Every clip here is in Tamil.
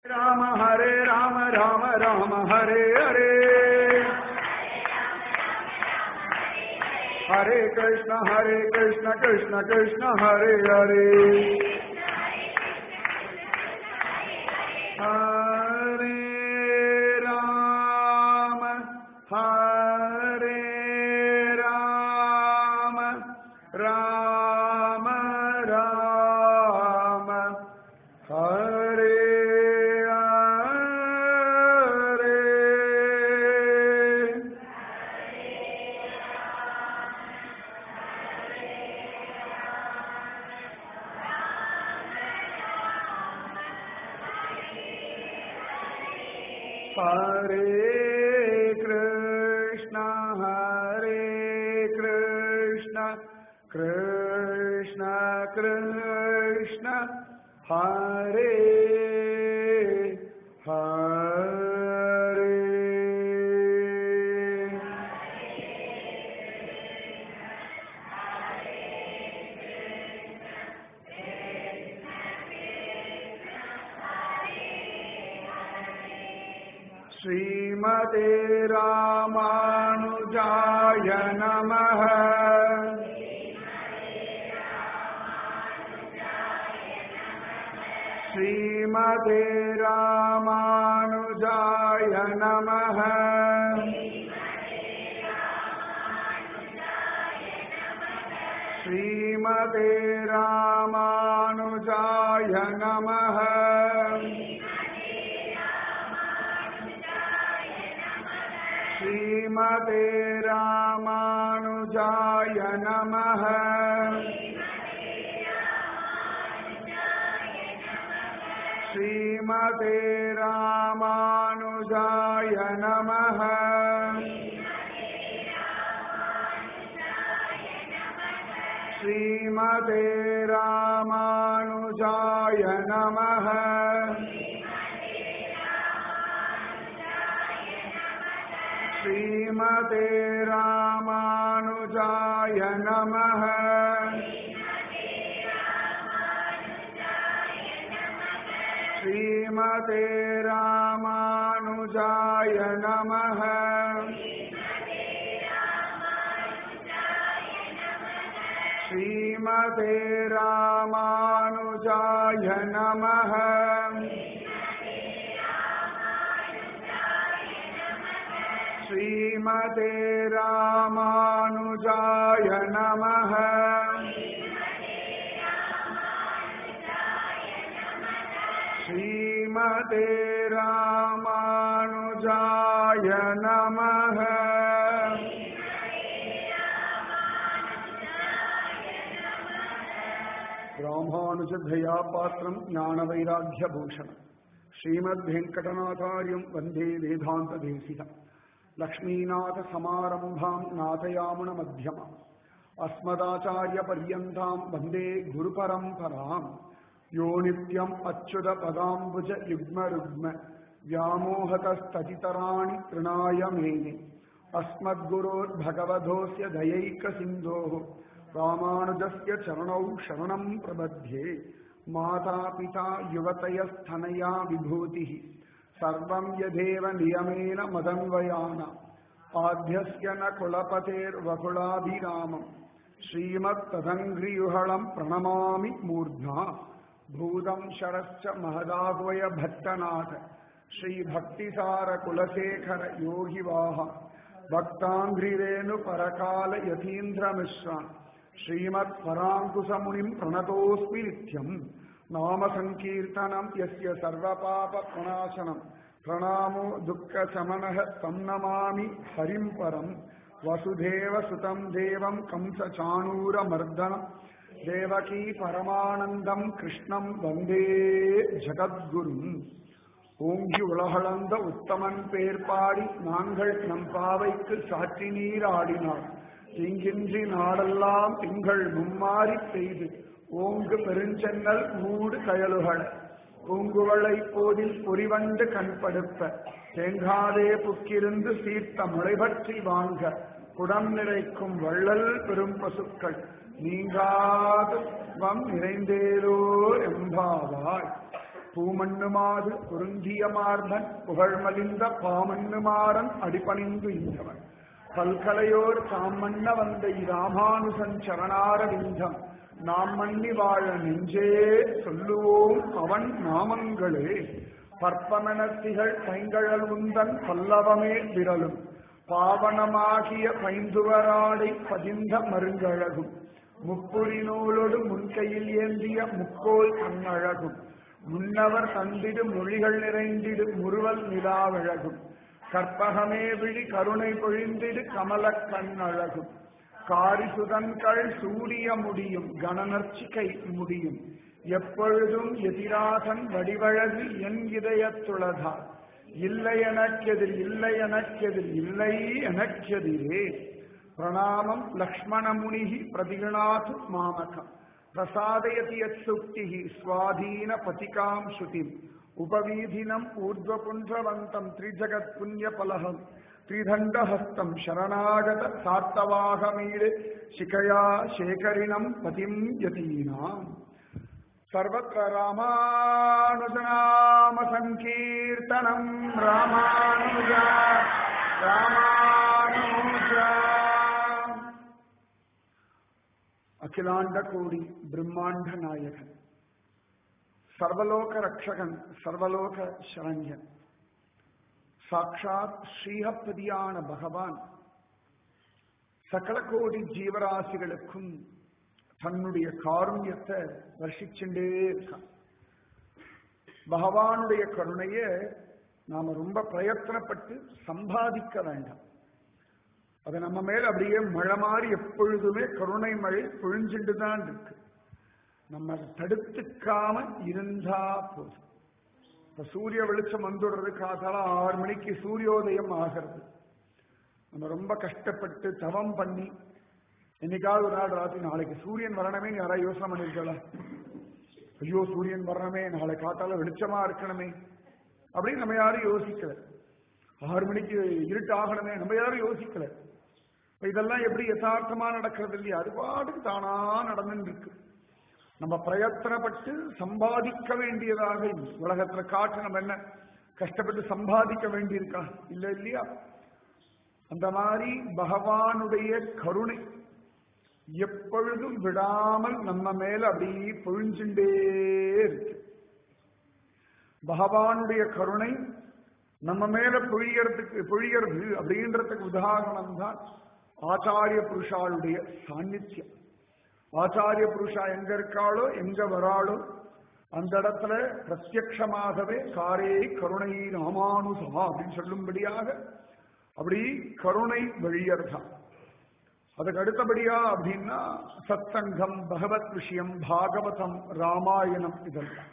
राम हरे राम राम राम हरे हरे हरे कृष्ण हरे कृष्ण कृष्ण कृष्ण हरे हरे हरे राम हरे राम राम राम हरे हरे हरे कृष्ण हरे कृष्ण कृष्ण कृष्ण हरे हरे श्रीमते रामानुजाय नमः श्रीमते रामानुजाय नमः श्रीमते रामानुजाय नमः श्रीमते रामानुजाय नमः श्रीमते रामानुजाय नमः श्रीमते रामानुजाय नमः श्रीमते रामानुजाय नमः श्रीमते रामानुजाय नमः श्रीमते रामानुजाय नमः श्रीमते रामानुजाय नमः श्रीमते रामानुजाय नमः ராமானுஜதயா பாத்திரம் ஞான வைராக்கிய பூஷணம் ஸ்ரீமத் வெங்கடநாதாரியம் வந்தே வேதாந்த தேசிகம் லக்ஷ்மீநாத சமாரம்பாம் நாதயாமுன மத்தியமாம் அஸ்மதாச்சாரிய பர்யந்தாம் வந்தே குரு பரம்பராம் யோ நித்யம் அச்சுத பதாம்புஜ யுக்ம ருக்ம व्यामोहतस्ततितराणि तृणाय मेने अस्मद्गुरोर्भगवधोऽस्य दयैकसिन्धोः रामानुजस्य चरणौ शरणम् प्रबध्ये मातापिता युवतयस्तनया विभूतिः सर्वम् यदेव नियमेन मदन्वयाना आद्यस्य न कुलपतेर्वकुलाभिरामम् श्रीमत्तदङ्घ्रियुहळम् प्रणमामि मूर्ध्ना भूतम् शरश्च महदाह्वय भट्टनाथ श्रीभक्तिसार कुलशेखर योगिवाह भक्ताङ्घ्रिरेणु परकाल यतीन्द्रमिश्रान् श्रीमत्पराङ्कुशमुनिम् प्रणतोऽस्मि नित्यम् नाम सङ्कीर्तनम् यस्य सर्वपापप्रणाशनम् प्रणामो दुःखशमनः तं नमामि हरिम् परम् वसुदेवसुतम् देवम् कंसचाणूरमर्दनम् देवकी परमानन्दम् कृष्णम् वन्दे जगद्गुरुम् ஓங்கி உலகளந்த உத்தமன் பேர் பாடி நாங்கள் நம் பாவைக்கு சாற்றி நீர் ஆடினார் திங்கின்றி நாடெல்லாம் திங்கள் மும்மாறி பெய்து ஓங்கு பெருஞ்சென்னல் மூடு கயலுகள பூங்குவளை போதில் பொறிவண்டு கண்படுப்ப தேங்காதே புக்கிருந்து சீர்த்த முளைபற்றி வாங்க குடம் நிறைக்கும் வள்ளல் பெரும் பசுக்கள் நீங்காது வம் நிறைந்தேரோ எம்பாவாய் பூமண்ணுமாது பொருந்திய மார்பன் புகழ்மலிந்த பாமண்ணுமாறன் அடிபணிந்து இந்தவன் பல்கலையோர் தாம் மன்ன வந்த இராமானுசன் சரணாரவிந்தம் நாம் மன்னி வாழ நெஞ்சே சொல்லுவோம் அவன் நாமங்களே பற்பமெனத்திகள் பைங்கழல் உந்தன் பல்லவமே விரலும் பாவனமாகிய பைந்துவராடை பதிந்த மருங்கழகும் முப்புரி நூலோடு முன்கையில் ஏந்திய முக்கோல் கண்ணழகும் முன்னவர் தந்திடு மொழிகள் நிறைந்திடு முறுவல் நிலாவழகும் கற்பகமே விழி கருணை பொழிந்திடு கமலக் கண்ணழகும் காரிசுதன்கள் சூரிய முடியும் கணநர்ச்சிகை முடியும் எப்பொழுதும் எதிராகன் வடிவழகு என் இதயத்துளதா இல்லை எனக்கெதிர் இல்லை எனக்கெதிர் இல்லை எனக்கெதிரே பிரணாமம் லக்ஷ்மணமுனிः பிரதிகணாது மாமகம் பிரசாதயதி யத்சுக்திः ஸ்வாதீன பதிகாம் ஸ்ருதிம் உபவீதினம் ஊர்ಧ್ವபுன்றவந்தம் த்ரிஜகத் புண்ணியபலகம் த்ரிதண்டஹஸ்தம் சரணாகத சார்த்தவாகமீடு சிகையா சேகரிணம் பதிம் யதீனாம் सर्वत्र रामानुजनाम सङ्कीर्तनम् रामानुजा रामानुजा அகிலாண்ட கோடி பிரம்மாண்ட நாயகன் சர்வலோக ரக்ஷகன் சர்வலோக சரண்யன் சாட்சாத் ஸ்ரீஹப்பதியான பகவான் சகல கோடி ஜீவராசிகளுக்கும் தன்னுடைய காருண்யத்தை வர்ஷிச்சுட்டே இருக்கான் பகவானுடைய கருணைய நாம ரொம்ப பிரயத்தனப்பட்டு சம்பாதிக்க வேண்டாம் அது நம்ம மேல அப்படியே மழை மாதிரி எப்பொழுதுமே கருணை மழை பொழிஞ்சுட்டு தான் இருக்கு நம்ம அதை தடுத்துக்காம இருந்தா போதும் இப்ப சூரிய வெளிச்சம் வந்துடுறது காத்தால ஆறு மணிக்கு சூரியோதயம் ஆகிறது நம்ம ரொம்ப கஷ்டப்பட்டு தவம் பண்ணி என்னைக்காவது ஒரு நாள் ராத்திரி நாளைக்கு சூரியன் வரணுமே யாராவது யோசனை பண்ணிருக்கல ஐயோ சூரியன் வரணுமே நாளை காத்தால வெளிச்சமா இருக்கணுமே அப்படின்னு நம்ம யாரும் யோசிக்கல ஆறு மணிக்கு இருட்டு ஆகணுமே நம்ம யாரும் யோசிக்கல இப்ப இதெல்லாம் எப்படி யதார்த்தமா நடக்கிறது இல்லையா அது பாட்டுக்கு தானா நடந்துட்டு இருக்கு நம்ம பிரயத்தனப்பட்டு சம்பாதிக்க வேண்டியதாக இல்லை. உலகத்துல காற்று நம்ம என்ன கஷ்டப்பட்டு சம்பாதிக்க வேண்டியிருக்கா இல்ல இல்லையா அந்த மாதிரி பகவானுடைய கருணை எப்பொழுதும் விடாமல் நம்ம மேல அப்படியே பொழிஞ்சுட்டே இருக்கு பகவானுடைய கருணை நம்ம மேல பொழியறதுக்கு பொழியறது அப்படின்றதுக்கு உதாரணம் தான் ஆச்சாரிய புருஷாளுடைய சாநித்தியம் ஆச்சாரிய புருஷா எங்க இருக்காளோ எங்க வராளோ அந்த இடத்துல பிரத்யக்ஷமாகவே காரே கருணை ராமானுசமா அப்படின்னு சொல்லும்படியாக அப்படி கருணை வழியர்தான் அதுக்கு அடுத்தபடியா அப்படின்னா சத்சங்கம் பகவத் விஷயம் பாகவதம் ராமாயணம் இதெல்லாம்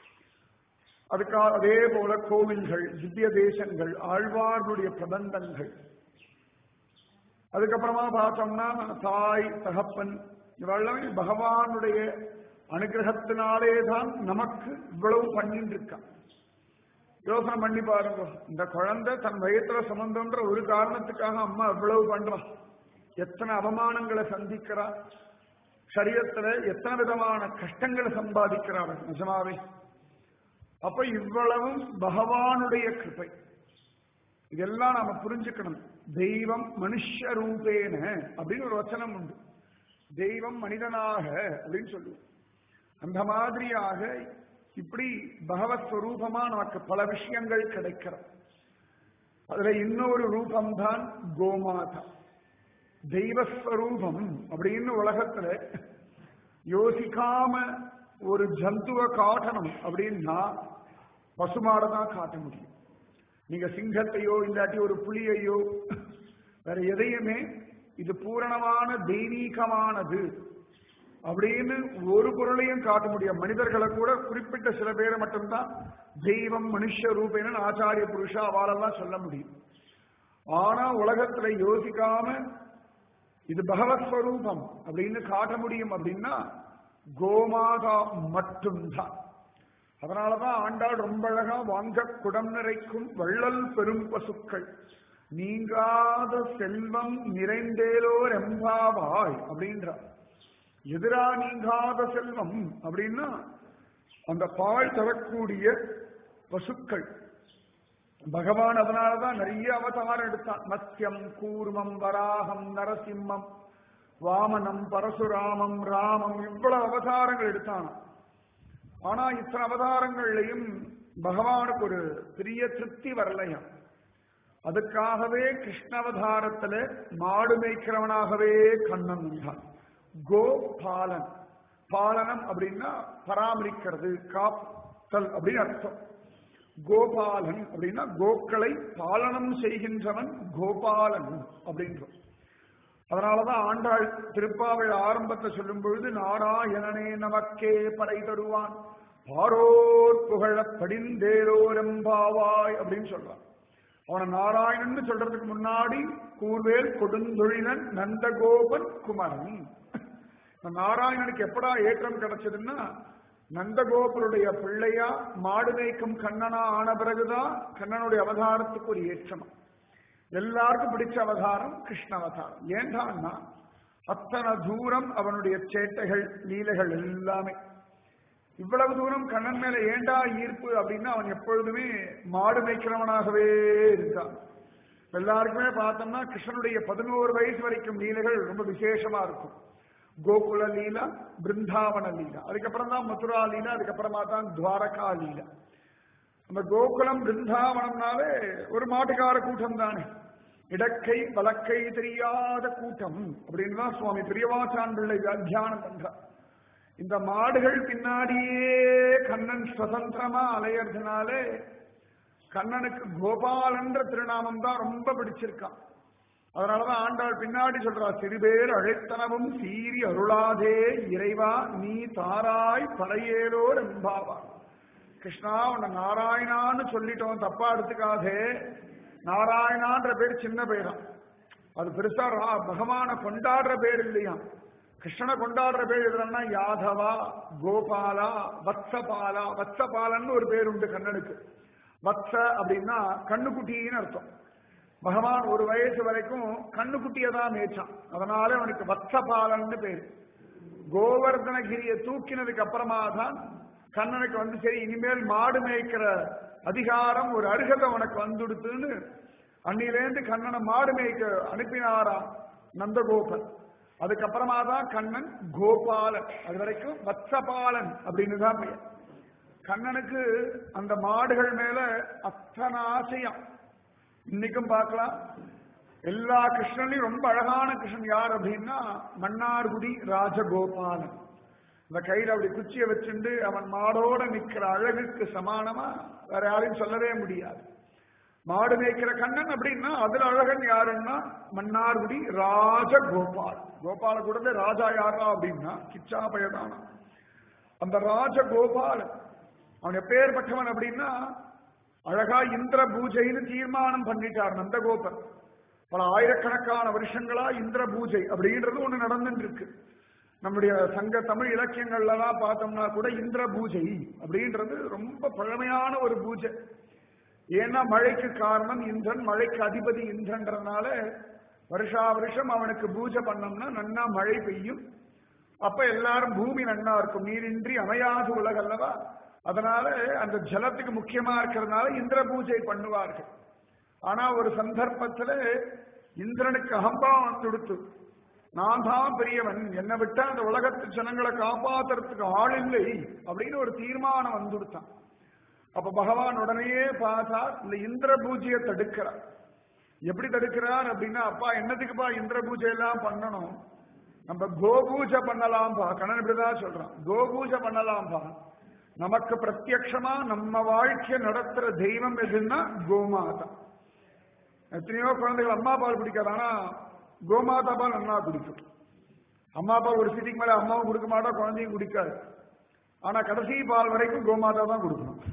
அதுக்காக அதே போல கோவில்கள் திவ்ய தேசங்கள் ஆழ்வார்களுடைய பிரபந்தங்கள் அதுக்கப்புறமா பார்த்தோம்னா தாய் தகப்பன் இவெல்லாமே பகவானுடைய அனுகிரகத்தினாலே தான் நமக்கு இவ்வளவு பண்ணிட்டு இருக்கான் யோசனை பண்ணி பாருங்க இந்த குழந்தை தன் வயத்துல சம்பந்தம்ன்ற ஒரு காரணத்துக்காக அம்மா இவ்வளவு பண்றான் எத்தனை அவமானங்களை சந்திக்கிறா சரீரத்துல எத்தனை விதமான கஷ்டங்களை சம்பாதிக்கிறாள் நிஜமாவே அப்ப இவ்வளவும் பகவானுடைய கிருபை இதெல்லாம் நாம புரிஞ்சுக்கணும் தெய்வம் மனுஷ ரூபேன அப்படின்னு ஒரு வச்சனம் உண்டு தெய்வம் மனிதனாக அப்படின்னு சொல்லுவோம் அந்த மாதிரியாக இப்படி பகவத் ஸ்வரூபமா நமக்கு பல விஷயங்கள் கிடைக்கிறது அதுல இன்னொரு ரூபம்தான் கோமாதா தெய்வஸ்வரூபம் அப்படின்னு உலகத்துல யோசிக்காம ஒரு ஜந்துவ காட்டணும் அப்படின்னா பசுமாடை தான் காட்ட முடியும் நீங்க சிங்கத்தையோ இல்லாட்டி ஒரு புலியையோ வேற எதையுமே இது பூரணமான தெய்வீகமானது அப்படின்னு ஒரு பொருளையும் காட்ட முடியும் மனிதர்களை கூட குறிப்பிட்ட சில பேரை மட்டும்தான் தெய்வம் மனுஷ ரூபேன ஆச்சாரிய புருஷா அவளெல்லாம் சொல்ல முடியும் ஆனா உலகத்துல யோசிக்காம இது பகவத் ஸ்வரூபம் அப்படின்னு காட்ட முடியும் அப்படின்னா கோமாதா மட்டும்தான் அதனாலதான் ஆண்டாள் ரொம்ப அழகா வாங்க குடம் நிறைக்கும் வள்ளல் பெரும் பசுக்கள் நீங்காத செல்வம் நிறைந்தேலோர் எம்பாவாய் அப்படின்றார் எதிரா நீங்காத செல்வம் அப்படின்னா அந்த பால் தரக்கூடிய பசுக்கள் பகவான் அதனாலதான் நிறைய அவதாரம் எடுத்தான் மத்யம் கூர்மம் வராகம் நரசிம்மம் வாமனம் பரசுராமம் ராமம் இவ்வளவு அவதாரங்கள் எடுத்தான் ஆனா இத்தனை அவதாரங்கள்லையும் பகவானுக்கு ஒரு பெரிய திருப்தி வரலையாம் அதுக்காகவே கிருஷ்ணாவதாரத்துல மாடு மேய்க்கிறவனாகவே கண்ணன் வந்தான் கோபாலன் பாலனம் அப்படின்னா பராமரிக்கிறது காத்தல் அப்படின்னு அர்த்தம் கோபாலன் அப்படின்னா கோக்களை பாலனம் செய்கின்றவன் கோபாலன் அப்படின்றோம் அதனாலதான் ஆண்டாள் திருப்பாவள் ஆரம்பத்தை சொல்லும் பொழுது நாராயணனே நமக்கே படை தருவான் பாரோர் புகழ படிந்தேரோரம்பாவாய் அப்படின்னு சொல்றான் அவனை நாராயணன் சொல்றதுக்கு முன்னாடி கூர்வேல் கொடுந்தொழிலன் நந்தகோபன் குமரன் நாராயணனுக்கு எப்படா ஏற்றம் கிடைச்சதுன்னா நந்தகோபருடைய பிள்ளையா மாடு மேய்க்கும் கண்ணனா ஆன பிறகுதான் கண்ணனுடைய அவதாரத்துக்கு ஒரு ஏற்றம் எல்லாருக்கும் பிடிச்ச அவதாரம் கிருஷ்ண அவதாரம் ஏன்டான்னா அத்தனை தூரம் அவனுடைய சேட்டைகள் லீலைகள் எல்லாமே இவ்வளவு தூரம் கண்ணன் மேல ஏண்டா ஈர்ப்பு அப்படின்னா அவன் எப்பொழுதுமே மாடு மேய்க்கிறவனாகவே இருக்கான் எல்லாருக்குமே பார்த்தோம்னா கிருஷ்ணனுடைய பதினோரு வயசு வரைக்கும் லீலைகள் ரொம்ப விசேஷமா இருக்கும் கோகுல லீலா பிருந்தாவன லீலா அதுக்கப்புறம் தான் மதுரா லீலா அதுக்கப்புறமா தான் துவாரகா லீலா அந்த கோகுலம் பிருந்தாவனம்னாலே ஒரு மாட்டுக்கார கூட்டம் தானே இடக்கை வலக்கை தெரியாத கூட்டம் அப்படின்னு தான் சுவாமி பெரியவாச்சான் பிள்ளை வியாக்கியானம் பண்றார் இந்த மாடுகள் பின்னாடியே கண்ணன் சுதந்திரமா அலையறதுனாலே கண்ணனுக்கு கோபாலன்ற திருநாமம் தான் ரொம்ப பிடிச்சிருக்கான் அதனாலதான் ஆண்டாள் பின்னாடி சொல்றா சிறுபேர் அழைத்தனவும் சீறி அருளாதே இறைவா நீ தாராய் படையேலோர் என்பாவா கிருஷ்ணா உன்னை நாராயணான்னு சொல்லிட்டோம் தப்பா எடுத்துக்காதே நாராயணான்ற பேர் சின்ன பேராம் அது பெருசா ரா- பகவான கொண்டாடுற பேர் இல்லையா கிருஷ்ணனை கொண்டாடுற பேர் எதுனா யாதவா கோபாலா வத்சபாலா வத்சபாலன்னு ஒரு பேர் உண்டு கண்ணனுக்கு வத்ச அப்படின்னா கண்ணுக்குட்டின்னு அர்த்தம் பகவான் ஒரு வயசு வரைக்கும் கண்ணுக்குட்டியை தான் மேய்ச்சான் அதனால அவனுக்கு வத்சபாலன்னு பேர் கோவர்தனகிரியை தூக்கினதுக்கு அப்புறமா தான் கண்ணனுக்கு வந்து சரி இனிமேல் மாடு மேய்க்கிற அதிகாரம் ஒரு அருகதை உனக்கு வந்துடுத்துன்னு அன்னிலேருந்து கண்ணனை மாடு மேய்க்க அனுப்பினாராம் நந்தகோபன் அதுக்கப்புறமா தான் கண்ணன் கோபாலன் அது வரைக்கும் வத்சபாலன் அப்படின்னு தான் பெயர் கண்ணனுக்கு அந்த மாடுகள் மேல அத்தனை ஆசையம் இன்னைக்கும் பார்க்கலாம் எல்லா கிருஷ்ணன்லயும் ரொம்ப அழகான கிருஷ்ணன் யார் அப்படின்னா மன்னார்குடி ராஜகோபாலன் இந்த கையில அப்படி குச்சியை வச்சுண்டு அவன் மாடோட நிக்கிற அழகுக்கு சமானமா வேற யாரையும் சொல்லவே முடியாது மாடு மேய்க்கிற கண்ணன் அப்படின்னா அதுல அழகன் யாருன்னா மன்னார்குடி ராஜகோபால் கோபால கூட ராஜா யாரா அப்படின்னா கிச்சா பயதானா அந்த ராஜகோபாலன் அவன் எப்பேற்பட்டவன் அப்படின்னா அழகா இந்திர பூஜைன்னு தீர்மானம் பண்ணிட்டார் நந்தகோபர் பல ஆயிரக்கணக்கான வருஷங்களா இந்திர பூஜை அப்படின்றது ஒண்ணு நடந்துட்டு இருக்கு நம்முடைய சங்க தமிழ் இலக்கியங்கள்லாம் பார்த்தோம்னா கூட இந்திர பூஜை அப்படின்றது ரொம்ப பழமையான ஒரு பூஜை ஏன்னா மழைக்கு காரணம் இந்திரன் மழைக்கு அதிபதி இந்திரன்றதுனால வருஷா வருஷம் அவனுக்கு பூஜை பண்ணோம்னா நன்னா மழை பெய்யும் அப்ப எல்லாரும் பூமி நன்னா இருக்கும் நீரின்றி அமையாது உலகல்லவா அதனால அந்த ஜலத்துக்கு முக்கியமா இருக்கிறதுனால இந்திர பூஜை பண்ணுவார்கள் ஆனா ஒரு சந்தர்ப்பத்துல இந்திரனுக்கு அகம்பாவம் வந்துடுத்து நான் தான் பெரியவன் என்னை விட்டா அந்த உலகத்து ஜனங்களை காப்பாத்துறதுக்கு ஆள் இல்லை அப்படின்னு ஒரு தீர்மானம் வந்துடுத்தான் அப்ப பகவான் உடனேயே பார்த்தா இந்த இந்திர பூஜையை தடுக்கிறார் எப்படி தடுக்கிறார் அப்படின்னா அப்பா என்னத்துக்குப்பா இந்திர பூஜை எல்லாம் பண்ணணும் நம்ம கோபூஜை பண்ணலாம்பா கண்ணன் இப்படிதான் சொல்றான் கோபூஜை பண்ணலாம்பா நமக்கு பிரத்யக்ஷமா நம்ம வாழ்க்கைய நடத்துற தெய்வம் எதுன்னா கோமாதா எத்தனையோ குழந்தைகள் அம்மா பால் குடிக்காது ஆனா கோமாதா பால் நல்லா குடிக்கும் அம்மா பால் ஒரு சிட்டிக்கு மேல அம்மாவும் கொடுக்க மாட்டா குழந்தையும் குடிக்காது ஆனா கடைசி பால் வரைக்கும் கோமாதா தான் கொடுக்கணும்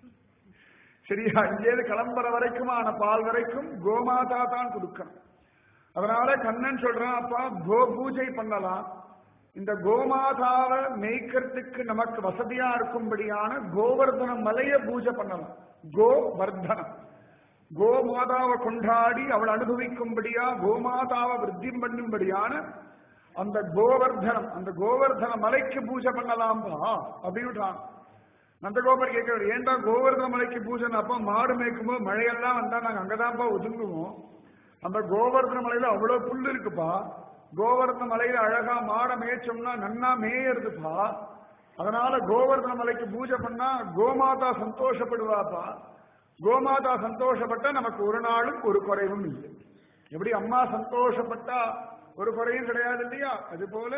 சரியா இங்கேருந்து கிளம்புற வரைக்குமான பால் வரைக்கும் கோமாதா தான் கொடுக்கணும் அதனால கண்ணன் சொல்றான் அப்பா கோ பூஜை பண்ணலாம் இந்த கோமாதாவை மேய்க்கிறதுக்கு நமக்கு வசதியா இருக்கும்படியான கோவர்தன மலைய பூஜை பண்ணலாம் கோவர்தனம் கோமாதாவை கொண்டாடி அவள் அனுபவிக்கும்படியா கோமாதாவை விருத்தி பண்ணும்படியான அந்த கோவர்தனம் அந்த கோவர்தன மலைக்கு பூஜை பண்ணலாம்பா அப்படின்னுட்டான் நந்தகோபர் கேட்கிறார் ஏன்டா கோவர்தன மலைக்கு பூஜை அப்ப மாடு மேய்க்கும்போது மழையெல்லாம் வந்தா நாங்க அங்கதான்ப்பா ஒதுங்குவோம் அந்த கோவர்தன மலையில அவ்வளவு புல்லு இருக்குப்பா கோவர்தன மலையில அழகா மாடை மேய்ச்சோம்னா நன்னா மேயறதுப்பா அதனால கோவர்தன மலைக்கு பூஜை பண்ணா கோமாதா சந்தோஷப்படுவாப்பா கோமாதா சந்தோஷப்பட்டா நமக்கு ஒரு நாளும் ஒரு குறைவும் இல்லை எப்படி அம்மா சந்தோஷப்பட்டா ஒரு குறையும் கிடையாது இல்லையா அது போல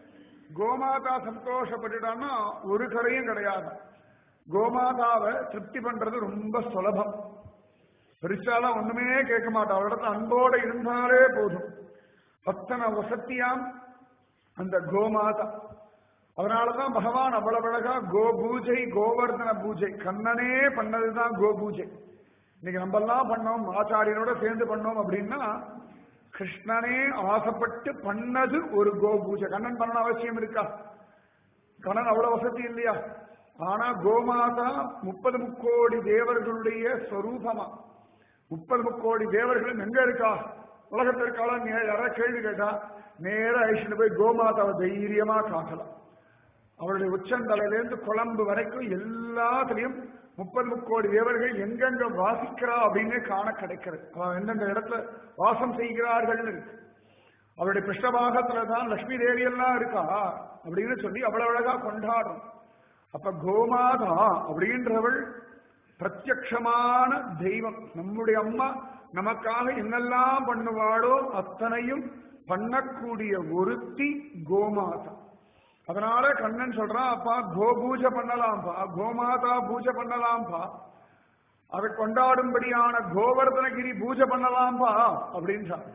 கோமாதா சந்தோஷப்பட்டுட்டான்னா ஒரு குறையும் கிடையாது கோமாதாவை திருப்தி பண்றது ரொம்ப சுலபம் பெருசாலாம் ஒண்ணுமே கேட்க மாட்டா அவரிடத்துல அன்போட இருந்தாலே போதும் அத்தனை வசத்தியாம் அந்த கோமாதா அதனாலதான் பகவான் அவ்வளவு அழகா கோ பூஜை கோவர்தன பூஜை கண்ணனே பண்ணதுதான் கோ பூஜை இன்னைக்கு நம்ம எல்லாம் பண்ணோம் ஆச்சாரியனோட சேர்ந்து பண்ணோம் அப்படின்னா கிருஷ்ணனே ஆசைப்பட்டு பண்ணது ஒரு கோ பூஜை கண்ணன் பண்ண அவசியம் இருக்கா கண்ணன் அவ்வளவு வசதி இல்லையா ஆனா கோமாதா முப்பது முக்கோடி தேவர்களுடைய ஸ்வரூபமா முப்பது முக்கோடி தேவர்கள் எங்க இருக்கா உலகத்தில் இருக்காளா நீ யாராவது கேள்வி கேட்டா நேரா ஐஷன் போய் கோமாதாவை தைரியமா காட்டலாம் அவருடைய உச்சந்தலையிலேருந்து குழம்பு வரைக்கும் எல்லாத்துலயும் முப்பது முக்கோடி தேவர்கள் எங்கெங்க வாசிக்கிறா அப்படின்னு காண கிடைக்கிறது அவன் எந்தெந்த இடத்துல வாசம் செய்கிறார்கள் இருக்கு அவருடைய பிருஷ்டபாகத்துல தான் லட்சுமி தேவி எல்லாம் இருக்கா அப்படின்னு சொல்லி அவ்வளவு அழகா கொண்டாடும் அப்ப கோமாதா அப்படின்றவள் பிரத்யக்ஷமான தெய்வம் நம்முடைய அம்மா நமக்காக என்னெல்லாம் பண்ணுவாளோ அத்தனையும் பண்ணக்கூடிய ஒருத்தி கோமாதா அதனால கண்ணன் சொல்றான் அப்பா கோ பூஜை பண்ணலாம்பா கோமாதா பூஜை பண்ணலாம்பா அதை கொண்டாடும்படியான கோவர்தனகிரி பூஜை பண்ணலாம்பா அப்படின்றாங்க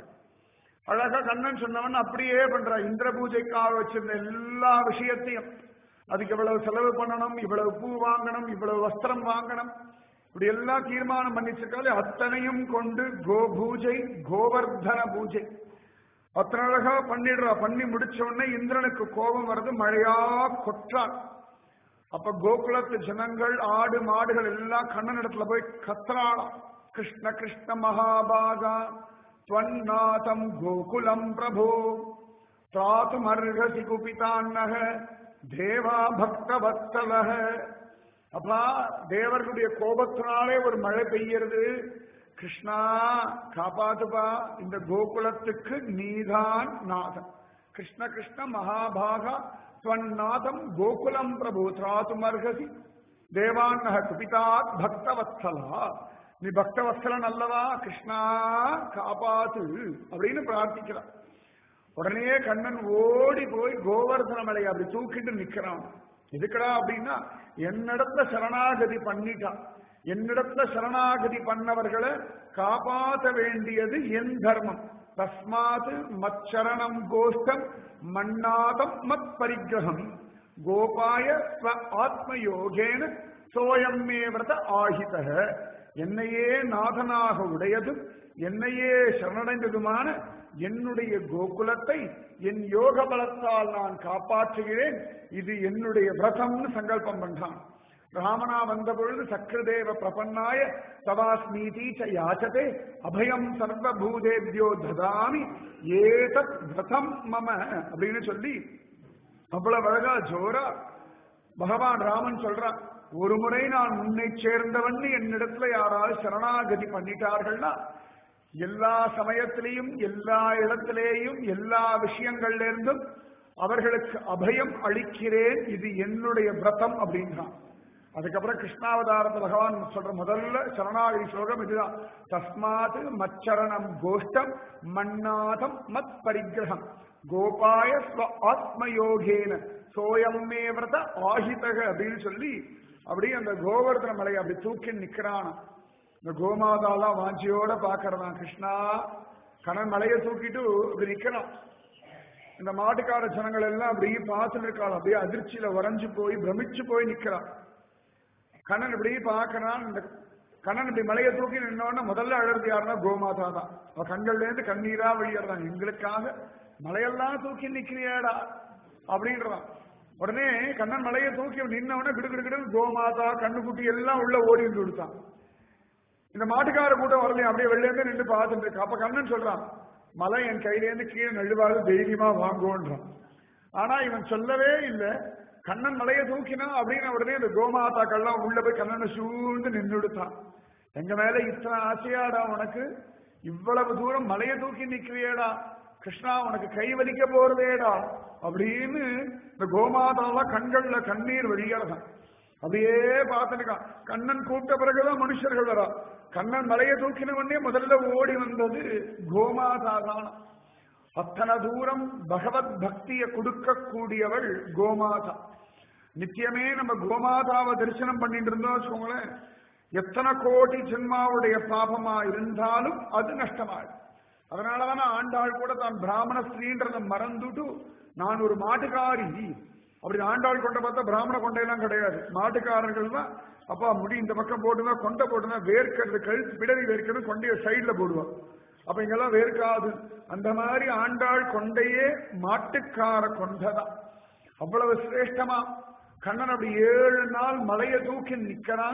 அழகா கண்ணன் சொன்னவன் அப்படியே பண்றா இந்திர பூஜைக்காக வச்சிருந்த எல்லா விஷயத்தையும் அதுக்கு இவ்வளவு செலவு பண்ணணும் இவ்வளவு பூ வாங்கணும் இவ்வளவு வஸ்திரம் வாங்கணும் இப்படி எல்லாம் தீர்மானம் பண்ணிச்சிருக்காலே அத்தனையும் கொண்டு கோ பூஜை கோவர்தன பூஜை அத்தனை அழகா பண்ணிடுறா பண்ணி முடிச்ச உடனே இந்திரனுக்கு கோபம் வருது மழையா கொற்றான் அப்ப கோகுலத்து ஜனங்கள் ஆடு மாடுகள் எல்லாம் கண்ணன் இடத்துல போய் கத்துறாளாம் கிருஷ்ண கிருஷ்ண மகாபாகா துவன்னாதம் கோகுலம் பிரபோ தாத்தும் அர்ஹசி குபிதான்னக தேவா பக்த வத்சலக அப்பா தேவர்களுடைய கோபத்தினாலே ஒரு மழை பெய்யறது கிருஷ்ணா காப்பாத்துப்பா இந்த கோகுலத்துக்கு நீதான் நாதன் கிருஷ்ண கிருஷ்ண மகாபாகா துவன்னாதம் கோகுலம் பிரபு திராத்துமர்ஹசி தேவான்னக குபிதாத் பக்தவத்சலா நீ பக்தவத்சலன் அல்லவா கிருஷ்ணா காப்பாத்து அப்படின்னு பிரார்த்திக்கிறான் உடனே கண்ணன் ஓடி போய் கோவர்தன மலையை அப்படி தூக்கிட்டு நிக்கிறான் எதுக்குடா அப்படின்னா என்னிடத்துல சரணாகதி பண்ணிட்டான் என்னிடத்துல சரணாகதி பண்ணவர்களை காப்பாற்ற வேண்டியது என் தர்மம் தஸ்மாத் மச்சரணம் கோஷ்டம் மன்னாதம் மத் பரிகிரகம் கோபாய ஸ்வ ஆத்மயோகேன சோயம்மே விரத ஆகிதக என்னையே நாதனாக உடையதும் என்னையே சரணடைந்ததுமான என்னுடைய கோகுலத்தை என் யோக பலத்தால் நான் காப்பாற்றுகிறேன் இது என்னுடைய விரதம்னு சங்கல்பம் பண்றான் ராமனா வந்த பொழுது சக்கரதேவ பிரபன்னாய தவாஸ்மீதி ச யாச்சதே அபயம் சர்வபூதேபியோ ததாமி ஏதத் விரதம் மம அப்படின்னு சொல்லி அவ்வளவு அழகா ஜோரா பகவான் ராமன் சொல்றான் ஒரு முறை நான் உன்னை சேர்ந்தவன் என்னிடத்துல யாராவது சரணாகதி பண்ணிட்டார்கள்னா எல்லா சமயத்திலையும் எல்லா இடத்திலேயும் எல்லா விஷயங்கள்ல இருந்தும் அவர்களுக்கு அபயம் அளிக்கிறேன் இது என்னுடைய விரதம் அப்படின்றான் அதுக்கப்புறம் கிருஷ்ணாவதாரத்தை பகவான் சொல்ற முதல்ல சரணாகதி ஸ்லோகம் இதுதான் தஸ்மாத் மச்சரணம் கோஷ்டம் மன்னாதம் மத் பரிகிரகம் கோபாய ஸ்வ ஆத்மயோகேன சோயம்மே விரத ஆஹிதக அப்படின்னு சொல்லி அப்படியே அந்த கோவர்தன மலையை அப்படி தூக்கி நிக்கிறான் இந்த கோமாதாலாம் வாஞ்சியோட பாக்குறதான் கிருஷ்ணா கணன் மலையை தூக்கிட்டு இப்படி நிக்கிறான் இந்த மாட்டுக்கார ஜனங்கள் எல்லாம் அப்படியே பார்த்துட்டு இருக்காள் அப்படியே அதிர்ச்சியில உறைஞ்சு போய் பிரமிச்சு போய் நிக்கிறான் கண்ணன் இப்படி பார்க்கறான் இந்த கண்ணன் இப்படி மலையை தூக்கி நின்னோடனே முதல்ல அழறது யாருன்னா கோமாதா தான் அவ கண்கள்ல இருந்து கண்ணீரா வெளியேறான் எங்களுக்காக மலையெல்லாம் தூக்கி நிக்கிறியாடா அப்படின்றான் உடனே கண்ணன் மலையை தூக்கி நின்னவன கிடுகிடுகிடு கோமாதா கண்ணுக்குட்டி எல்லாம் உள்ள ஓடி வந்து கொடுத்தான் இந்த மாட்டுக்கார கூட்டம் வரலையும் அப்படியே வெளிலேருந்து நின்று பார்த்துட்டு இருக்கு அப்ப கண்ணன் சொல்றான் மலை என் கையிலேருந்து கீழே நழுவாது தைரியமா வாங்குவோன்றான் ஆனா இவன் சொல்லவே இல்லை கண்ணன் மலையை தூக்கினா அப்படின்னு உடனே இந்த கோமாதாக்கள்லாம் உள்ள போய் கண்ணனை சூழ்ந்து நின்றுடுத்தான் எங்க மேல இத்தனை ஆசையாடா உனக்கு இவ்வளவு தூரம் மலையை தூக்கி நிக்கிறியேடா கிருஷ்ணா உனக்கு கை வலிக்க போறதேடா அப்படின்னு இந்த கோமாதாலாம் கண்கள்ல கண்ணீர் வழியறதான் அப்படியே பார்த்துருக்கான் கண்ணன் கூப்பிட்ட பிறகுதான் மனுஷர்கள் வரா கண்ணன் மலையை தூக்கின உடனே முதல்ல ஓடி வந்தது கோமாதா தான் அத்தனை தூரம் பகவத் பக்தியை கொடுக்கக்கூடியவள் கோமாதா நித்தியமே நம்ம கோமாதாவை தரிசனம் பண்ணிட்டு இருந்தோம் வச்சுக்கோங்களேன் எத்தனை கோடி ஜென்மாவுடைய பாபமா இருந்தாலும் அது நஷ்டமாயிடும் அதனாலதான் ஆண்டாள் கூட தான் பிராமண ஸ்திரீன்றத மறந்துட்டு நான் ஒரு மாட்டுக்காரி அப்படி ஆண்டாள் கொண்ட பார்த்தா பிராமண கொண்டையெல்லாம் கிடையாது மாட்டுக்காரர்கள் தான் அப்பா முடி இந்த பக்கம் போட்டுனா கொண்டை போட்டுனா வேர்க்கிறது கழுத்து பிடரி வேர்க்கிறது கொண்டைய சைட்ல போடுவான் அப்ப இங்கெல்லாம் வேர்க்காது அந்த மாதிரி ஆண்டாள் கொண்டையே மாட்டுக்கார கொண்டதான் அவ்வளவு சிரேஷ்டமா கண்ணன் அப்படி ஏழு நாள் மலையை தூக்கி நிக்கிறான்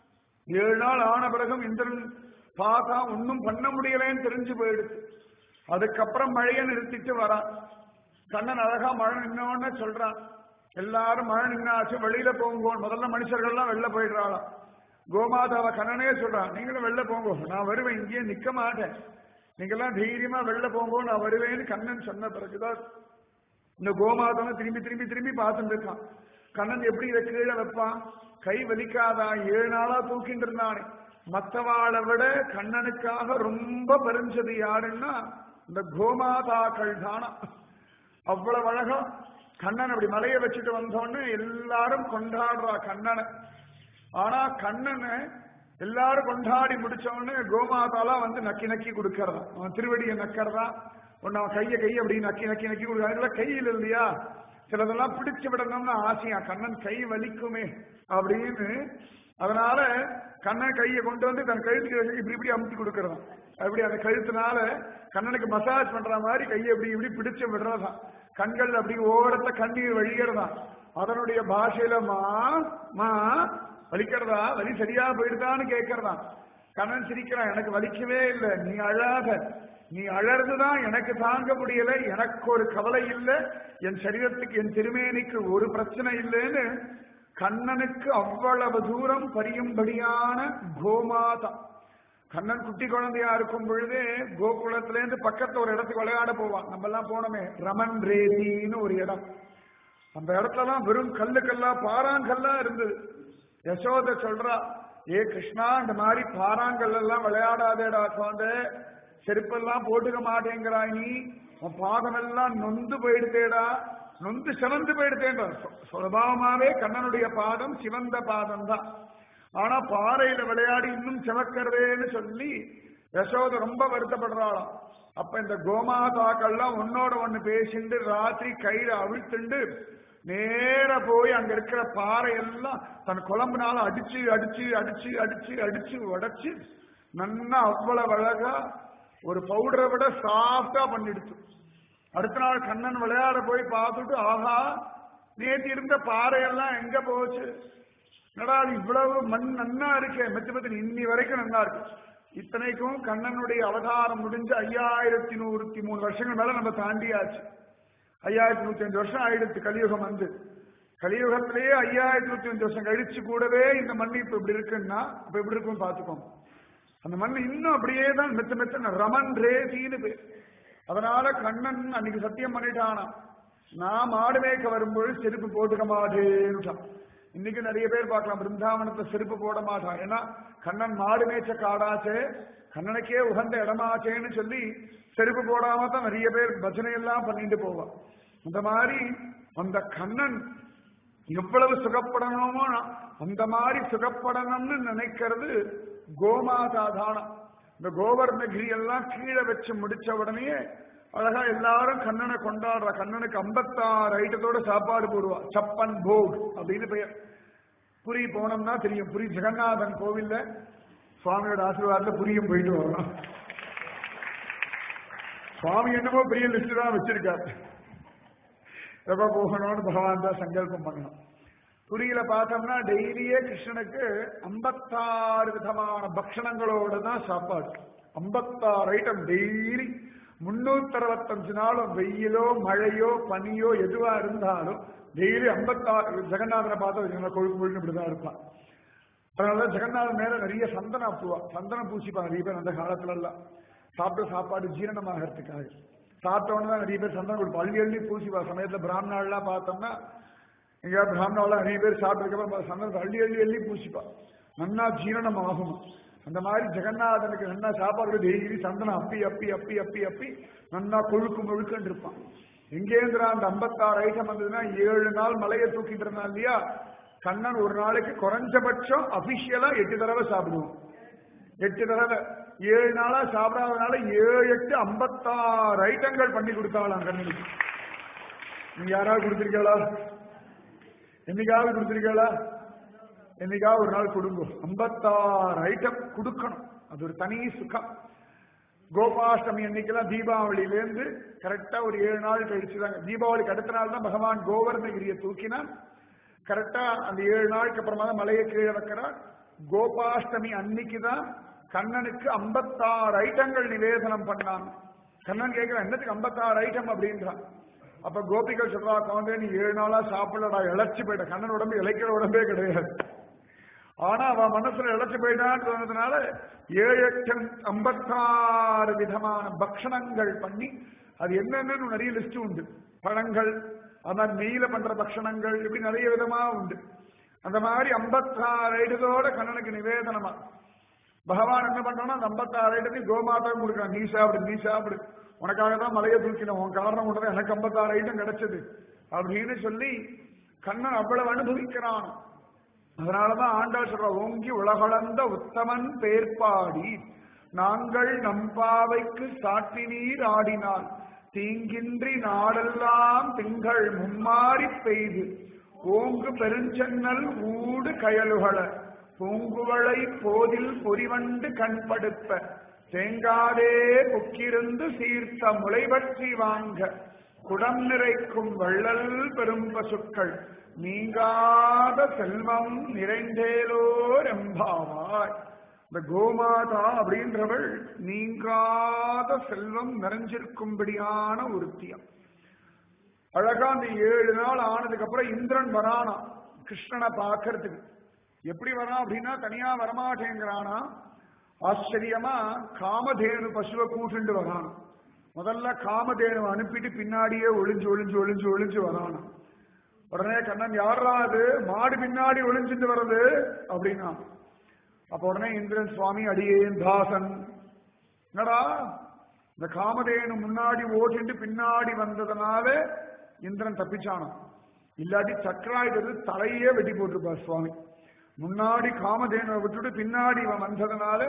ஏழு நாள் ஆன பிறகும் இந்திரன் பார்த்தா ஒன்னும் பண்ண முடியலன்னு தெரிஞ்சு போயிடுது அதுக்கப்புறம் மழையை நிறுத்திட்டு வரான் கண்ணன் அழகா மழை நின்னோன்னு சொல்றான் எல்லாரும் மழை நின்னாச்சு வெளியில போங்கோ முதல்ல மனுஷர்கள்லாம் வெளில போயிடுறாளாம் கோமாதாவை கண்ணனே சொல்றான் நீங்களும் வெளில போங்கோ நான் வருவேன் இங்கேயே நிக்க மாட்டேன் நீங்கெல்லாம் தைரியமா வெளில போங்கோ நான் வருவேன்னு கண்ணன் சொன்ன பிறகுதான் இந்த கோமாதாவை திரும்பி திரும்பி திரும்பி பார்த்துட்டு இருக்கான் கண்ணன் எப்படி இதை கீழே வைப்பான் கை வலிக்காதா ஏழு நாளா தூக்கிட்டு இருந்தானே மத்தவாளை விட கண்ணனுக்காக ரொம்ப பரிஞ்சது யாருன்னா இந்த கோமாதாக்கள் தானா அவ்வளவு அழகா கண்ணன் அப்படி மலையை வச்சுட்டு வந்தோன்னு எல்லாரும் கொண்டாடுறா கண்ணனை ஆனா கண்ணனை எல்லாரும் கொண்டாடி முடிச்சோன்னு கோமாதாலாம் வந்து நக்கி நக்கி கொடுக்கறதா அவன் திருவடியை நக்கறதா ஒன்னு அவன் கைய கையை அப்படி நக்கி நக்கி நக்கி கொடுக்கறா கையில் இல்லையா சிலதெல்லாம் பிடிச்சு விடணும்னு ஆசையா கண்ணன் கை வலிக்குமே அப்படின்னு அதனால கண்ணன் கையை கொண்டு வந்து தன் கழுத்துக்கு இப்படி இப்படி அமுத்தி கொடுக்கறதாம் அப்படி அந்த கழுத்துனால கண்ணனுக்கு மசாஜ் பண்ற மாதிரி கையை இப்படி இப்படி பிடிச்சு விடுறதாம் கண்கள் அப்படி ஓரத்த கண்ணீர் வழிகிறதாம் அதனுடைய பாஷையில மா மா வலிக்கிறதா வலி சரியா போயிடுதான்னு கேட்கறதாம் கண்ணன் சிரிக்கிறான் எனக்கு வலிக்கவே இல்லை நீ அழாத நீ அழறதுதான் எனக்கு தாங்க முடியல எனக்கு ஒரு கவலை இல்லை என் சரீரத்துக்கு என் திருமேனிக்கு ஒரு பிரச்சனை இல்லைன்னு கண்ணனுக்கு அவ்வளவு தூரம் பரியும்படியான கோமாதா கண்ணன் குட்டி குழந்தையா இருக்கும் பொழுதே கோகுலத்துல இருந்து பக்கத்துல ஒரு இடத்துக்கு விளையாட போவான் நம்ம எல்லாம் போனோமே ரமன் ரேதின்னு ஒரு இடம் அந்த இடத்துலலாம் வெறும் கல்லு கல்லா பாறாங்கல்லா இருந்தது யசோத சொல்றா ஏ கிருஷ்ணா இந்த மாதிரி பாறாங்கல் எல்லாம் விளையாடாதேடா குழந்தை செருப்பெல்லாம் போட்டுக்க மாட்டேங்கிறாய் நீ உன் பாதம் எல்லாம் நொந்து போயிடுதேடா நொந்து சிவந்து போயிடுதேன்ற சுலபாவமாவே கண்ணனுடைய பாதம் சிவந்த பாதம் தான் ஆனா பாறையில விளையாடி இன்னும் சிவக்கிறதேன்னு சொல்லி யசோத ரொம்ப வருத்தப்படுறாளாம் அப்ப இந்த கோமாதாக்கள்லாம் ஒன்னோட ஒண்ணு பேசிண்டு ராத்திரி கையில அவிழ்த்துண்டு நேர போய் அங்க இருக்கிற பாறை எல்லாம் தன் குழம்புனால அடிச்சு அடிச்சு அடிச்சு அடிச்சு அடிச்சு உடைச்சு நன்னா அவ்வளவு அழகா ஒரு பவுடரை விட சாஃப்டா பண்ணிடுச்சு அடுத்த நாள் கண்ணன் விளையாட போய் பார்த்துட்டு ஆஹா நேற்று இருந்த பாறையெல்லாம் எங்க போச்சு என்னடா அது இவ்வளவு மண் நன்னா இருக்கே மெத்து மெத்து இன்னி வரைக்கும் நன்னா இருக்கு இத்தனைக்கும் கண்ணனுடைய அவதாரம் முடிஞ்சு ஐயாயிரத்தி நூறுத்தி மூணு வருஷங்கள் மேல நம்ம தாண்டியாச்சு ஐயாயிரத்தி நூத்தி அஞ்சு வருஷம் ஆயிடுச்சு கலியுகம் வந்து கலியுகத்திலேயே ஐயாயிரத்தி நூத்தி அஞ்சு வருஷம் கழிச்சு கூடவே இந்த மண் இப்ப இப்படி இருக்குன்னா இப்ப எப்படி இருக்கும் பாத்துக்கோங்க அந்த மண் இன்னும் அப்படியே தான் மெத்த மெத்த ரமன் ரேசின்னு பேர் அதனால கண்ணன் அன்னைக்கு சத்தியம் பண்ணிட்டானா நான் மாடு மேய்க்க வரும்போது செருப்பு போட்டுக்க மாட்டேன்னுட்டான் இன்னைக்கு நிறைய பேர் பார்க்கலாம் பிருந்தாவனத்துல செருப்பு போட மாட்டான் ஏன்னா கண்ணன் மாடு மேய்ச்ச காடாச்சே கண்ணனுக்கே உகந்த இடமாச்சேன்னு சொல்லி செருப்பு போடாம தான் நிறைய பேர் பஜனை எல்லாம் பண்ணிட்டு போவான் அந்த மாதிரி அந்த கண்ணன் எவ்வளவு சுகப்படணுமோ அந்த மாதிரி சுகப்படணும்னு நினைக்கிறது கோமாதா தானம் இந்த கோவர்ணகிரி எல்லாம் கீழே வச்சு முடிச்ச உடனே அழகா எல்லாரும் கண்ணனை கொண்டாடுற கண்ணனுக்கு ஐம்பத்தாறு ஐட்டத்தோட சாப்பாடு போடுவா சப்பன் போக் அப்படின்னு பெயர் புரி போனோம்னா தெரியும் புரி ஜெகநாதன் கோவில்ல சுவாமியோட ஆசீர்வாதத்துல புரியும் போயிட்டு வரணும் சுவாமி என்னமோ பெரிய லிஸ்ட் தான் வச்சிருக்காரு எப்ப போகணும்னு பகவான் தான் சங்கல்பம் பண்ணணும் புரியில பார்த்தோம்னா டெய்லியே கிருஷ்ணனுக்கு ஐம்பத்தாறு விதமான பக்ஷணங்களோட தான் சாப்பாடு ஐம்பத்தாறு ஐட்டம் டெய்லி முன்னூத்தி அறுபத்தஞ்சு நாளும் வெயிலோ மழையோ பனியோ எதுவா இருந்தாலும் டெய்லி ஐம்பத்தாறு ஜெகநாதனை பார்த்து வச்சுக்கோங்க கொழுக்கு கொழுக்கு இப்படிதான் இருப்பான் அதனால ஜெகநாதன் மேல நிறைய சந்தன பூவா சந்தனம் பூசிப்பாங்க நிறைய பேர் அந்த காலத்துல எல்லாம் சாப்பிட்ட சாப்பாடு ஜீரணமாகறதுக்காக சாப்பிட்ட உடனே தான் நிறைய பேர் சந்தனம் கொடுப்போம் அள்ளி அள்ளி பூசிப்பா சமயத்துல பிராமணாலாம் பார்த்தோம்னா எங்க பிராமணாலாம் நிறைய பேர் சாப்பிட்டுருக்கப்ப சந்தனத்தை அள்ளி அள்ளி அள்ளி பூசிப்பா நன்னா ஜீரணம் ஆகும் அந்த மாதிரி ஜெகநாதனுக்கு நன்னா சாப்பாடு டெய்லி சந்தனம் அப்பி அப்பி அப்பி அப்பி அப்பி நன்னா கொழுக்கு முழுக்கன்னு இருப்பான் எங்கேந்திரா அந்த ஐம்பத்தாறு ஐட்டம் வந்ததுன்னா ஏழு நாள் மலையை தூக்கிட்டு இருந்தான் இல்லையா கண்ணன் ஒரு நாளைக்கு குறைஞ்சபட்சம் அபிஷியலா எட்டு தடவை சாப்பிடுவோம் எட்டு தடவை ஏழு நாளா சாப்பிடாதனால ஏழு எட்டு ஐம்பத்தாறு ஐட்டங்கள் பண்ணி கொடுத்தாங்களாம் கண்ணனுக்கு நீங்க யாராவது கொடுத்திருக்கீங்களா என்னைக்காவது கொடுத்திருக்கீங்களா என்னைக்காவது ஒரு நாள் கொடுங்க ஐம்பத்தாறு ஐட்டம் கொடுக்கணும் அது ஒரு தனி சுகம் கோபாஷ்டமி அன்னைக்கெல்லாம் தீபாவளியிலேருந்து கரெக்டா ஒரு ஏழு நாள் கழிச்சு தாங்க தீபாவளிக்கு அடுத்த நாள் தான் பகவான் கோவர்ணகிரியை தூக்கினான் கரெக்டா அந்த ஏழு நாளுக்கு அப்புறமா தான் மலையை கீழே வைக்கிறார் கோபாஷ்டமி அன்னைக்கு தான் கண்ணனுக்கு ஐம்பத்தாறு ஐட்டங்கள் நிவேதனம் பண்ணான் கண்ணன் கேட்கிறான் என்னத்துக்கு ஐம்பத்தாறு ஐட்டம் அப்படின்றான் அப்ப கோபிகள் சொல்றா குழந்தை நீ ஏழு நாளா சாப்பிடலடா இழைச்சு போயிட்ட கண்ணன் உடம்பு இழைக்கிற உடம்பே கிடையாது ஆனா அவன் மனசுல இழைச்சு போயிட்டான்னு சொன்னதுனால ஏழு எட்டு ஐம்பத்தாறு விதமான பக்ஷணங்கள் பண்ணி அது என்னென்னு நிறைய லிஸ்ட் உண்டு பழங்கள் அது நெய்யில பண்ற பக்ஷணங்கள் இப்படி நிறைய விதமா உண்டு அந்த மாதிரி ஐம்பத்தாறு ஐட்டத்தோட கண்ணனுக்கு நிவேதனமா பகவான் என்ன பண்றான்னா அந்த ஐம்பத்தாறு ஐட்டத்தையும் கோமாதாவும் கொடுக்குறான் நீ சாப்பிடு நீ சாப்பிடு உனக்காக தான் மலையை தூக்கினோம் உன் காரணம் கொண்டு எனக்கு ஐம்பத்தாறு ஐட்டம் கிடைச்சது அப்படின்னு சொல்லி கண்ணன் அவ்வளவு அனுபவிக்கிறான் அதனாலதான் ஆண்டாள் சொல்ற ஓங்கி உலகளந்த உத்தமன் பேர்பாடி நாங்கள் நம்பாவைக்கு சாட்டி நீர் ஆடினான் தீங்கின்றி நாடெல்லாம் திங்கள் மும்மாறி பெய்து ஓங்கு பெருஞ்சென்னல் ஊடு கயலுகள பூங்குவளை போதில் பொறிவண்டு கண்படுப்ப தேங்காதே புக்கிருந்து சீர்த்த முளை பற்றி வாங்க குடம் நிறைக்கும் வள்ளல் பெரும் பசுக்கள் நீங்காத செல்வம் நிறைந்தேலோர் எம்பாவாய் இந்த கோமாதா அப்படின்றவள் நீங்காத செல்வம் நிறைஞ்சிருக்கும்படியான ஒருத்தியம் அழகா அந்த ஏழு நாள் ஆனதுக்கு அப்புறம் இந்திரன் வரானா கிருஷ்ணனை பார்க்கறதுக்கு எப்படி வரான் அப்படின்னா தனியா வரமாட்டேங்கிறானா ஆச்சரியமா காமதேனு பசுவை கூட்டுண்டு வரான் முதல்ல காமதேனு அனுப்பிட்டு பின்னாடியே ஒளிஞ்சு ஒளிஞ்சு ஒளிஞ்சு ஒளிஞ்சு வரானா உடனே கண்ணன் யாரா அது மாடு பின்னாடி ஒளிஞ்சிட்டு வர்றது அப்படின்னா அப்ப உடனே இந்திரன் சுவாமி அடியேன் தாசன் என்னடா இந்த காமதேனு முன்னாடி ஓட்டிட்டு பின்னாடி வந்ததுனால இந்திரன் தப்பிச்சானான் இல்லாட்டி சக்கராயுதது தலையே வெட்டி போட்டிருப்பார் சுவாமி முன்னாடி காமதேனுவை விட்டுட்டு பின்னாடி இவன் வந்ததுனால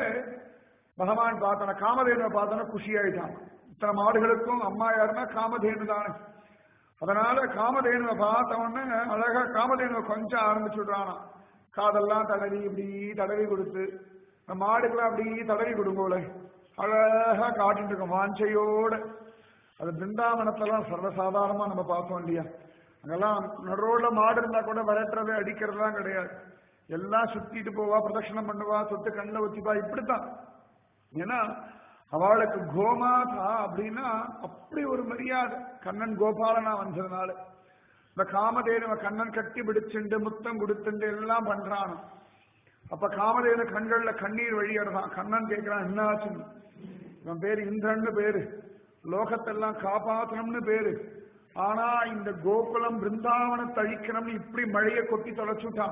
பகவான் பார்த்தான காமதேனுவை பார்த்தான குஷி ஆயிட்டான் இத்தனை மாடுகளுக்கும் அம்மா யாருன்னா காமதேனு தானே அதனால காமதேனுவை பார்த்தவொடனே அழகா காமதேனுவை கொஞ்சம் ஆரம்பிச்சு விடுறானா காதெல்லாம் தடவி இப்படி தடவி கொடுத்து இந்த மாடுக்கெல்லாம் அப்படி தடவி கொடுங்கோல அழகா காட்டிட்டு இருக்கோம் வாஞ்சையோட அது பிருந்தாவனத்தெல்லாம் சர்வசாதாரணமா நம்ம பார்த்தோம் இல்லையா அங்கெல்லாம் நடுரோட மாடு இருந்தா கூட விரட்டுறது அடிக்கிறதுலாம் கிடையாது எல்லாம் சுத்திட்டு போவா பிரதட்சணம் பண்ணுவா சொட்டு கண்ணில் வச்சுப்பா இப்படித்தான் ஏன்னா அவளுக்கு கோமாதா அப்படின்னா அப்படி ஒரு மரியாதை கண்ணன் கோபாலனா வந்ததுனால இந்த காமதேனுவ கண்ணன் கட்டி பிடிச்சுண்டு முத்தம் கொடுத்துண்டு எல்லாம் பண்றான் அப்ப காமதேனு கண்கள்ல கண்ணீர் வழியறதான் கண்ணன் கேட்கிறான் என்னாச்சுன்னு இவன் பேரு இந்திரன்னு பேரு லோகத்தெல்லாம் காப்பாத்தணும்னு பேரு ஆனா இந்த கோகுலம் பிருந்தாவனத்தை அழிக்கணும்னு இப்படி மழையை கொட்டி தொலைச்சுட்டான்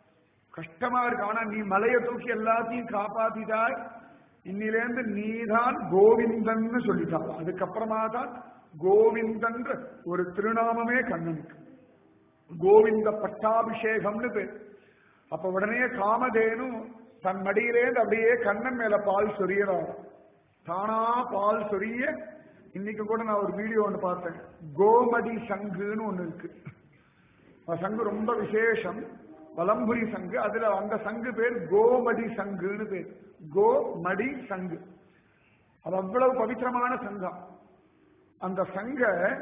கஷ்டமா இருக்கு ஆனா நீ மலையை தூக்கி எல்லாத்தையும் காப்பாத்திட்டாய் இன்னிலேருந்து நீதான் கோவிந்தன்னு சொல்லிட்டான் அதுக்கப்புறமா தான் கோவிந்தன்ற ஒரு திருநாமமே கண்ணனுக்கு கோவிந்த பட்டாபிஷேகம்னு பேர் அப்ப உடனே காமதேனு தன் மடியிலேருந்து அப்படியே கண்ணன் மேல பால் சொரியறார் தானா பால் சொரிய இன்னைக்கு கூட நான் ஒரு வீடியோ ஒன்று பார்த்தேன் கோமதி சங்குன்னு ஒண்ணு இருக்கு அந்த சங்கு ரொம்ப விசேஷம் வலம்புரி சங்கு அதுல அந்த சங்கு பேர் கோமடி சங்குன்னு பேர் கோமடி சங்கு அது அவ்வளவு பவித்திரமான சங்கம் அந்த சங்க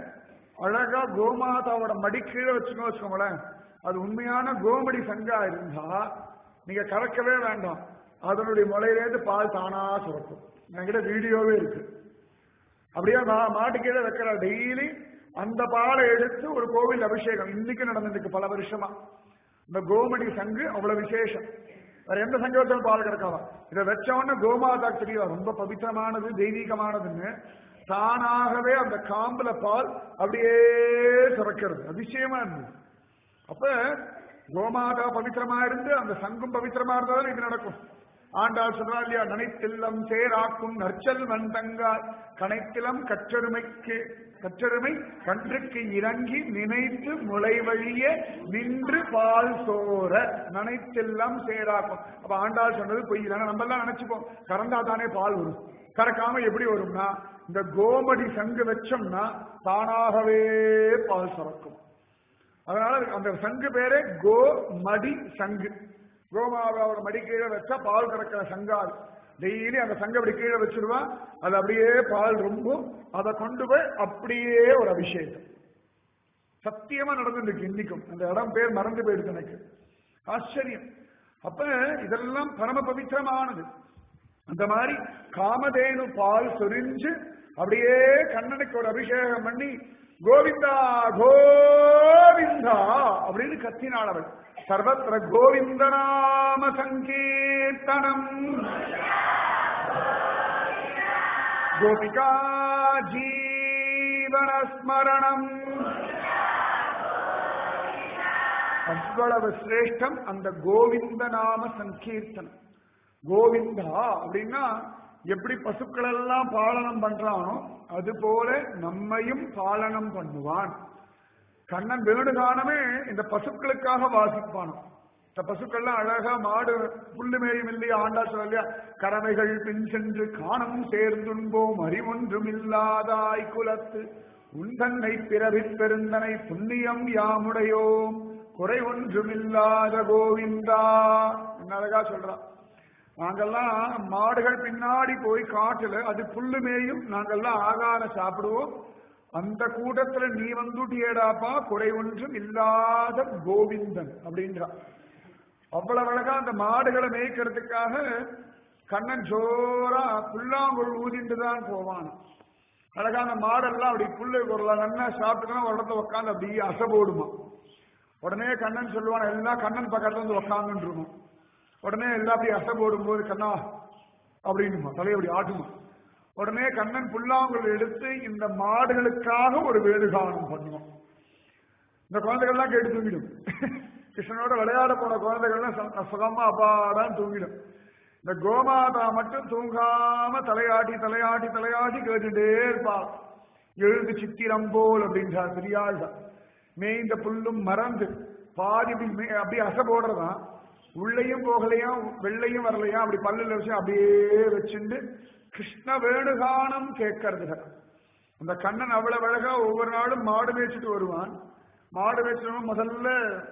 அழகா கோமாதாவோட மடி கீழே வச்சுக்கோ வச்சுக்கோங்களேன் அது உண்மையான கோமடி சங்கா இருந்தா நீங்க கறக்கவே வேண்டாம் அதனுடைய முளையிலேருந்து பால் தானா சுரக்கும் என்கிட்ட வீடியோவே இருக்கு அப்படியே மா- மாட்டு கீழே வைக்கிற டெய்லி அந்த பாலை எடுத்து ஒரு கோவில் அபிஷேகம் இன்னைக்கு நடந்திருக்கு பல வருஷமா இந்த கோமடி சங்கு அவ்வளவு விசேஷம் வேற எந்த சங்கத்தில் பால் கிடக்காதா இதை வச்ச உடனே கோமாதா தெரியல ரொம்ப பவித்திரமானது தெய்வீகமானதுன்னு தானாகவே அந்த காம்புல பால் அப்படியே சுரக்கிறது அதிசயமா இருந்தது அப்ப கோமாதா பவித்திரமா இருந்து அந்த சங்கும் பவித்திரமா இருந்தாலும் இது நடக்கும் ஆண்டாள் சொல்றா இல்லையா நனைத்தில்லம் சேராக்கும் நற்சல் வந்தங்கால் கனைத்திலம் கற்றெருமைக்கு கற்றெருமை கன்றுக்கு இறங்கி நினைத்து முளை வழிய நின்று பால் சோர நனைத்தில்லம் சேராக்கும் அப்ப ஆண்டாள் சொன்னது பொய் இல்லைன்னா நம்ம எல்லாம் நினைச்சுப்போம் கறந்தா தானே பால் வரும் கறக்காம எப்படி வரும்னா இந்த கோமடி சங்கு வச்சோம்னா தானாகவே பால் சுரக்கும் அதனால அந்த சங்கு பேரே கோ மடி சங்கு கோமாவோட மடி கீழே வச்சா பால் கறக்கிற சங்காது டெய்லி அந்த சங்கம் அப்படி கீழே வச்சிருவான் அது அப்படியே பால் ரொம்பும் அதை கொண்டு போய் அப்படியே ஒரு அபிஷேகம் சத்தியமா நடந்துருக்கு இன்னைக்கும் அந்த இடம் பேர் மறந்து போயிடுது எனக்கு ஆச்சரியம் அப்ப இதெல்லாம் பரம பவித்திரமானது அந்த மாதிரி காமதேனு பால் சொரிஞ்சு அப்படியே கண்ணனுக்கு ஒரு அபிஷேகம் பண்ணி கோவிந்தா கோவிந்தா அப்படின்னு கத்தினாள் அவள் சர்வத்திர கோவிந்த நாம சங்கீர்த்தனம் கோபிகா ஜீவனஸ்மரணம் அவ்வளவு சிரேஷ்டம் அந்த கோவிந்த நாம சங்கீர்த்தனம் கோவிந்தா அப்படின்னா எப்படி பசுக்கள் எல்லாம் பாலனம் பண்றானோ அது போல நம்மையும் பாலனம் பண்ணுவான் கண்ணன் வேணுகானமே இந்த பசுக்களுக்காக வாசிப்பானோ இந்த பசுக்கள்லாம் அழகா மாடு புல்லு மேயும் இல்லையா ஆண்டா சொல்லலையா கறவைகள் பின் சென்று காணம் சேர்ந்துண்போம் அறிவொன்றும் இல்லாதாய் குலத்து உந்தன்னை பிறவிப் பெருந்தனை புண்ணியம் யாமுடையோம் குறை ஒன்றுமில்லாத கோவிந்தா என்ன அழகா சொல்றான் நாங்கெல்லாம் மாடுகள் பின்னாடி போய் காட்டுல அது புல்லு மேயும் நாங்கெல்லாம் ஆகாரம் சாப்பிடுவோம் அந்த கூட்டத்துல நீ வந்துட்டியேடாப்பா குறை ஒன்றும் இல்லாத கோவிந்தன் அப்படின்றான் அவ்வளவு அழகா அந்த மாடுகளை மேய்க்கிறதுக்காக கண்ணன் ஜோரா புல்லாங்குழல் ஊதிட்டு தான் போவான் அழகா அந்த மாடெல்லாம் அப்படி புல்லு ஒரு நல்லா சாப்பிட்டுதான் ஒரு இடத்துல உட்காந்து அப்படியே அசைபோடுமா உடனே கண்ணன் சொல்லுவான் எல்லாம் கண்ணன் பக்கத்துல வந்து உட்காந்துருக்கும் உடனே எல்லாம் அப்படி அசை போடும்போது கண்ணா அப்படின்னுமா தலையை அப்படி ஆட்டுமா உடனே கண்ணன் புல்லாங்குழல் எடுத்து இந்த மாடுகளுக்காக ஒரு வேடுகானம் பண்ணுவான் இந்த குழந்தைகள்லாம் கேட்டு தூங்கிடும் கிருஷ்ணனோட விளையாட போன குழந்தைகள்லாம் ச- சுகமா அப்பாடான்னு தூங்கிடும் இந்த கோமாதா மட்டும் தூங்காம தலையாட்டி தலையாட்டி தலையாட்டி கேட்டுட்டே இருப்பாள் எழுது சித்திரம் போல் அப்படின்றார் பெரியாள்தான் மேய்ந்த புல்லும் மறந்து பாதி இப்படி மே- அப்படியே அசை போடுறதான் உள்ளையும் போகலையாம் வெள்ளையும் வரலையா அப்படி பல்லுல வச்சு அப்படியே வச்சுண்டு கிருஷ்ண வேணுகானம் கேட்கறதுகள் அந்த கண்ணன் அவ்வளவு அழகா ஒவ்வொரு நாளும் மாடு மேய்ச்சிட்டு வருவான் மாடு மேய்ச்சணும் முதல்ல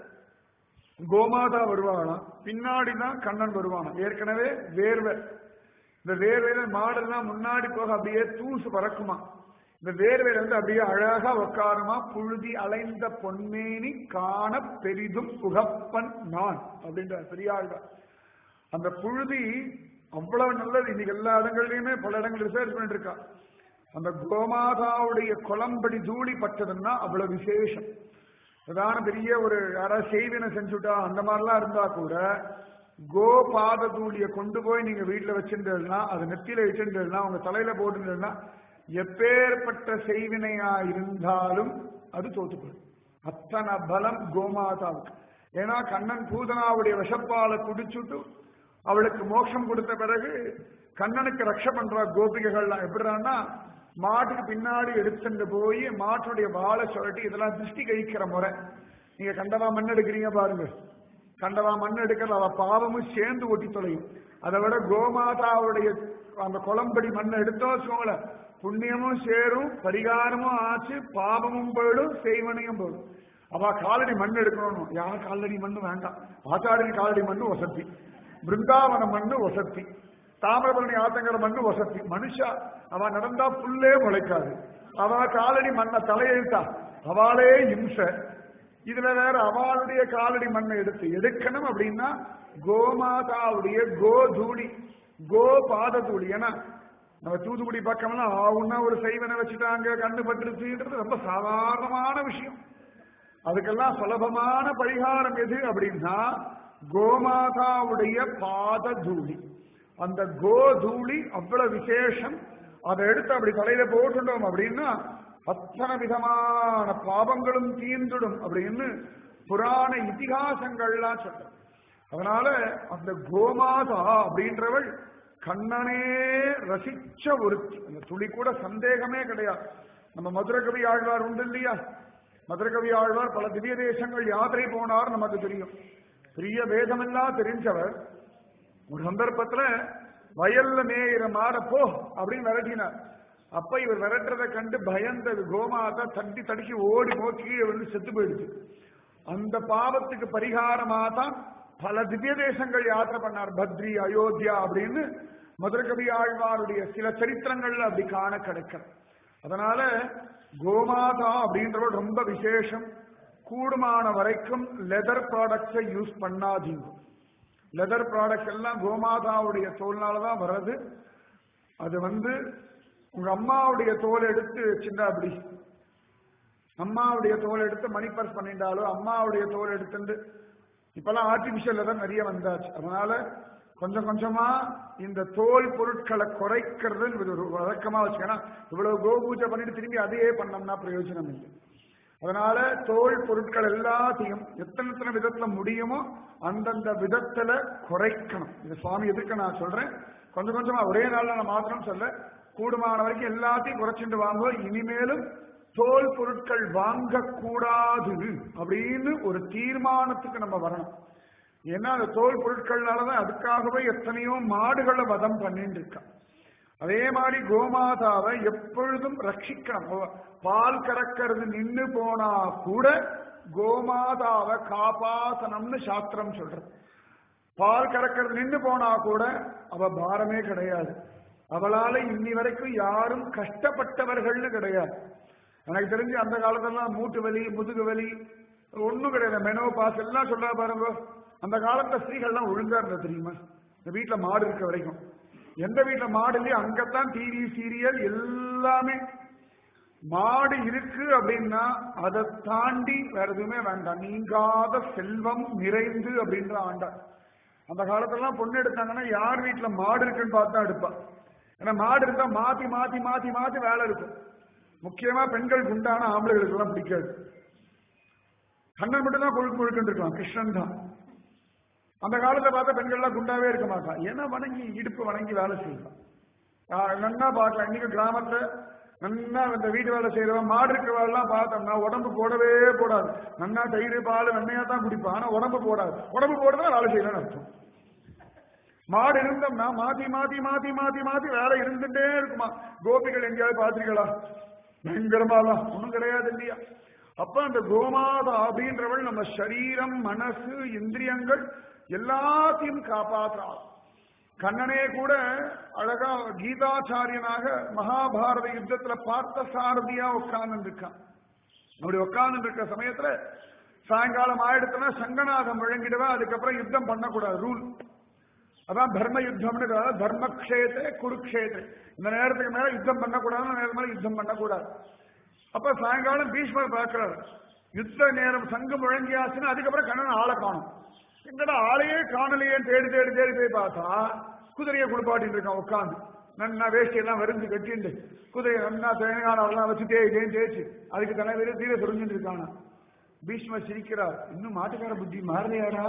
கோமாதா வருவாளாம் பின்னாடி தான் கண்ணன் வருவானாம் ஏற்கனவே வேர்வை இந்த வேர்வையில மாடெல்லாம் முன்னாடி போக அப்படியே தூசு பறக்குமா இந்த வேர்வையில வந்து அப்படியே அழகா உட்காருமா புழுதி அலைந்த பொன்மேனி காண பெரிதும் புகப்பன் நான் அப்படின்ற பெரியாள் அந்த புழுதி அவ்வளவு நல்லது இன்னைக்கு எல்லா இடங்கள்லயுமே பல இடங்கள் ரிசர்ச் பண்ணிட்டு இருக்கா அந்த கோமாதாவுடைய குளம்படி தூளி பட்டதுன்னா அவ்வளவு விசேஷம் பிரதான பெரிய ஒரு யாராவது செய்வினை செஞ்சுட்டா அந்த மாதிரிலாம் இருந்தா கூட கோ பாத தூளியை கொண்டு போய் நீங்க வீட்டுல வச்சிருந்தா அது நெத்தியில வச்சிருந்தா உங்க தலையில போட்டுருந்தா எப்பேற்பட்ட செய்வினையா இருந்தாலும் அது தோத்துப்படும் அத்தனை பலம் கோமாதாவுக்கு ஏன்னா கண்ணன் பூதனாவுடைய விஷப்பாலை குடிச்சுட்டு அவளுக்கு மோட்சம் கொடுத்த பிறகு கண்ணனுக்கு ரக்ஷ பண்றா கோபிகைகள்லாம் எப்படிறான்னா மாட்டுக்கு பின்னாடி எடுத்துட்டு போய் மாட்டுடைய வாழை சுரட்டி இதெல்லாம் திருஷ்டி கழிக்கிற முறை நீங்க கண்டவா மண் எடுக்கிறீங்க பாருங்க கண்டவா மண் எடுக்கிறது அவ பாவமும் சேர்ந்து ஒட்டி தொலையும் அதை விட கோமாதாவுடைய அந்த குளம்படி மண்ணை எடுத்தோம் வச்சுக்கோங்களேன் புண்ணியமும் சேரும் பரிகாரமும் ஆச்சு பாவமும் போயிடும் செய்வனையும் போயிடும் அவ காலடி மண் எடுக்கணும் யார் காலடி மண்ணு வேண்டாம் ஆச்சாரியன் காலடி மண்ணு வசதி பிருந்தாவன மண்ணு வசதி தாமிரபரணி ஆத்தங்கர மண்ணு வசதி மனுஷா அவ நடந்தா புல்லே முளைக்காது அவ காலடி மண்ணை தலையெழுத்தா அவளே இம்ச இதுல வேற அவளுடைய காலடி மண்ணை எடுத்து எடுக்கணும் அப்படின்னா கோமாதாவுடைய கோ தூளி கோ பாத தூளி ஏன்னா நம்ம தூத்துக்குடி பக்கம்லாம் ஆவுன்னா ஒரு செய்வனை வச்சுட்டாங்க கண்ணு பட்டுருச்சுன்றது ரொம்ப சாதாரணமான விஷயம் அதுக்கெல்லாம் சுலபமான பரிகாரம் எது அப்படின்னா கோமாதாவுடைய பாத தூளி அந்த கோதூளி அவ்வளவு விசேஷம் அதை எடுத்து அப்படி தலையில போட்டுட்டோம் அப்படின்னா அத்தனை விதமான பாவங்களும் தீர்ந்துடும் அப்படின்னு புராண இதிகாசங்கள்லாம் சொல்ற அதனால அந்த கோமாதா அப்படின்றவள் கண்ணனே ரசிச்ச ஒருத்தி அந்த துளி கூட சந்தேகமே கிடையாது நம்ம மதுரகவி ஆழ்வார் உண்டு இல்லையா மதுரகவி ஆழ்வார் பல திவ்ய தேசங்கள் யாத்திரை போனார் நமக்கு தெரியும் பெரிய வேதமெல்லாம் தெரிஞ்சவர் ஒரு சந்தர்ப்பத்துல வயல்ல மேயிற மாட போ அப்படின்னு விரட்டினார் அப்ப இவர் விரட்டுறதை கண்டு பயந்த கோமாதா தட்டி தடுக்கி ஓடி போய் கீழே வந்து செத்து போயிடுச்சு அந்த பாவத்துக்கு பரிகாரமா தான் பல திவ்ய தேசங்கள் யாத்திரை பண்ணார் பத்ரி அயோத்தியா அப்படின்னு மதுரகவி ஆழ்வாருடைய சில சரித்திரங்கள்ல அப்படி காண கிடைக்கும் அதனால கோமாதா அப்படின்றவள் ரொம்ப விசேஷம் கூடுமான வரைக்கும் லெதர் ப்ராடக்ட்ஸை யூஸ் பண்ணாதீங்க லெதர் ப்ராடக்ட் எல்லாம் கோமாதாவுடைய தோல்னால தான் வர்றது அது வந்து உங்க அம்மாவுடைய தோல் எடுத்து வச்சுட்டா அப்படி அம்மாவுடைய தோல் எடுத்து மணி பர்ஸ் பண்ணிட்டாலோ அம்மாவுடைய தோல் எடுத்துட்டு இப்பெல்லாம் ஆர்டிபிஷியல் லெதர் நிறைய வந்தாச்சு அதனால கொஞ்சம் கொஞ்சமா இந்த தோல் பொருட்களை குறைக்கிறது இது ஒரு வழக்கமா வச்சுக்கணும் இவ்வளவு கோபூஜை பண்ணிட்டு திரும்பி அதையே பண்ணோம்னா பிரயோஜனம் இல்லை அதனால தோல் பொருட்கள் எல்லாத்தையும் எத்தனை எத்தனை விதத்துல முடியுமோ அந்தந்த விதத்துல குறைக்கணும் இது சுவாமி எதுக்கு நான் சொல்றேன் கொஞ்சம் கொஞ்சமா ஒரே நாள்ல நான் மாத்திரம் சொல்ல கூடுமான வரைக்கும் எல்லாத்தையும் குறைச்சிட்டு வாங்க இனிமேலும் தோல் பொருட்கள் வாங்கக்கூடாது அப்படின்னு ஒரு தீர்மானத்துக்கு நம்ம வரணும் ஏன்னா அந்த தோல் பொருட்கள்னாலதான் அதுக்காகவே எத்தனையோ மாடுகளை வதம் பண்ணிட்டு இருக்கான் அதே மாதிரி கோமாதாவை எப்பொழுதும் ரட்சிக்கணும் பால் கறக்கிறது நின்னு போனா கூட கோமாதாவை காப்பாத்தனம்னு சாஸ்திரம் சொல்றது பால் கறக்கிறது நின்னு போனா கூட அவ பாரமே கிடையாது அவளால இன்னி வரைக்கும் யாரும் கஷ்டப்பட்டவர்கள்னு கிடையாது எனக்கு தெரிஞ்சு அந்த காலத்தெல்லாம் மூட்டு வலி முதுகு வலி ஒண்ணும் கிடையாது மெனோ பாஸ் எல்லாம் சொல்றா பாருங்க அந்த காலத்துல ஸ்திரீகள்லாம் ஒழுங்கா இருந்தது தெரியுமா இந்த வீட்டுல மாடு இருக்க வரைக்கும் எந்த வீட்டுல மாடு இல்லையோ அங்கத்தான் டிவி சீரியல் எல்லாமே மாடு இருக்கு அப்படின்னா அதை தாண்டி வேற எதுவுமே வேண்டாம் நீங்காத செல்வம் நிறைந்து அப்படின்ற ஆண்டா அந்த காலத்துலலாம் பொண்ணு எடுத்தாங்கன்னா யார் வீட்டுல மாடு இருக்குன்னு பார்த்தா எடுப்பா ஏன்னா மாடு இருந்தா மாத்தி மாத்தி மாத்தி மாத்தி வேலை இருக்கும் முக்கியமா பெண்கள் குண்டான ஆம்பளைகளுக்கு எல்லாம் பிடிக்காது கண்ணன் மட்டும் தான் கொழுக்கு கொழுக்குன்னு இருக்கலாம் கிருஷ்ணன் தான் அந்த காலத்துல பார்த்தா பெண்கள்லாம் குண்டாவே இருக்க மாட்டான் ஏன்னா வணங்கி இடுப்பு வணங்கி வேலை செய்யலாம் ஆஹ் நன்னா பார்க்கலாம் இன்னைக்கு கிராமத்துல நன்னா இந்த வீட்டு வேலை செய்யறவன் மாடு இருக்கிறவெல்லாம் பார்த்தோம்னா உடம்பு போடவே போடாது நன்னா தயிர் பால் வெண்ணையா தான் குடிப்பான் ஆனா உடம்பு போடாது உடம்பு போடுறதா வேலை செய்யணும்னு அர்த்தம் மாடு இருந்தோம்னா மாத்தி மாத்தி மாத்தி மாத்தி மாத்தி வேலை இருந்துட்டே இருக்குமா கோபிகள் எங்கேயாவது பாத்திருக்கீங்களா பயங்கரமாலாம் ஒண்ணும் கிடையாது இல்லையா அப்ப அந்த கோமாதா அப்படின்றவள் நம்ம சரீரம் மனசு இந்திரியங்கள் எல்லாத்தையும் காப்பாற்றுறாள் கண்ணனே கூட அழகா கீதாச்சாரியனாக மகாபாரத யுத்தத்துல பார்த்த சாரதியா உட்கார்ந்து இருக்கான் அப்படி உட்கார்ந்து இருக்க சமயத்துல சாயங்காலம் ஆயிடுத்துனா சங்கநாதம் முழங்கிடுவா அதுக்கப்புறம் யுத்தம் பண்ணக்கூடாது ரூல் அதான் தர்ம யுத்தம்னு தர்மக்ஷேத்திரே குருக்ஷேத்திரே இந்த நேரத்துக்கு மேல யுத்தம் பண்ணக்கூடாது நேரம் மேல யுத்தம் பண்ணக்கூடாது அப்ப சாயங்காலம் பீஷ்மர் பார்க்கிறார் யுத்த நேரம் சங்கு முழங்கியாச்சுன்னா அதுக்கப்புறம் கண்ணன் ஆளை காணும் எங்கடா ஆளையே காணலையே தேடி தேடி தேடி போய் பார்த்தா குதிரையை குளிப்பாட்டிட்டு இருக்கான் உட்காந்து நன்னா வேஷ்டி எல்லாம் வருந்து கட்டிண்டு குதிரையை நன்னா தேங்காய் வச்சு தேய் தேய் தேய்ச்சி அதுக்கு தலைவரே தீர சொரிஞ்சுட்டு இருக்கானா பீஷ்மர் சிரிக்கிறார் இன்னும் மாட்டுக்கார புத்தி மாறலையாடா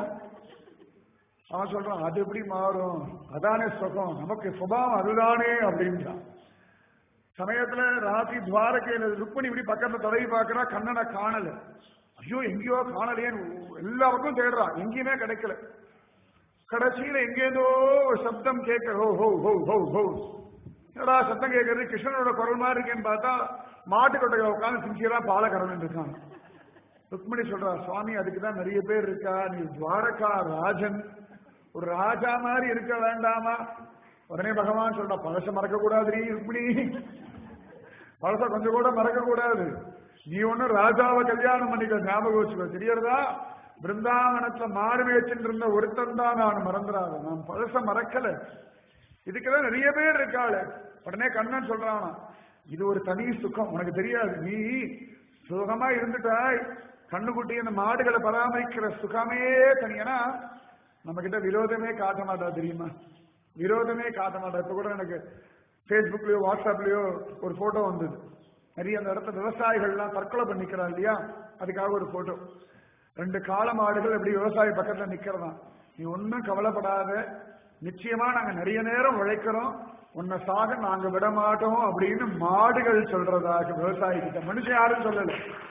அவன் சொல்றான் அது எப்படி மாறும் அதானே சுகம் நமக்கு சுபாவம் அதுதானே அப்படின்றான் சமயத்துல ராத்திரி துவாரகையில ருக்மணி இப்படி பக்கத்துல தொடங்கி பார்க்கறா கண்ணனை காணல ஐயோ எங்கேயோ காணலையேன்னு எல்லா பக்கம் தேடுறான் எங்கேயுமே கிடைக்கல கடைசியில எங்கேதோ ஒரு சப்தம் கேட்க ஹோ ஹோ ஹோ ஹோ ஹோ என்னடா சத்தம் கேட்கறது கிருஷ்ணனோட குரல் மாதிரி இருக்கேன்னு பார்த்தா மாட்டு கொட்டையை உட்காந்து சின்சியரா பாலை கறந்துட்டு இருக்காங்க ருக்மணி சொல்றா சுவாமி அதுக்கு தான் நிறைய பேர் இருக்கா நீ துவாரகா ராஜன் ஒரு ராஜா மாதிரி இருக்க வேண்டாமா உடனே பகவான் சொல்றா பழச மறக்க கூடாது ருக்மிணி பழச கொஞ்சம் கூட மறக்க கூடாது நீ ஒண்ணு ராஜாவை கல்யாணம் பண்ணிக்க ஞாபகம் வச்சுக்கோ தெரியறதா பிருந்தாவனத்துல மாறு மேய்ச்சிட்டு இருந்த ஒருத்தன் தான் நான் மறந்துடாத நான் பழச மறக்கல இதுக்கெல்லாம் நிறைய பேர் இருக்காளு உடனே கண்ணன் சொல்றானா இது ஒரு தனி சுகம் உனக்கு தெரியாது நீ சுகமா இருந்துட்டாய் கண்ணுக்குட்டி அந்த மாடுகளை பராமரிக்கிற சுகமே தனி ஏன்னா நம்ம கிட்ட விரோதமே காட்ட மாட்டா தெரியுமா விரோதமே காட்ட மாட்டா இப்ப கூட எனக்கு ஃபேஸ்புக்லயோ வாட்ஸ்அப்லயோ ஒரு போட்டோ வந்தது நிறைய அந்த இடத்துல விவசாயிகள்லாம் தற்கொலை பண்ணிக்கிறான் இல்லையா அதுக்காக ஒரு போட்டோ ரெண்டு காளை மாடுகள் எப்படி விவசாயி பக்கத்துல நிக்கிறதா நீ ஒன்னும் கவலைப்படாத நிச்சயமா நாங்க நிறைய நேரம் உழைக்கிறோம் உன்னை சாக நாங்க விட மாட்டோம் அப்படின்னு மாடுகள் சொல்றதாக விவசாயி கிட்ட மனுஷன் யாரும் சொல்லல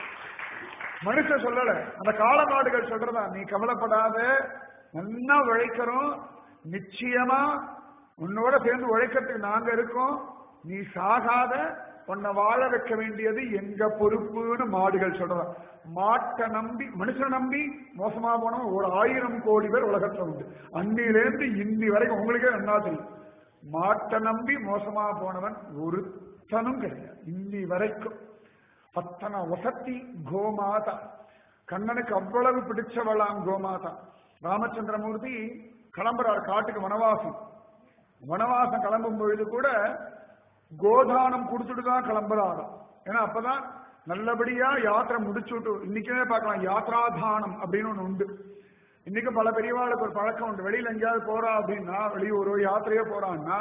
மனுஷன் சொல்லல அந்த காளை மாடுகள் சொல்றதா நீ கவலைப்படாத நல்லா உழைக்கிறோம் நிச்சயமா உன்னோட சேர்ந்து உழைக்கிறதுக்கு நாங்க இருக்கோம் நீ சாகாத உன்னை வாழ வைக்க வேண்டியது எங்க பொறுப்புன்னு மாடுகள் சொல்றதா மாட்டை நம்பி மனுஷனை நம்பி மோசமா போனவன் ஒரு ஆயிரம் கோடி பேர் உலகத்துல உண்டு அன்னிலேருந்து இன்னி வரைக்கும் உங்களுக்கே நல்லா தெரியும் மாட்டை நம்பி மோசமா போனவன் ஒருத்தனும் கிடையாது இன்னி வரைக்கும் அத்தனை வசத்தி கோமாதா கண்ணனுக்கு அவ்வளவு பிடிச்சவளாம் கோமாதா ராமச்சந்திரமூர்த்தி கிளம்புறார் காட்டுக்கு வனவாசம் வனவாசம் கிளம்பும் பொழுது கூட கோதானம் கொடுத்துட்டு தான் கிளம்புறாராம் ஏன்னா அப்பதான் நல்லபடியா யாத்திரை முடிச்சுட்டு இன்னைக்குமே பார்க்கலாம் யாத்ராதானம் அப்படின்னு ஒண்ணு உண்டு இன்னைக்கு பல பெரியவாளுக்கு ஒரு பழக்கம் உண்டு வெளியில எங்கேயாவது போறா அப்படின்னா வெளியூரோ யாத்திரையோ போறான்னா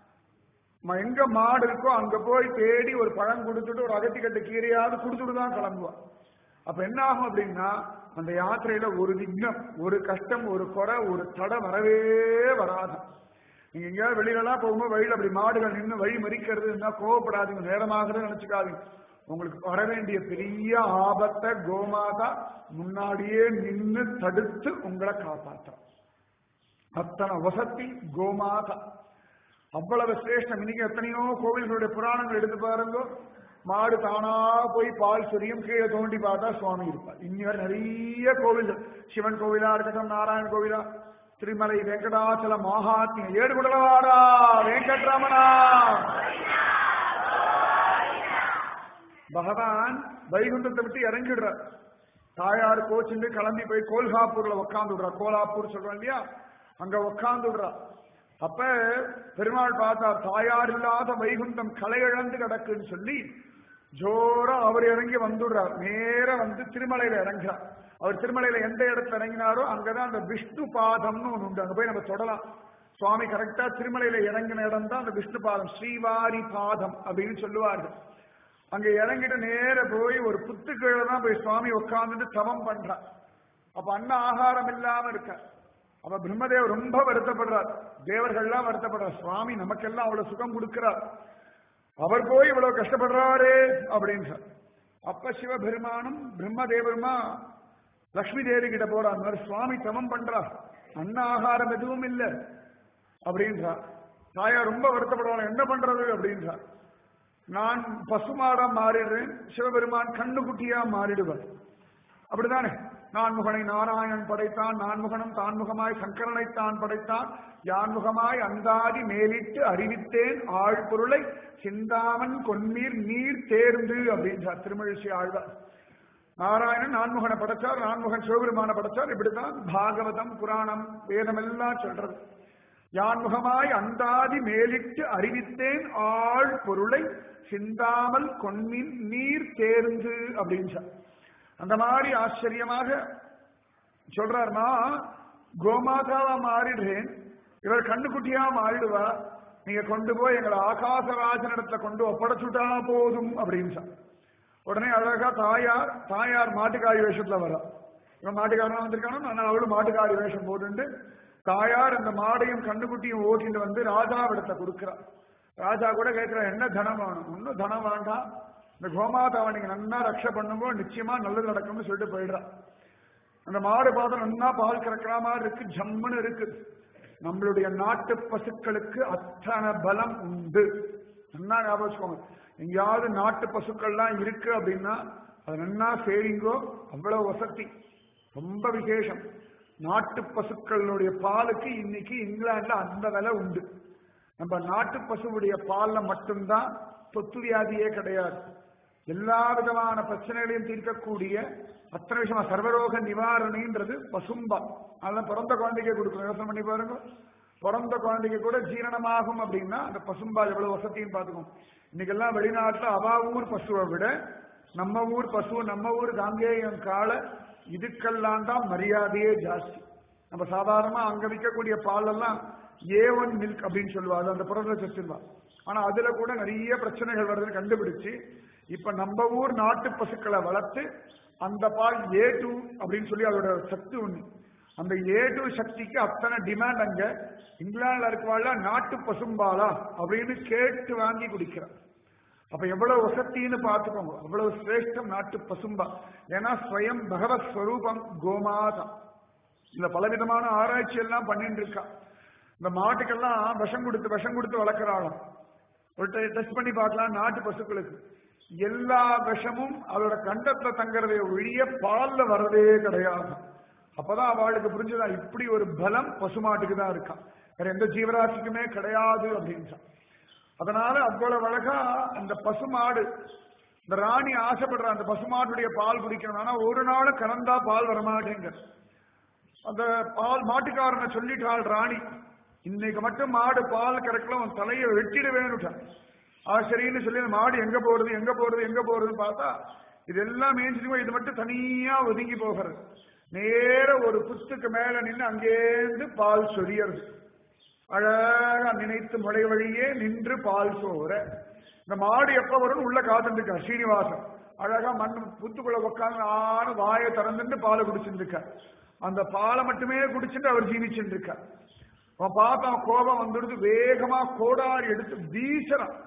ம- எங்க மாடு இருக்கோ அங்க போய் தேடி ஒரு பழம் கொடுத்துட்டு ஒரு அகத்திக்கட்டு கீரையாவது கொடுத்துட்டு தான் கிளம்புவான் அப்ப என்ன ஆகும் அப்படின்னா அந்த யாத்திரையில ஒரு விக்னம் ஒரு கஷ்டம் ஒரு குறை ஒரு தடை வரவே வராது நீங்க எங்கேயாவது வெளியில எல்லாம் போகும்போது வழியில அப்படி மாடுகள் நின்று வழி மறிக்கிறது இருந்தா கோவப்படாதீங்க நேரமாகிறது நினைச்சுக்காதீங்க உங்களுக்கு வர வேண்டிய பெரிய ஆபத்தை கோமாதா முன்னாடியே நின்னு தடுத்து உங்களை காப்பாத்துறோம் அத்தனை வசதி கோமாதா அவ்வளவு சிரேஷ்டம் இன்னைக்கு எத்தனையோ கோவில்களுடைய புராணங்கள் எடுத்து பாருங்க மாடு தானா போய் பால் சொரியும் கீழே தோண்டி பார்த்தா சுவாமி இருப்பார் இன்னி வரை நிறைய கோவில்கள் சிவன் கோவிலா இருக்கட்டும் நாராயண கோவிலா திருமலை வெங்கடாச்சல மகாத்மியம் ஏடுகுடலவாடா வெங்கட்ரமணா பகவான் வைகுண்டத்தை விட்டு இறங்கிடுறார் தாயார் கோச்சிண்டு கிளம்பி போய் கோல்ஹாப்பூர்ல உட்காந்து விடுறார் கோலாப்பூர் சொல்றோம் இல்லையா அங்க உட்காந்து விடுறார் அப்ப பெருமாள் பார்த்தார் தாயார் இல்லாத வைகுண்டம் கலையிழந்து கிடக்குன்னு சொல்லி ஜோரா அவர் இறங்கி வந்துடுறார் நேர வந்து திருமலையில இறங்குறார் அவர் திருமலையில எந்த இடத்துல இறங்கினாரோ அங்கதான் அந்த விஷ்ணு பாதம்னு ஒண்ணு உண்டு அங்க போய் நம்ம தொடலாம் சுவாமி கரெக்டா திருமலையில இறங்கின இடம் தான் அந்த விஷ்ணு பாதம் ஸ்ரீவாரி பாதம் அப்படின்னு சொல்லுவார்கள் அங்க இறங்கிட்டு நேர போய் ஒரு புத்துக்கீழ தான் போய் சுவாமி உட்கார்ந்துட்டு தவம் பண்றார் அப்ப அன்ன ஆகாரம் இல்லாம இருக்க அப்ப பிரம்மதேவர் ரொம்ப வருத்தப்படுறார் தேவர்கள்லாம் வருத்தப்படுறார் சுவாமி நமக்கெல்லாம் அவ்வளவு சுகம் கொடுக்கிறார் அவர் போய் இவ்வளவு கஷ்டப்படுறாரே அப்படின்னு அப்ப சிவபெருமானும் பிரம்மதேவருமா லக்ஷ்மி தேவி கிட்ட போறார் இந்த மாதிரி சுவாமி தவம் பண்றார் அன்ன ஆகாரம் எதுவும் இல்லை அப்படின்றார் தாயார் ரொம்ப வருத்தப்படுவாங்க என்ன பண்றது அப்படின்றார் நான் பசுமாடா மாறிடுறேன் சிவபெருமான் கண்ணுக்குட்டியா மாறிடுவார் அப்படிதானே நான்முகனை நாராயணன் படைத்தான் நான்முகனும் தான்முகமாய் சங்கரனை தான் படைத்தான் யான்முகமாய் அந்தாதி மேலிட்டு அறிவித்தேன் ஆழ்பொருளை சிந்தாமன் கொன்னீர் நீர் தேர்ந்து அப்படின்றார் திருமழிசை ஆழ்வார் நாராயணன் நான்முகனை படைச்சார் நான்முகன் சிவபெருமான படைச்சார் இப்படித்தான் பாகவதம் புராணம் வேதம் எல்லாம் சொல்றது யான்முகமாய் அந்தாதி மேலிட்டு அறிவித்தேன் ஆள் பொருளை சிந்தாமல் கொன்மின் நீர் தேர்ந்து அப்படின்னு அந்த மாதிரி ஆச்சரியமாக சொல்றாருன்னா கோமாதாவா மாறிடுறேன் இவர் கண்ணுக்குட்டியா மாறிடுவா நீங்க கொண்டு போய் எங்களை ஆகாசராஜனிடத்துல கொண்டு ஒப்படைச்சுட்டா போதும் அப்படின்னு சொன்னார். உடனே அழகா தாயார் தாயார் மாட்டுக்காரி வேஷத்துல வரா இவன் மாட்டுக்காரனா வந்திருக்கானோ நான் அவளும் மாட்டுக்காரி வேஷம் போட்டுண்டு தாயார் அந்த மாடையும் கண்ணுக்குட்டியும் ஓட்டிட்டு வந்து ராஜாவிடத்தை கொடுக்கிறா ராஜா கூட கேட்கிற என்ன தனம் வேணும் ஒன்னும் தனம் வேண்டாம் இந்த கோமாதாவை நீங்க நன்னா ரக்ஷ பண்ணும்போது நிச்சயமா நல்லது நடக்கும்னு சொல்லிட்டு போயிடுறா அந்த மாடு பார்த்தா நன்னா பால் கறக்கிற மாதிரி இருக்கு ஜம்முன்னு இருக்கு நம்மளுடைய நாட்டு பசுக்களுக்கு அத்தனை பலம் உண்டு நன்னா ஞாபகம் வச்சுக்கோங்க எங்கேயாவது நாட்டு பசுக்கள்லாம் இருக்கு அப்படின்னா அது நன்னா சேரிங்கோ அவ்வளவு வசதி ரொம்ப விசேஷம் நாட்டு பசுக்களுடைய பாலுக்கு இன்னைக்கு இங்கிலாந்துல அந்த விலை உண்டு நம்ம நாட்டு பசுவுடைய பால்ல மட்டும்தான் தொத்து வியாதியே கிடையாது எல்லா விதமான பிரச்சனைகளையும் தீர்க்கக்கூடிய அத்தனை விஷயமா சர்வரோக நிவாரணின்றது பசும்பா அதெல்லாம் பிறந்த குழந்தைக்கே கொடுக்கணும் யோசனை பண்ணி பாருங்க பிறந்த குழந்தைக்கு கூட ஜீரணமாகும் அப்படின்னா அந்த பசும்பால் எவ்வளவு வசதின்னு பார்த்துக்கோங்க இன்னைக்கெல்லாம் வெளிநாட்டுல அவா ஊர் பசுவை விட நம்ம ஊர் பசு நம்ம ஊர் காங்கேயம் காளை இதுக்கெல்லாம் தான் மரியாதையே ஜாஸ்தி நம்ம சாதாரணமா அங்க விற்கக்கூடிய பால் எல்லாம் ஏ ஒன் மில்க் அப்படின்னு சொல்லுவா அது அந்த புரத சத்துருவா ஆனா அதுல கூட நிறைய பிரச்சனைகள் வருதுன்னு கண்டுபிடிச்சு இப்ப நம்ம ஊர் நாட்டு பசுக்களை வளர்த்து அந்த பால் ஏ டூ அப்படின்னு சொல்லி அதோட சத்து ஒண்ணு அந்த ஏ டூ சக்திக்கு அத்தனை டிமாண்ட் அங்க இங்கிலாந்துல இருக்கவாள் நாட்டு பசும்பாலா அப்படின்னு கேட்டு வாங்கி குடிக்கிறான் அப்ப எவ்வளவு வசத்தின்னு பார்த்துக்கோங்க அவ்வளவு சிரேஷ்டம் நாட்டு பசும்பா ஏன்னா ஸ்வயம் பகவத் ஸ்வரூபம் கோமாதா இந்த பலவிதமான ஆராய்ச்சி எல்லாம் பண்ணிட்டு இருக்கா இந்த மாட்டுக்கெல்லாம் விஷம் கொடுத்து விஷம் கொடுத்து வளர்க்குறாளாம் ஒரு டெஸ்ட் பண்ணி பார்க்கலாம் நாட்டு பசுக்களுக்கு எல்லா விஷமும் அதோட கண்டத்துல தங்கறதை ஒழிய பால்ல வர்றதே கிடையாது அப்பதான் அவளுக்கு புரிஞ்சுதா இப்படி ஒரு பலம் பசுமாட்டுக்கு தான் இருக்கான் வேற எந்த ஜீவராசிக்குமே கிடையாது அப்படின்றான் அதனால அவ்வளவு அழகா அந்த பசுமாடு இந்த ராணி ஆசைப்படுற அந்த பசுமாட்டுடைய பால் குடிக்கணும் ஆனா ஒரு நாள் கலந்தா பால் வரமாட்டேங்க அந்த பால் மாட்டுக்காரனை சொல்லிட்டாள் ராணி இன்னைக்கு மட்டும் மாடு பால் கறக்கல உன் தலையை வெட்டிட வேணுட்டான் சரின்னு சொல்லி அந்த மாடு எங்க போறது எங்க போறது எங்க போறதுன்னு பார்த்தா இதெல்லாம் மேய்ஞ்சிட்டு இது மட்டும் தனியா ஒதுங்கி போகிறது நேர ஒரு புத்துக்கு மேல நின்று அங்கேருந்து பால் சொரியறது அழகா நினைத்து முளை வழியே நின்று பால் சோற இந்த மாடு எப்ப வரும் உள்ள காத்துருக்கா ஸ்ரீனிவாசன் அழகா மண் புத்துக்குள்ள உட்காந்து ஆறு வாயை திறந்துட்டு பாலை குடிச்சுட்டு அந்த பாலை மட்டுமே குடிச்சுட்டு அவர் ஜீவிச்சுட்டு இருக்கார் அவன் பார்த்தான் கோபம் வந்துடுது வேகமா கோடாரி எடுத்து வீசுறான்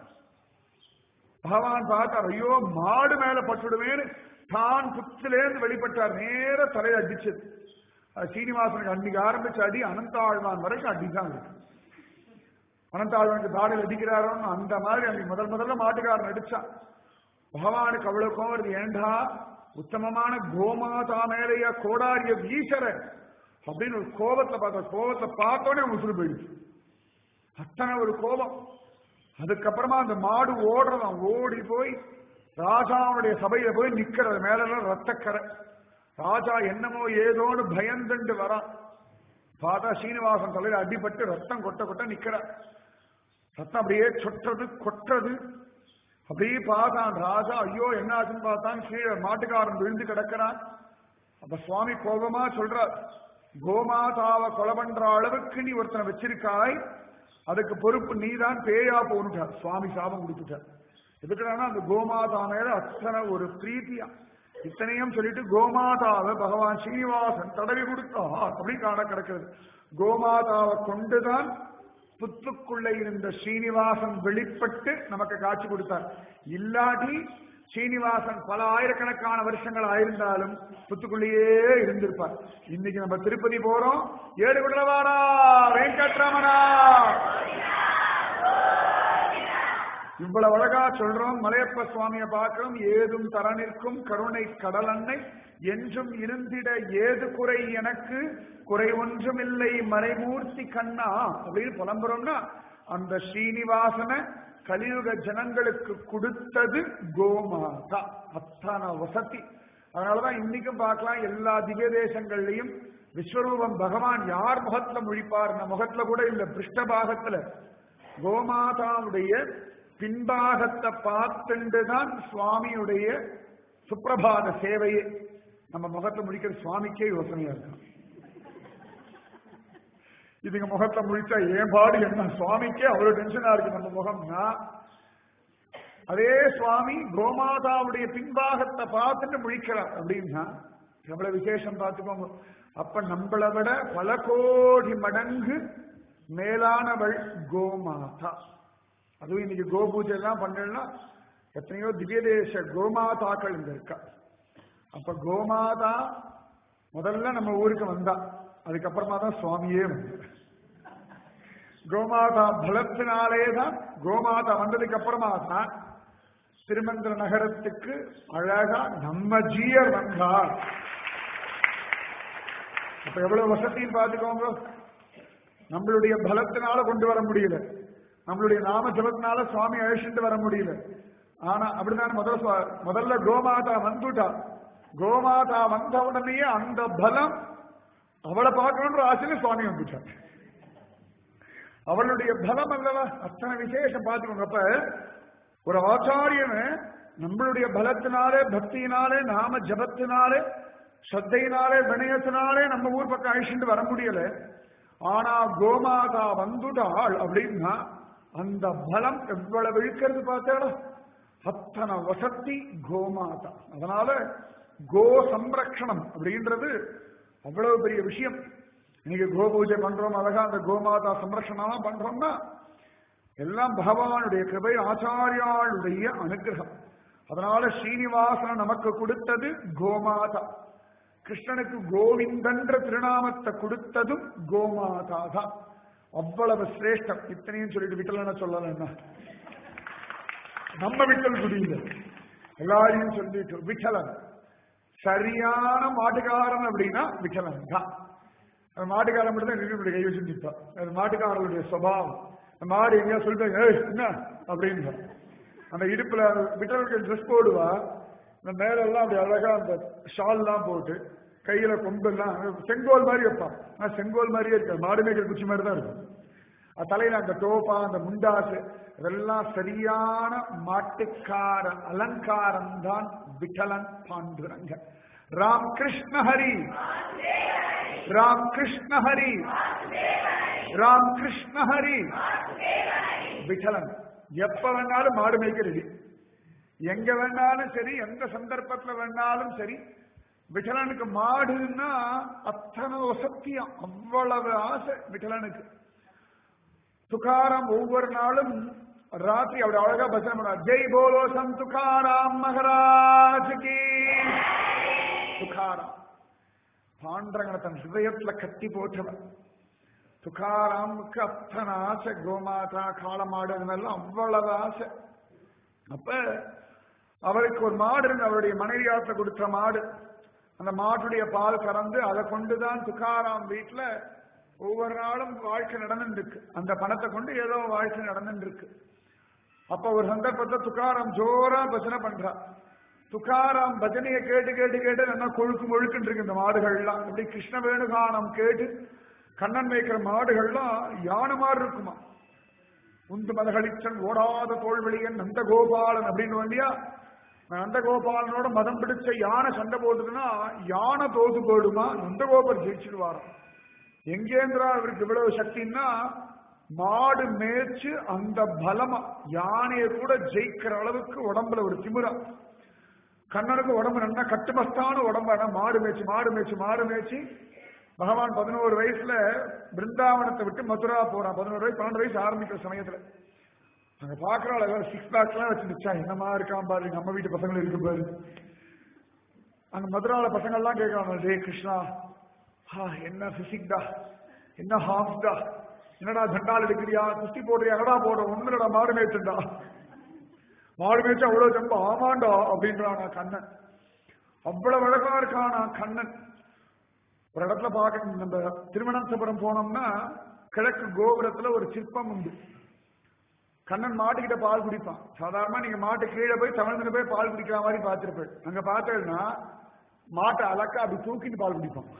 பகவான் பார்த்தார் ஐயோ மாடு மேல பட்டுடுவேன்னு தான் புத்திலேருந்து வெளிப்பட்டார் நேர தலையை அடிச்சது சீனிவாசனுக்கு அன்னைக்கு ஆரம்பிச்ச அடி அனந்தாழ்வான் வரைக்கும் அடிதான் இருக்கு அனந்தாழ்வானுக்கு தாடியில் அடிக்கிறாரோன்னு அந்த மாதிரி அன்னைக்கு முதல் முதல்ல மாட்டுக்காரன் அடிச்சான் பகவானுக்கு அவ்வளவு கோவம் வருது ஏண்டா உத்தமமான கோமாதா மேலைய கோடாரிய வீசர அப்படின்னு ஒரு கோபத்துல பார்த்த கோபத்தை பார்த்தோன்னே உசுறு போயிடுச்சு அத்தனை ஒரு கோபம் அதுக்கப்புறமா அந்த மாடு ஓடுறதான் ஓடி போய் ராஜாவுடைய சபையில போய் நிக்கிறது மேல ரத்தக்கரை ராஜா என்னமோ ஏதோன்னு பயந்துண்டு வரான் பார்த்தா சீனிவாசன் தலையில அடிபட்டு ரத்தம் கொட்ட கொட்ட நிக்கிறார் ரத்தம் அப்படியே சொட்டுறது கொட்டுறது அப்படியே பார்த்தான் ராஜா ஐயோ என்ன ஆச்சுன்னு பார்த்தான் கீழே மாட்டுக்காரன் விழுந்து கிடக்கிறான் அப்ப சுவாமி கோபமா சொல்றார் கோமாதாவை கொலை பண்ற அளவுக்கு நீ ஒருத்தனை வச்சிருக்காய் அதுக்கு பொறுப்பு நீதான் பேயா போனுட்டார் சுவாமி சாபம் கொடுத்துட்டார் எதுக்குறானா அந்த கோமாதா மேல அத்தனை ஒரு பிரீத்தியா இத்தனையும் சொல்லிட்டு கோமாதாவை பகவான் ஸ்ரீனிவாசன் தடவி கொடுத்தார் அப்படின்னு காண கிடக்கிறது கோமாதாவை கொண்டுதான் புத்துக்குள்ள இருந்த ஸ்ரீனிவாசன் வெளிப்பட்டு நமக்கு காட்சி கொடுத்தார் இல்லாட்டி ஸ்ரீனிவாசன் பல ஆயிரக்கணக்கான வருஷங்கள் ஆயிருந்தாலும் புத்துக்குள்ளேயே இருந்திருப்பார் இன்னைக்கு நம்ம திருப்பதி போறோம் ஏழு குடலவாடா வெங்கட்ரமணா இவ்வளவு அழகா சொல்றோம் மலையப்ப சுவாமியை பார்க்கிறோம் ஏதும் தர நிற்கும் கருணை கடல் அன்னை என்றும் இருந்திட ஏது குறை எனக்கு குறை ஒன்றும் இல்லை மறைமூர்த்தி கண்ணா அப்படின்னு புலம்புறோம்னா அந்த ஸ்ரீனிவாசன கலியுக ஜனங்களுக்கு கொடுத்தது கோமாதா அத்தனை வசதி அதனாலதான் இன்னைக்கும் பார்க்கலாம் எல்லா திவ்ய தேசங்கள்லயும் விஸ்வரூபம் பகவான் யார் முகத்துல முழிப்பார் முகத்துல கூட இல்ல பிருஷ்டபாகத்துல கோமாதாவுடைய பின்பாகத்தை பார்த்துண்டுதான் சுவாமியுடைய சுப்பிரபாத சேவையே நம்ம முகத்தை முடிக்கிற சுவாமிக்கே யோசனையா இருக்கும் இதுங்க முகத்தை முடிச்சா ஏன் பாடு என்ன சுவாமிக்கே அவ்வளவு டென்ஷனா இருக்கு நம்ம முகம்னா அதே சுவாமி கோமாதாவுடைய பின்பாகத்தை பார்த்துட்டு முழிக்கிறார் அப்படின்னா எவ்வளவு விசேஷம் பார்த்துக்கோங்க அப்ப நம்மளை விட பல கோடி மடங்கு மேலானவள் கோமாதா அதுவும் இன்னைக்கு கோ பூஜை எல்லாம் பண்ணலன்னா எத்தனையோ திவ்ய தேச கோமாதாக்கள் இங்க இருக்கா அப்ப கோமாதா முதல்ல நம்ம ஊருக்கு வந்தா அதுக்கப்புறமா தான் சுவாமியே வந்தார் கோமாதா பலத்தினாலே தான் கோமாதா வந்ததுக்கு அப்புறமா தான் திருமந்திர நகரத்துக்கு அழகா நம்ம ஜீயர் வந்தார் அப்ப எவ்வளவு வசதின்னு பாத்துக்கோங்க நம்மளுடைய பலத்தினால கொண்டு வர முடியல நம்மளுடைய நாம ஜபத்தினால சுவாமி அழைச்சிட்டு வர முடியல ஆனா அப்படிதான் முதல் முதல்ல கோமாதா வந்துட்டா கோமாதா வந்த உடனேயே அந்த பலம் அவளை பார்க்கணுன்ற ஆசையில சுவாமி வந்துட்டார் அவளுடைய பலம் அல்லவா அத்தனை விசேஷம் பார்த்துக்கோங்க அப்ப ஒரு ஆச்சாரியனை நம்மளுடைய பலத்தினாலே பக்தியினாலே நாம ஜபத்தினாலே ஸ்ரத்தையினாலே வினயத்தினாலே நம்ம ஊர் பக்கம் அழிச்சுட்டு வர முடியல ஆனா கோமாதா வந்துட்டாள் அப்படின்னா அந்த பலம் எவ்வளவு இழுக்கிறது பார்த்தாளா அத்தனை வசத்தி கோமாதா அதனால கோ சம்ரக்ஷணம் அப்படின்றது அவ்வளவு பெரிய விஷயம் இன்னைக்கு கோ பூஜை பண்றோம் அழகா அந்த கோமாதா சம்ரக்ஷணம் பண்றோம்னா எல்லாம் பகவானுடைய கிருபை ஆச்சாரியாளுடைய அனுகிரகம் அதனால ஸ்ரீனிவாசன் நமக்கு கொடுத்தது கோமாதா கிருஷ்ணனுக்கு கோவிந்தன்ற திருநாமத்தை கொடுத்ததும் கோமாதா தான் அவ்வளவு சிரேஷ்டம் இத்தனையும் சொல்லிட்டு விட்டலன்னு சொல்லல என்ன நம்ம விட்டல் குடியில எல்லாரையும் சொல்லிட்டு விட்டலன் சரியான மாட்டுக்காரன் அப்படின்னா விட்டலன் தான் அந்த மாட்டுக்காரன் மட்டும் தான் நின்று கை வச்சு நிற்பான் அது மாட்டுக்காரனுடைய சுபாவம் அந்த மாடு எங்கேயா சொல்லிட்டு "ஏய், என்ன அப்படின்னு அந்த இடுப்புல விட்டலுக்கு ட்ரெஸ் போடுவா இந்த மேலெல்லாம் அப்படி அழகா அந்த ஷால்லாம் போட்டு கையில கொம்பெல்லாம் செங்கோல் மாதிரி வைப்பான் ஆனா செங்கோல் மாதிரியே இருக்காது மாடு மேய்க்கிற குச்சி மாதிரி தான் இருக்கும் அது தலையில அந்த டோப்பா அந்த முண்டாசு இதெல்லாம் சரியான மாட்டுக்கார அலங்காரம் தான் விட்டலன் பாண்டுரங்க ராம் கிருஷ்ண ஹரி ராம் கிருஷ்ண ஹரி ராம் கிருஷ்ண ஹரி விட்டலன் எப்ப வேணாலும் மாடு மேய்க்க ரெடி எங்க வேணாலும் சரி எந்த சந்தர்ப்பத்துல வேணாலும் சரி விட்டலனுக்கு மாடுன்னா அத்தனை வசத்தியம் அவ்வளவு ஆசை விட்டலனுக்கு துகாராம் ஒவ்வொரு நாளும் ராத்திரி அப்படி அழகா பஜனை பண்ணுவார் ஜெய் போலோ சம் துகாராம் மகராஜ் கி துகாராம் பாண்டரங்கனை தன் ஹிருதயத்துல கட்டி போட்டவன் துகாராமுக்கு அத்தனை ஆசை கோமாதா காளமாடு அதெல்லாம் அவ்வளவு ஆசை அப்ப அவருக்கு ஒரு மாடு இருந்து அவருடைய மனைவியாத்த கொடுத்த மாடு அந்த மாட்டுடைய பால் கறந்து அதை கொண்டுதான் துகாராம் வீட்டுல ஒவ்வொரு நாளும் வாழ்க்கை நடந்துட்டு இருக்கு அந்த பணத்தை கொண்டு ஏதோ வாழ்க்கை நடந்துட்டு இருக்கு அப்ப ஒரு சந்தர்ப்பத்தை துகாராம் ஜோரா பஜனை பண்றா துகாராம் பஜனையை கேட்டு கேட்டு கேட்டு நல்லா கொழுக்கு முழுக்குன்னு இருக்கு இந்த மாடுகள்லாம் இப்படி கிருஷ்ண வேணுகானம் கேட்டு கண்ணன் மேய்க்கிற மாடுகள்லாம் யானை மாதிரி இருக்குமா உந்து மதகளிச்சன் ஓடாத தோல்வெளியன் நந்தகோபாலன் அப்படின்னு வந்தியா நந்தகோபாலனோட மதம் பிடிச்ச யானை சண்டை போட்டுதுன்னா யானை தோத்து போயிடுமா நந்தகோபர் ஜெயிச்சிடுவாராம் எங்கேந்திரா இவருக்கு இவ்வளவு சக்தின்னா மாடு மேய்ச்சு அந்த பலமா யானையை கூட ஜெயிக்கிற அளவுக்கு உடம்புல ஒரு திமிரா கண்ணனுக்கு உடம்பு நல்லா கட்டுமஸ்தான உடம்பு ஆனா மாடு மேய்ச்சி மாடு மேய்ச்சி மாடு மேய்ச்சி பகவான் பதினோரு வயசுல பிருந்தாவனத்தை விட்டு மதுரா போறான் பதினோரு வயசு பன்னெண்டு வயசு ஆரம்பிக்கிற சமயத்துல அங்க பாக்குறாள் எல்லாம் சிக்ஸ் பேக்ஸ் எல்லாம் வச்சு நிச்சா என்னமா இருக்கான் பாரு நம்ம வீட்டு பசங்களும் இருக்கு பாரு அந்த மதுரால பசங்க எல்லாம் கேட்கறாங்க டே கிருஷ்ணா ஹா என்ன பிசிக்டா என்ன ஹாஃப்டா என்னடா தண்டால் எடுக்கிறியா குஸ்தி போடுறியா எங்கடா போடுற ஒண்ணுடா மாடு மேய்ச்சுண்டா மாடு மேய்ச்சு அவ்வளவு ஜம்பா ஆமாண்டா அப்படின்றானா கண்ணன் அவ்வளவு அழகா இருக்கானா கண்ணன் ஒரு இடத்துல பார்க்க நம்ம திருவனந்தபுரம் போனோம்னா கிழக்கு கோபுரத்துல ஒரு சிற்பம் உண்டு கண்ணன் மாட்டுக்கிட்ட பால் குடிப்பான் சாதாரணமா நீங்க மாட்டு கீழே போய் தமிழ்ந்து போய் பால் குடிக்கிற மாதிரி பார்த்திருப்பேன் அங்க பார்த்தேன்னா மாட்டை அலக்கா அப்படி தூக்கிட்டு பால் குடிப்பான்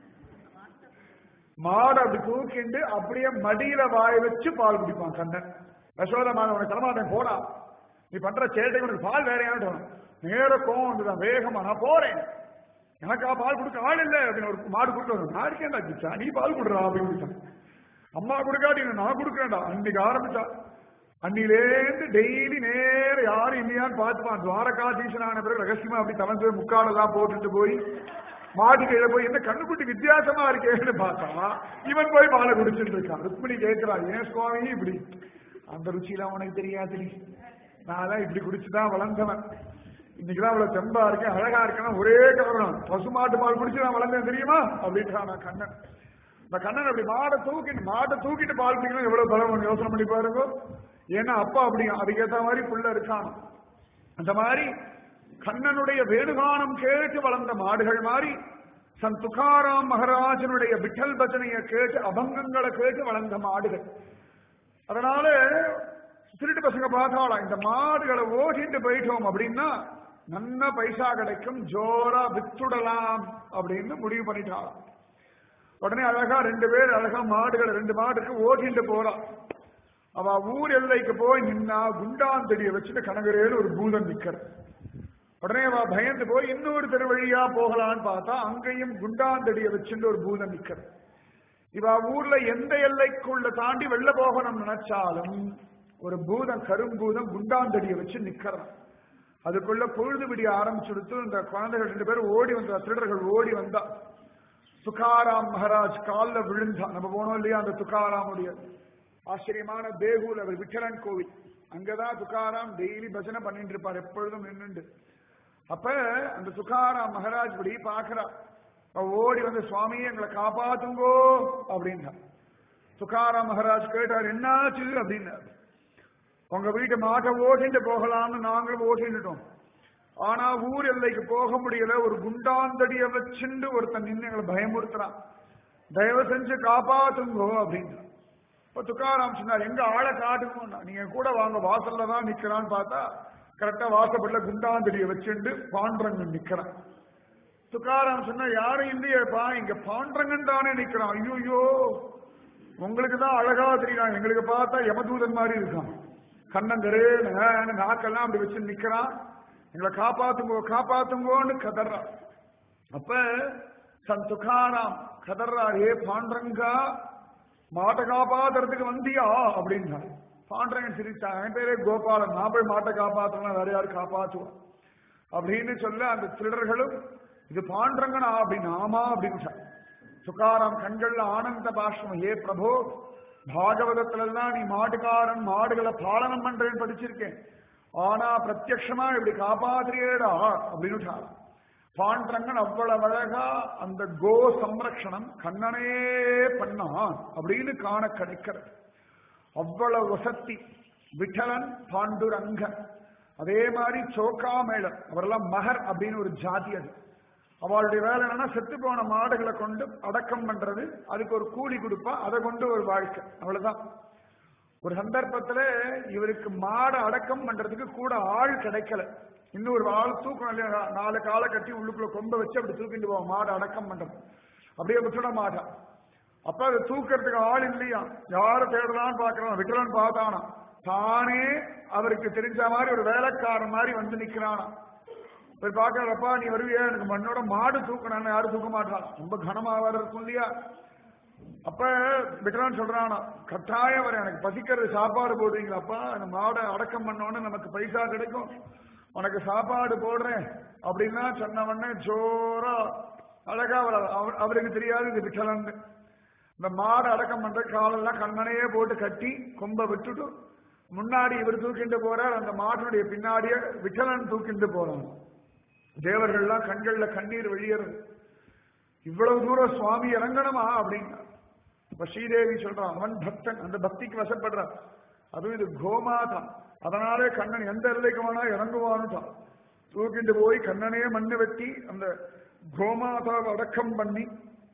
மாடு அப்படி தூக்கிண்டு அப்படியே மடியில வாய வச்சு பால் குடிப்பான் கண்ணன் யசோதா மாதம் உனக்கு தரமாட்டேன் போடா நீ பண்ற சேட்டை உனக்கு பால் வேற யாரும் நேர கோவம் வந்துதான் வேகமா நான் போறேன் எனக்கா பால் கொடுக்க ஆள் இல்லை அப்படின்னு ஒரு மாடு கொடுத்து வரும் நான் இருக்கேன்டா கிச்சா நீ பால் கொடுறா அப்படின்னு கொடுத்தான் அம்மா கொடுக்காட்டி நான் கொடுக்குறேன்டா அன்னைக்கு ஆரம்பிச்சா அன்னிலேருந்து டெய்லி நேர யாரும் இல்லையான்னு பார்த்துப்பான் துவாரகாதீசனான பிறகு ரகசியமா அப்படி தவந்து முக்காடெல்லாம் போட்டுட்டு போய் மாட்டு கையில போய் என்ன கண்ணுக்குட்டி வித்தியாசமா இருக்கேன்னு பார்த்தா இவன் போய் பாலை குடிச்சிட்டு இருக்கான் ருக்மிணி கேட்கிறான் ஏன் சுவாமி இப்படி அந்த ருச்சியெல்லாம் உனக்கு தெரியாது நீ நான் இப்படி குடிச்சுதான் வளர்ந்தவன் இன்னைக்குதான் அவ்வளவு தெம்பா இருக்கேன் அழகா இருக்கேன் ஒரே காரணம் பசுமாட்டு பால் குடிச்சு நான் வளர்ந்தேன் தெரியுமா அப்படின்றான் நான் கண்ணன் இந்த கண்ணன் அப்படி மாடை தூக்கிட்டு மாட்டை தூக்கிட்டு பால் குடிக்கணும் எவ்வளவு பலம் யோசனை பண்ணி பாருங்க ஏன்னா அப்பா அப்படி அதுக்கேற்ற மாதிரி புள்ள இருக்கான் அந்த மாதிரி கண்ணனுடைய வேணுகானம் கேட்டு வளர்ந்த மாடுகள் மாதிரி சன் துகாராம் மகராஜனுடைய விட்டல் பஜனையை கேட்டு அபங்கங்களை கேட்டு வளர்ந்த மாடுகள் அதனால திருட்டு பசங்க பார்த்தாலாம் இந்த மாடுகளை ஓட்டிட்டு போயிட்டோம் அப்படின்னா நல்ல பைசா கிடைக்கும் ஜோரா வித்துடலாம் அப்படின்னு முடிவு பண்ணிட்டாலாம் உடனே அழகா ரெண்டு பேர் அழகா மாடுகளை ரெண்டு மாடுக்கு ஓட்டிட்டு போறா அவ ஊர் எல்லைக்கு போய் நின்னா குண்டாந்தடியை வச்சுட்டு கனகரேன்னு ஒரு பூதம் நிக்கிற உடனே அவ பயந்து போய் இன்னொரு தெரு வழியா போகலான்னு பார்த்தா அங்கேயும் குண்டாந்தடியை வச்சுட்டு ஒரு பூதம் நிக்கிற இவ ஊர்ல எந்த எல்லைக்குள்ள தாண்டி வெளில போகணும் நினைச்சாலும் ஒரு பூதம் கரும்பூதம் குண்டாந்தடியை வச்சு நிக்கிறான் அதுக்குள்ள பொழுது விடிய ஆரம்பிச்சுடுத்து இந்த குழந்தைகள் ரெண்டு பேரும் ஓடி வந்தா திருடர்கள் ஓடி வந்தா துகாராம் மகாராஜ் காலில் விழுந்தா நம்ம போனோம் இல்லையா அந்த துகாராமுடைய ஆச்சரியமான தேகூல் அவர் விட்டலன் கோவில் அங்கதான் துகாராம் டெய்லி பஜனை பண்ணிட்டு இருப்பார் எப்பொழுதும் நின்னுண்டு அப்ப அந்த துகாராம் மகாராஜ் இப்படி பாக்குறா அவ ஓடி வந்து சுவாமி எங்களை காப்பாத்துங்கோ அப்படின்னா துகாராம் மகாராஜ் கேட்டார் என்னாச்சு அப்படின்னாரு உங்க வீட்டு மாட்டை ஓட்டிட்டு போகலாம்னு நாங்களும் ஓட்டிட்டுட்டோம் ஆனா ஊர் எல்லைக்கு போக முடியல ஒரு குண்டாந்தடிய வச்சுண்டு ஒருத்தன் நின்று எங்களை பயமுறுத்துறான் தயவு செஞ்சு காப்பாத்துங்கோ அப்படின்னு இப்ப துக்காராம் சொன்னார் எங்க ஆளை காட்டுங்கோன்னா நீங்க கூட வாங்க வாசல்ல தான் நிக்கிறான்னு பார்த்தா கரெக்டா வாசப்படல குண்டாந்தடிய வச்சுண்டு பாண்டரங்கன் நிக்கிறான் துக்காராம் சொன்னா யாரும் இல்லையேப்பா இங்க பாண்டரங்கன் தானே நிக்கிறான் ஐயோ உங்களுக்கு தான் அழகா தெரியும் எங்களுக்கு பார்த்தா யமதூதன் மாதிரி இருக்கான் கண்ணங்கரே நாக்கெல்லாம் அப்படி வச்சு நிக்கிறான் எங்களை காப்பாத்துங்கோ காப்பாத்துங்கோன்னு கதறா அப்ப சன் துகாராம் கதறாரே பாண்டரங்கா மாட்டை காப்பாத்துறதுக்கு வந்தியா அப்படின்னா பாண்டரங்கன் சிரிச்சான் என் பேரே கோபாலன் நான் போய் மாட்டை காப்பாத்தலாம் வேற யாரும் காப்பாற்றுவான் அப்படின்னு சொல்ல அந்த திருடர்களும் இது பாண்டரங்கனா அப்படின்னு ஆமா அப்படின்னு துகாராம் கண்கள்ல ஆனந்த பாஷ்பம் ஏ பிரபு பாகவதத்துல எல்லாம் நீ மாட்டுக்காரன் மாடுகளை பாலனம் பண்றேன்னு படிச்சிருக்கேன் ஆனா பிரத்யக்ஷமா இப்படி காப்பாத்திரியேடா அப்படின்னு பாண்டரங்கன் அவ்வளவு அழகா அந்த கோ சம்ரக்ஷணம் கண்ணனே பண்ணான் அப்படின்னு காண கிடைக்கிறது அவ்வளவு வசத்தி விட்டலன் பாண்டுரங்கன் அதே மாதிரி சோக்காமேளன் அவரெல்லாம் மகர் அப்படின்னு ஒரு ஜாதி அது அவளுடைய வேலை என்னன்னா செத்து போன மாடுகளை கொண்டு அடக்கம் பண்றது அதுக்கு ஒரு கூலி கொடுப்பா அதை கொண்டு ஒரு வாழ்க்கை அவ்வளவுதான் ஒரு சந்தர்ப்பத்துல இவருக்கு மாடை அடக்கம் பண்றதுக்கு கூட ஆள் கிடைக்கல இன்னொரு ஆள் தூக்கம் இல்லையா நாலு காலை கட்டி உள்ளுக்குள்ள கொம்ப வச்சு அப்படி தூக்கிட்டு போவோம் மாடை அடக்கம் பண்றது அப்படியே விட்டுட மாட்டான் அப்ப அதை தூக்கிறதுக்கு ஆள் இல்லையா யாரை தேடலான்னு பாக்குறான் விட்டலான்னு பார்த்தானா தானே அவருக்கு தெரிஞ்ச மாதிரி ஒரு வேலைக்காரன் மாதிரி வந்து நிக்கிறானா போய் பாக்குறப்பா நீ வருவியா எனக்கு மண்ணோட மாடு தூக்கணும் யாரும் தூக்க மாட்டான் ரொம்ப கனமா வேற இருக்கும் இல்லையா அப்ப விக்ரான் சொல்றானா கட்டாயம் வர எனக்கு பசிக்கிறது சாப்பாடு போடுவீங்களாப்பா அந்த மாடை அடக்கம் பண்ணோன்னு நமக்கு பைசா கிடைக்கும் உனக்கு சாப்பாடு போடுறேன் அப்படின்னா சொன்ன உடனே ஜோரா அழகா அவர் அவருக்கு தெரியாது இது விட்டலன் இந்த மாடு அடக்கம் பண்ற காலெல்லாம் கண்ணனையே போட்டு கட்டி கொம்ப விட்டுட்டு முன்னாடி இவர் தூக்கிட்டு போறார் அந்த மாட்டினுடைய பின்னாடியே விட்டலன் தூக்கிட்டு போறான் தேவர்கள்லாம் கண்கள்ல கண்ணீர் வெளியேறது இவ்வளவு தூரம் சுவாமி இறங்கணுமா அப்படின்னா இப்ப ஸ்ரீதேவி சொல்றான் அவன் பக்தன் அந்த பக்திக்கு வசப்படுறான் அதுவும் இது கோமாதா அதனாலே கண்ணன் எந்த எல்லைக்கு வேணா இறங்குவான்னுட்டான் தூக்கிட்டு போய் கண்ணனே மண்ணு வெட்டி அந்த கோமாதாவை அடக்கம் பண்ணி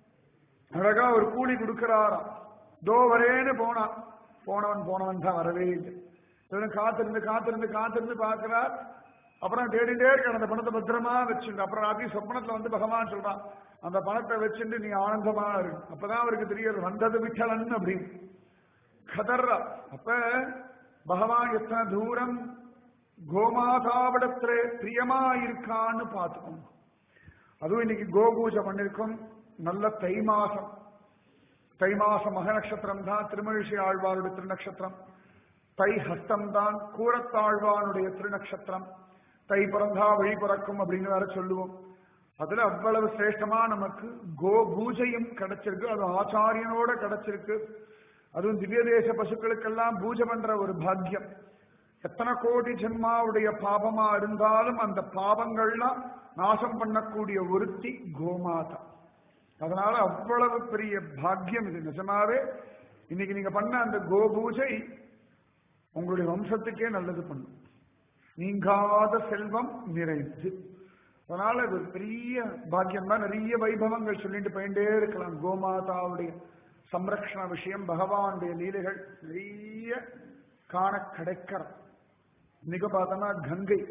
அழகா ஒரு கூலி கொடுக்கிறாராம் தோ வரேன்னு போனான் போனவன் போனவன் தான் வரவே இல்லை இவன் காத்திருந்து காத்திருந்து காத்திருந்து பார்க்கிறார் அப்புறம் தேடிட்டே இருக்க அந்த பணத்தை பத்திரமா வச்சுட்டு அப்புறம் ராத்திரி சொப்பனத்துல வந்து பகவான் சொல்றான் அந்த பணத்தை வச்சுட்டு நீ ஆனந்தமா இரு அப்பதான் அவருக்கு தெரியாது வந்தது விட்டலன் அப்படின்னு கதர்றா அப்ப பகவான் எத்தனை தூரம் கோமாதாவிடத்துல பிரியமா இருக்கான்னு பார்த்துக்கணும் அதுவும் இன்னைக்கு கோபூஜை பண்ணிருக்கோம் நல்ல தை மாசம் தை மாசம் மக நட்சத்திரம் தான் திருமழிசை ஆழ்வாருடைய திருநக்ஷத்திரம் தை ஹஸ்தம் தான் கூரத்தாழ்வானுடைய திருநக்ஷத்திரம் தை பிறந்தா வழி பிறக்கும் அப்படின்னு வேற சொல்லுவோம் அதுல அவ்வளவு சிரேஷ்டமா நமக்கு கோ பூஜையும் கிடைச்சிருக்கு அது ஆச்சாரியனோட கிடைச்சிருக்கு அதுவும் திவ்ய தேச பசுக்களுக்கெல்லாம் பூஜை பண்ற ஒரு பாக்கியம் எத்தனை கோடி ஜென்மாவுடைய பாபமா இருந்தாலும் அந்த பாவங்கள்லாம் நாசம் பண்ணக்கூடிய ஒருத்தி கோமாதா அதனால அவ்வளவு பெரிய பாக்கியம் இது நிஜமாவே இன்னைக்கு நீங்க பண்ண அந்த கோபூஜை உங்களுடைய வம்சத்துக்கே நல்லது பண்ணும் நீங்காத செல்வம் நிறைந்து அதனால இது பெரிய பாக்கியம் தான் நிறைய வைபவங்கள் சொல்லிட்டு போயிட்டே இருக்கலாம் கோமாதாவுடைய சம்ரக்ஷண விஷயம் பகவானுடைய லீலைகள் நிறைய காண கிடைக்கிற இன்னைக்கு பார்த்தோம்னா கங்கை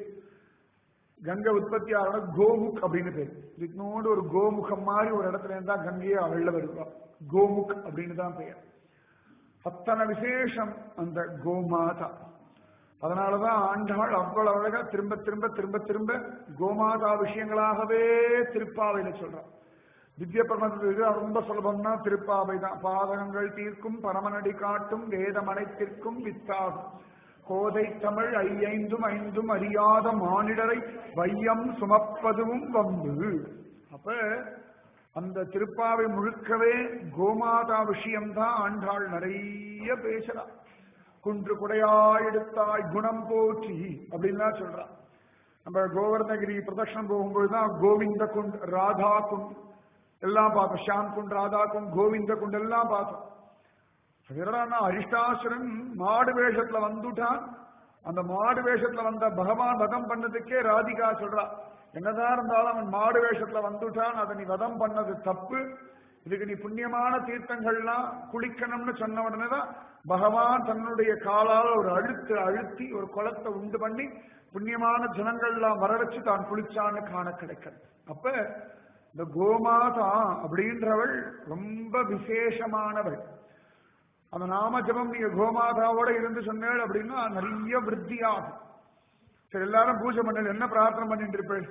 கங்கை உற்பத்தி ஆகிற கோமுக் அப்படின்னு பேர் இதுனோடு ஒரு கோமுகம் மாதிரி ஒரு இடத்துல இருந்தா கங்கையை அள்ள வருவா கோமுக் அப்படின்னு தான் பெயர் அத்தனை விசேஷம் அந்த கோமாதா அதனாலதான் ஆண்டாள் அவ்வளவு அழகா திரும்ப திரும்ப திரும்ப திரும்ப கோமாதா விஷயங்களாகவே திருப்பாவையில சொல்றான் திவ்ய பிரபந்தத்துக்கு ரொம்ப சுலபம்னா திருப்பாவை தான் பாதகங்கள் தீர்க்கும் பரமனடி காட்டும் வேதம் அனைத்திற்கும் வித்தாகும் கோதை தமிழ் ஐயைந்தும் ஐந்தும் அறியாத மானிடரை வையம் சுமப்பதுவும் வம்பு அப்ப அந்த திருப்பாவை முழுக்கவே கோமாதா விஷயம்தான் ஆண்டாள் நிறைய பேசுறா குன்று குடையாயெடுத்தாய் குணம் போற்றி அப்படின்லாம் சொல்றா நம்ம கோவர்ணகிரி பிரதட்சணம் போகும்போதுதான் கோவிந்த குண்ட் ராதா குண்ட் எல்லாம் பார்த்தோம் ஷாம் குண்ட் ராதா குண்ட் கோவிந்த குண்ட் எல்லாம் பார்த்தோம் என்னடா அரிஷ்டாசுரன் மாடு வேஷத்துல வந்துட்டான் அந்த மாடு வேஷத்துல வந்த பகவான் வதம் பண்ணதுக்கே ராதிகா சொல்றா என்னதான் இருந்தாலும் அவன் மாடு வேஷத்துல வந்துட்டான் அதை நீ வதம் பண்ணது தப்பு இதுக்கு நீ புண்ணியமான தீர்த்தங்கள்லாம் குளிக்கணும்னு சொன்ன உடனே தான் பகவான் தன்னுடைய காலால் ஒரு அழுத்து அழுத்தி ஒரு குளத்தை உண்டு பண்ணி புண்ணியமான ஜனங்கள்லாம் வர வச்சு தான் குளிச்சான்னு காண கிடைக்கிறது அப்ப இந்த கோமாதா அப்படின்றவள் ரொம்ப விசேஷமானவள் அந்த நாம ஜபம் நீங்க கோமாதாவோட இருந்து சொன்னேள் அப்படின்னா நிறைய விருத்தி ஆகும் சரி எல்லாரும் பூஜை பண்ணல என்ன பிரார்த்தனை பண்ணிட்டு இருப்பேன்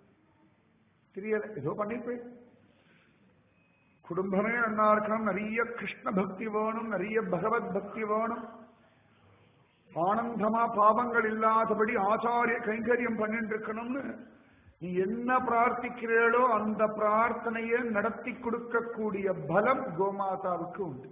தெரியல ஏதோ பண்ணிருப்பேன் குடும்பமே நல்லா இருக்கணும் நிறைய கிருஷ்ண பக்தி வேணும் நிறைய பகவத் பக்தி வேணும் ஆனந்தமா பாவங்கள் இல்லாதபடி ஆச்சாரிய கைங்கரியம் பண்ணிட்டு இருக்கணும்னு நீ என்ன பிரார்த்திக்கிறீளோ அந்த பிரார்த்தனையை நடத்தி கொடுக்கக்கூடிய பலம் கோமாதாவுக்கு உண்டு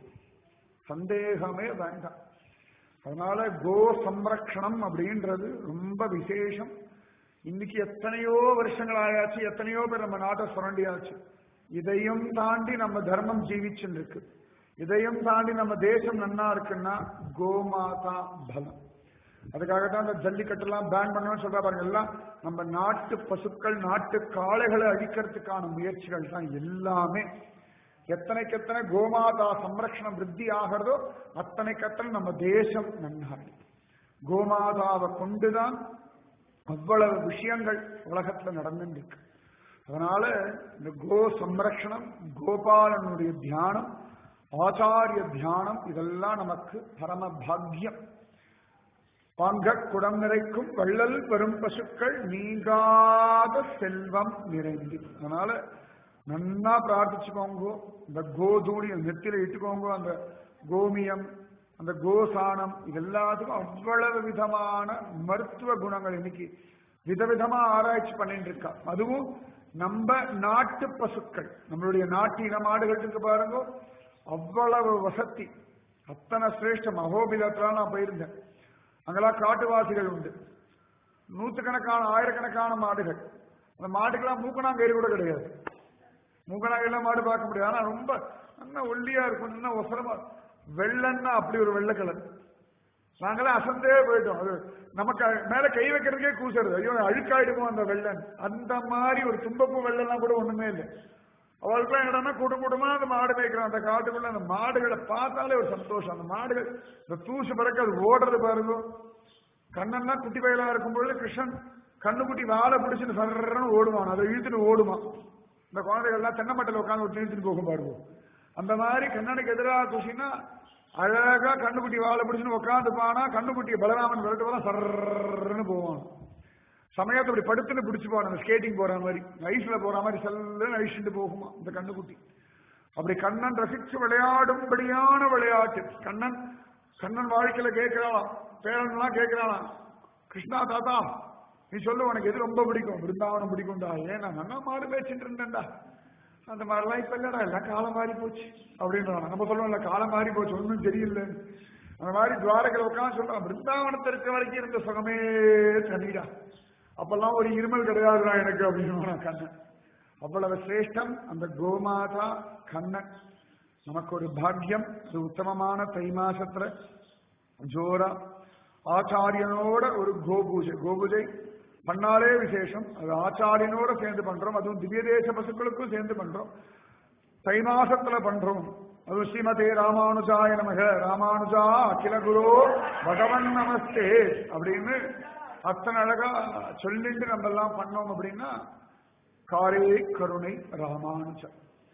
சந்தேகமே வேண்டாம் அதனால கோ சம்ரக்ஷணம் அப்படின்றது ரொம்ப விசேஷம் இன்னைக்கு எத்தனையோ வருஷங்கள் ஆயாச்சு எத்தனையோ பேர் நம்ம நாட்டை சுரண்டியாச்சு இதையும் தாண்டி நம்ம தர்மம் ஜீவிச்சுன்னு இருக்கு இதையும் தாண்டி நம்ம தேசம் நன்னா இருக்குன்னா கோமாதா பலம் அதுக்காகத்தான் அந்த ஜல்லிக்கட்டெல்லாம் பேன் பண்ணணும்னு சொல்றா பாருங்க எல்லாம் நம்ம நாட்டு பசுக்கள் நாட்டு காளைகளை அழிக்கிறதுக்கான முயற்சிகள் தான் எல்லாமே எத்தனைக்கு எத்தனை கோமாதா சம்ரக்ஷணம் விருத்தி ஆகிறதோ அத்தனைக்கு அத்தனை நம்ம தேசம் நன்னாடி கோமாதாவை கொண்டுதான் அவ்வளவு விஷயங்கள் உலகத்துல நடந்துருக்கு அதனால இந்த கோ சம்ரக்ஷணம் கோபாலனுடைய தியானம் ஆச்சாரிய தியானம் இதெல்லாம் நமக்கு பரம பாக்யம் பாங்க குடம் நிறைக்கும் வள்ளல் பெரும் பசுக்கள் நீங்காத செல்வம் நிறைந்து அதனால நன்னா பிரார்த்திச்சுக்கோங்க இந்த கோதூளி நெத்தில இட்டுக்கோங்க அந்த கோமியம் அந்த கோசானம் இது எல்லாத்துக்கும் அவ்வளவு விதமான மருத்துவ குணங்கள் இன்னைக்கு விதவிதமா ஆராய்ச்சி பண்ணிட்டு இருக்கா அதுவும் நம்ம நாட்டு பசுக்கள் நம்மளுடைய நாட்டு இன மாடுகள் இருக்கு பாருங்க அவ்வளவு வசதி அத்தனை சிரேஷ்டம் அகோபிலத்துல நான் போயிருந்தேன் அங்கெல்லாம் காட்டுவாசிகள் உண்டு நூற்றுக்கணக்கான ஆயிரக்கணக்கான மாடுகள் அந்த மாட்டுக்கெல்லாம் மூக்கணாங்கயிறு கூட கிடையாது மூக்கணாங்கயிறுலாம் மாடு பார்க்க முடியாது ஆனா ரொம்ப நல்லா ஒல்லியா இருக்கும் நல்லா ஒசரமா வெள்ளன்னா அப்படி ஒரு வெள்ளை கலர் நாங்களாம் அசந்தே போயிட்டோம் அது நமக்கு மேல கை வைக்கிறதுக்கே கூசுறது ஐயோ அழுக்காயிடுமோ அந்த வெள்ளன் அந்த மாதிரி ஒரு தும்பப்பூ வெள்ளம்லாம் கூட ஒண்ணுமே இல்லை அவளுக்குலாம் என்னன்னா கூட்டம் கூட்டமா அந்த மாடு மேய்க்கிறோம் அந்த காட்டுக்குள்ள அந்த மாடுகளை பார்த்தாலே ஒரு சந்தோஷம் அந்த மாடுகள் இந்த தூசு பிறக்க அது ஓடுறது பாருங்க கண்ணன்லாம் குட்டி வயலா இருக்கும் பொழுது கிருஷ்ணன் கண்ணுக்குட்டி வாழை பிடிச்சிட்டு சர்றன்னு ஓடுவான் அதை இழுத்துட்டு ஓடுவான் இந்த குழந்தைகள்லாம் தென்னமட்டையில் உட்காந்து ஒரு இழுத்துட்டு போகும் பாருங்க அந்த மாதிரி கண்ணனுக்கு எதிராக தூசினா அழகா கண்ணுக்குட்டி வாழை பிடிச்சுன்னு உட்காந்து பானா கண்ணுக்குட்டியை பலராமன் விரட்டு போல சர்றன்னு போவான் சமயத்தை அப்படி படுத்துன்னு பிடிச்சுப்பான் அந்த ஸ்கேட்டிங் போற மாதிரி ஐஸ்ல போற மாதிரி செல்லுன்னு ஐஸ்ட்டு போகுமா இந்த கண்ணுக்குட்டி அப்படி கண்ணன் ரசிச்சு விளையாடும்படியான விளையாட்டு கண்ணன் கண்ணன் வாழ்க்கையில கேட்கிறாளாம் பேரன்லாம் கேட்கிறாளாம் கிருஷ்ணா தாத்தா நீ சொல்லு உனக்கு எது ரொம்ப பிடிக்கும் பிருந்தாவனம் பிடிக்கும்டா ஏன் நான் நல்லா மாடு பேச்சுட்டு இருந்தேன்டா அந்த மாதிரிலாம் இப்ப இல்லடா எல்லாம் காலம் மாறி போச்சு அப்படின்றான் நம்ம சொல்லுவோம்ல காலம் மாறி போச்சு ஒன்றும் தெரியல அந்த மாதிரி துவாரகளை உட்காந்து சொல்றான் பிருந்தாவனத்தை இருக்க வரைக்கும் இருந்த சுகமே தனிடா அப்பெல்லாம் ஒரு இருமல் கிடையாதுடா எனக்கு அப்படின்னு கண்ணன் அவ்வளவு சிரேஷ்டம் அந்த கோமாதா கண்ணன் நமக்கு ஒரு பாக்கியம் அது உத்தமமான தை மாசத்துல ஜோரா ஆச்சாரியனோட ஒரு கோபூஜை கோபூஜை பண்ணாலே விசேஷம் அது ஆச்சாரியனோட சேர்ந்து பண்றோம் அதுவும் திவ்ய தேச பசுக்களுக்கும் சேர்ந்து பண்றோம் தை மாசத்துல பண்றோம் அது ஸ்ரீமதே ராமானுஜாய நமக ராமானுஜா அகில குரு பகவன் நமஸ்தே அப்படின்னு அத்தனை அழகா சொல்லிட்டு நம்ம எல்லாம் பண்ணோம் அப்படின்னா காரே கருணை ராமானுஜம்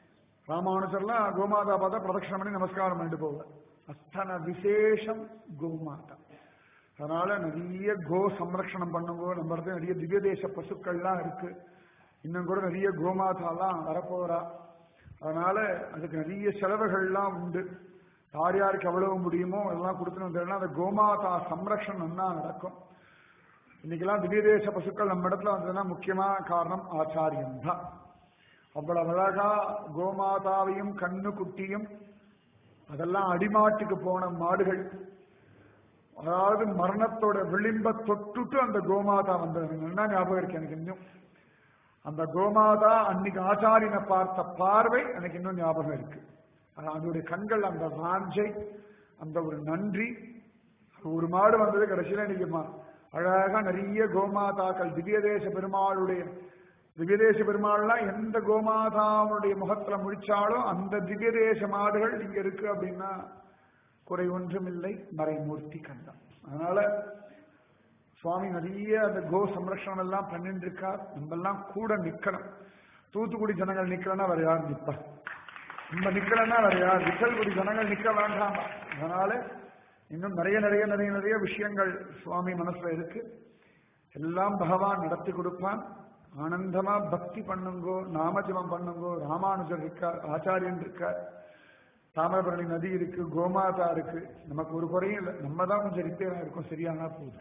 ராமானுஜர்லாம் கோமாதா பார்த்தா பிரதட்சணம் பண்ணி நமஸ்காரம் பண்ணிட்டு போவார் அத்தனை விசேஷம் கோமாதா அதனால நிறைய கோ சம்ரக்ஷணம் பண்ணுங்க நம்ம இடத்துல நிறைய திவ்ய தேச பசுக்கள்லாம் இருக்கு இன்னும் கூட நிறைய கோமாதாலாம் வரப்போறா அதனால அதுக்கு நிறைய செலவுகள்லாம் உண்டு யார் யாருக்கு எவ்வளவு முடியுமோ அதெல்லாம் கொடுத்துன்னு அந்த கோமாதா சம்ரக்ஷணம் தான் நடக்கும் இன்னைக்கெல்லாம் திவ்ய தேச பசுக்கள் நம்ம இடத்துல வந்ததுன்னா முக்கியமான காரணம் ஆச்சாரியம் தான் அவ்வளவு அழகா கோமாதாவையும் கண்ணு குட்டியும் அதெல்லாம் அடிமாட்டுக்கு போன மாடுகள் அதாவது மரணத்தோட விளிம்ப தொட்டுட்டு அந்த கோமாதா வந்தது என்ன ஞாபகம் இருக்கு எனக்கு இன்னும் அந்த கோமாதா அன்னைக்கு ஆச்சாரியனை பார்த்த பார்வை எனக்கு இன்னும் ஞாபகம் இருக்கு ஆனா அதோடைய கண்கள் அந்த வாஞ்சை அந்த ஒரு நன்றி ஒரு மாடு வந்தது கடைசியில இன்னைக்கு மா- அழகா நிறைய கோமாதாக்கள் திவ்யதேச பெருமாளுடைய திவ்யதேச பெருமாள்லாம் எந்த கோமாதாவுடைய முகத்துல முடிச்சாலும் அந்த திவ்யதேச மாடுகள் இங்க இருக்கு அப்படின்னா குறை ஒன்றுமில்லை மறைமூர்த்தி கண்டம் அதனால சுவாமி நிறைய அந்த கோ சம்ரக்ஷணம் எல்லாம் பண்ணிட்டு இருக்கார் நம்ம எல்லாம் கூட நிக்கணும் தூத்துக்குடி ஜனங்கள் நிக்கலன்னா வேற யார் நிப்பா நம்ம நிக்கலன்னா வேற யார் விசல்குடி ஜனங்கள் நிக்க வேண்டாம் அதனால இன்னும் நிறைய நிறைய நிறைய நிறைய விஷயங்கள் சுவாமி மனசுல இருக்கு எல்லாம் பகவான் நடத்தி கொடுப்பான் ஆனந்தமா பக்தி பண்ணுங்கோ நாமஜபம் பண்ணுங்கோ ராமானுஜர் இருக்கார் ஆச்சாரியன் இருக்கார் தாமிரபரணி நதி இருக்கு கோமாதா இருக்கு நமக்கு ஒரு குறையும் இல்லை நம்ம தான் கொஞ்சம் ரிப்பேரா இருக்கும் சரியானா போதும்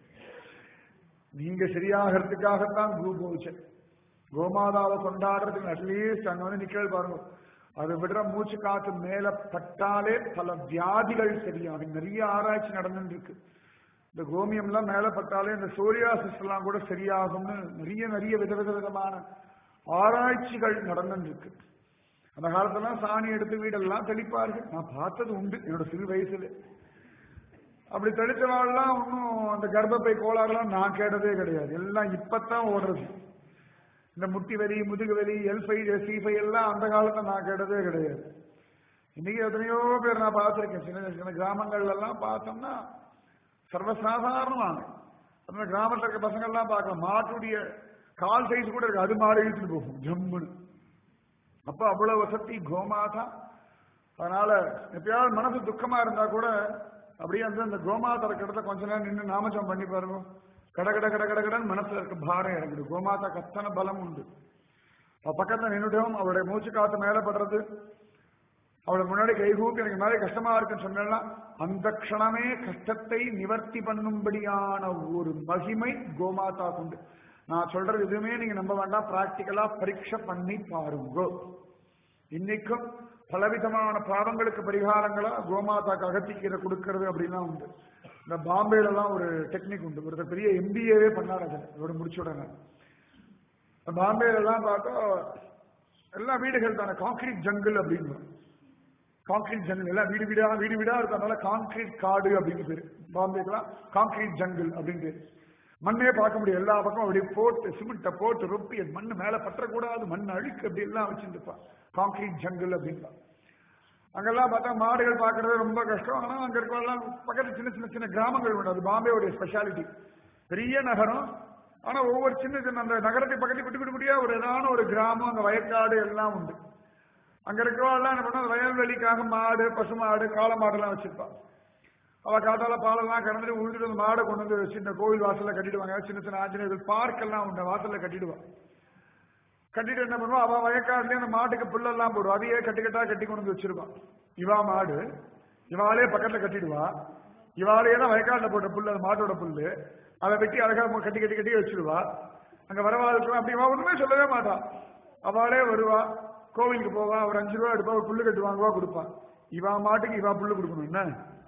நீங்க சரியாகிறதுக்காகத்தான் குரு பூஜை கோமாதாவை கொண்டாடுறதுக்கு அட்லீஸ்ட் அங்க வந்து நிக்கிறது பாருங்க அது விடுற மூச்சு காத்து மேல பட்டாலே பல வியாதிகள் சரியாகும் நிறைய ஆராய்ச்சி நடந்துட்டு இருக்கு இந்த கோமியம்லாம் மேல பட்டாலே இந்த சோரியாசிஸ் எல்லாம் கூட சரியாகும்னு நிறைய நிறைய விதவித விதமான ஆராய்ச்சிகள் நடந்துட்டு இருக்கு அந்த காலத்தெல்லாம் சாணி எடுத்து வீடெல்லாம் தெளிப்பார்கள் நான் பார்த்தது உண்டு என்னோட சிறு வயசுல அப்படி தெளிச்சவாள்லாம் ஒன்றும் அந்த கர்ப்பப்பை கோளாறுலாம் நான் கேட்டதே கிடையாது எல்லாம் இப்பத்தான் ஓடுறது இந்த முட்டி வலி முதுகு வலி எல்ஃபை சீஃபை எல்லாம் அந்த காலத்துல நான் கேட்டதே கிடையாது இன்னைக்கு எத்தனையோ பேர் நான் பார்த்திருக்கேன் சின்ன சின்ன கிராமங்கள்ல எல்லாம் பார்த்தோம்னா சர்வசாதாரணமான அந்த கிராமத்துல இருக்க பசங்க எல்லாம் பார்க்கலாம் மாட்டுடைய கால் சைஸ் கூட இருக்கு அது மாடு இழுத்துட்டு போகும் ஜம்முன்னு அப்ப அவ்வளவு வசதி கோமாதா அதனால எப்பயாவது மனசு துக்கமா இருந்தா கூட அப்படியே வந்து அந்த கோமாதா இருக்க இடத்துல கொஞ்ச நேரம் நின்று நாமஜம் பண்ணி பாருங்க கட கட கட கட கடன்னு மனசுல இருக்க பாரம் இறங்குது கோமாதா கத்தன பலம் உண்டு அவ பக்கத்துல நின்றுட்டோம் அவளுடைய மூச்சு காத்து மேல படுறது அவளுக்கு முன்னாடி கைகூப்பி எனக்கு மாதிரி கஷ்டமா இருக்குன்னு சொன்னா அந்த க்ஷணமே கஷ்டத்தை நிவர்த்தி பண்ணும்படியான ஒரு மகிமை கோமாதா கொண்டு நான் சொல்றது எதுவுமே நீங்க நம்ப வேண்டாம் பிராக்டிக்கலா பரீட்சை பண்ணி பாருங்க இன்னைக்கும் பலவிதமான பாவங்களுக்கு பரிகாரங்களா கோமாதாக்கு அகத்திக்கீரை கொடுக்கறது அப்படிலாம் உண்டு இந்த பாம்பேல எல்லாம் ஒரு டெக்னிக் உண்டு ஒருத்தர் பெரிய எம்பிஏவே பண்ணாரு அதில் அதோட முடிச்ச உடனே பாம்பேல எல்லாம் பார்த்தா எல்லா வீடுகள் தானே கான்கிரீட் ஜங்கிள் அப்படின்னு கான்கிரீட் ஜங்கிள் எல்லாம் வீடு வீடா வீடு வீடா இருக்கும் அதனால கான்கிரீட் காடு அப்படின்னு பேரு பாம்பேக்கெல்லாம் கான்கிரீட் ஜங்கிள் அப்படின்னு பேரு மண்ணே பார்க்க முடியும் எல்லா பக்கம் அப்படியே போட்டு சிமெண்ட்டை போட்டு ரொப்பி அது மண்ணு மேல பற்றக்கூடாது மண் அழுக்கு அப்படி எல்லாம் வச்சுருப்பா கான்கிரீட் ஜங்கிள் அப்படின்பா அங்கெல்லாம் பார்த்தா மாடுகள் பார்க்கறது ரொம்ப கஷ்டம் ஆனா அங்க இருக்கலாம் பக்கத்து சின்ன சின்ன சின்ன கிராமங்கள் உண்டு அது பாம்பேவுடைய ஸ்பெஷாலிட்டி பெரிய நகரம் ஆனா ஒவ்வொரு சின்ன சின்ன அந்த நகரத்தை பக்கத்து விட்டு விட்டு விட்டியா ஒரு ஏதான ஒரு கிராமம் அந்த வயக்காடு எல்லாம் உண்டு அங்க இருக்கிறவெல்லாம் என்ன பண்ணா வயல்வெளிக்காக மாடு பசு மாடு காளை மாடெல்லாம் வச்சிருப்பா அவ காத்தால பாலெல்லாம் கறந்துட்டு உழுதுட்டு அந்த மாடை கொண்டு வந்து வச்சு இந்த கோவில் வாசல்ல கட்டிடுவாங்க சின்ன சின்ன ஆஞ்சநேயர்கள் பார்க் எல்லாம் உண்டு வாசல்ல கட்டிடுவா கட்டிட்டு என்ன பண்ணுவா அவ வயக்காடுலயே அந்த மாட்டுக்கு புல்லெல்லாம் போடுவா அதையே கட்டி கட்டா கட்டி கொண்டு வந்து வச்சிருப்பான் இவா மாடு இவாளே பக்கத்துல கட்டிடுவா இவாளையே தான் வயக்காடுல போட்ட புல்லு அந்த மாட்டோட புல்லு அதை வெட்டி அழகா கட்டி கட்டி கட்டி வச்சிருவா அங்க வரவாளுக்கு அப்படி இவா ஒண்ணுமே சொல்லவே மாட்டா அவளே வருவா கோவிலுக்கு போவா ஒரு அஞ்சு ரூபா எடுப்பா ஒரு புல்லு கட்டு வாங்குவா கொடுப்பா இவா மாட்டுக்கு இவா புல்லு கொடுக்கணும் என்ன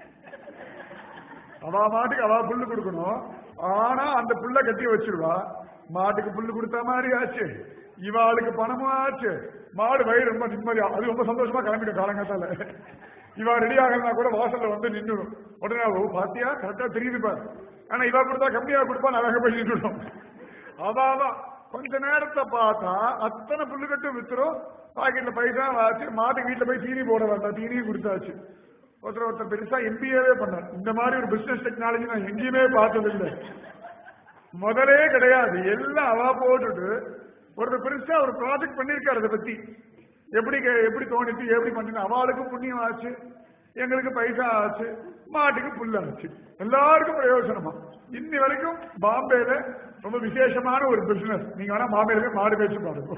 அவ மாட்டுக்கு அவ புல்லு கொடுக்கணும் ஆனா அந்த புல்ல கட்டி வச்சிருவா மாட்டுக்கு புல்லு கொடுத்த மாதிரி ஆச்சு இவாளுக்கு பணமும் ஆச்சு மாடு வயிறு ரொம்ப நிம்மதியா அது ரொம்ப சந்தோஷமா கிளம்பிடும் காலங்கத்தால இவா ரெடி ஆகலனா கூட வாசல்ல வந்து நின்னுடும் உடனே ஓ பாத்தியா கரெக்டா தெரியுது பாரு ஆனா இவா கொடுத்தா கம்மியா கொடுப்பா அழகா போய் நின்றுடும் அதான் கொஞ்ச நேரத்தை பார்த்தா அத்தனை புல்லுக்கட்டும் வித்துரும் பாக்கெட்ல பைசா ஆச்சு மாட்டுக்கு வீட்டுல போய் தீனி போட வேண்டாம் தீனியும் கொடுத்தாச்சு ஒருத்தர் ஒருத்தர் பெருசா எம்பிஏவே பண்ணார் இந்த மாதிரி ஒரு பிசினஸ் டெக்னாலஜி நான் எங்கேயுமே பார்த்ததில்லை முதலே கிடையாது எல்லாம் அவா போட்டுட்டு ஒருத்தர் பெருசா ஒரு ப்ராஜெக்ட் பண்ணிருக்காரு அதை பத்தி எப்படி கே- எப்படி தோணிச்சு எப்படி பண்ணிச்சு அவளுக்கு புண்ணியம் ஆச்சு எங்களுக்கு பைசா ஆச்சு மாட்டுக்கு புல் ஆச்சு எல்லாருக்கும் பிரயோஜனமா இன்னி வரைக்கும் பாம்பேல ரொம்ப விசேஷமான ஒரு பிசினஸ் நீங்க வேணா பாம்பேல போய் மாடு பேச்சு பாருங்க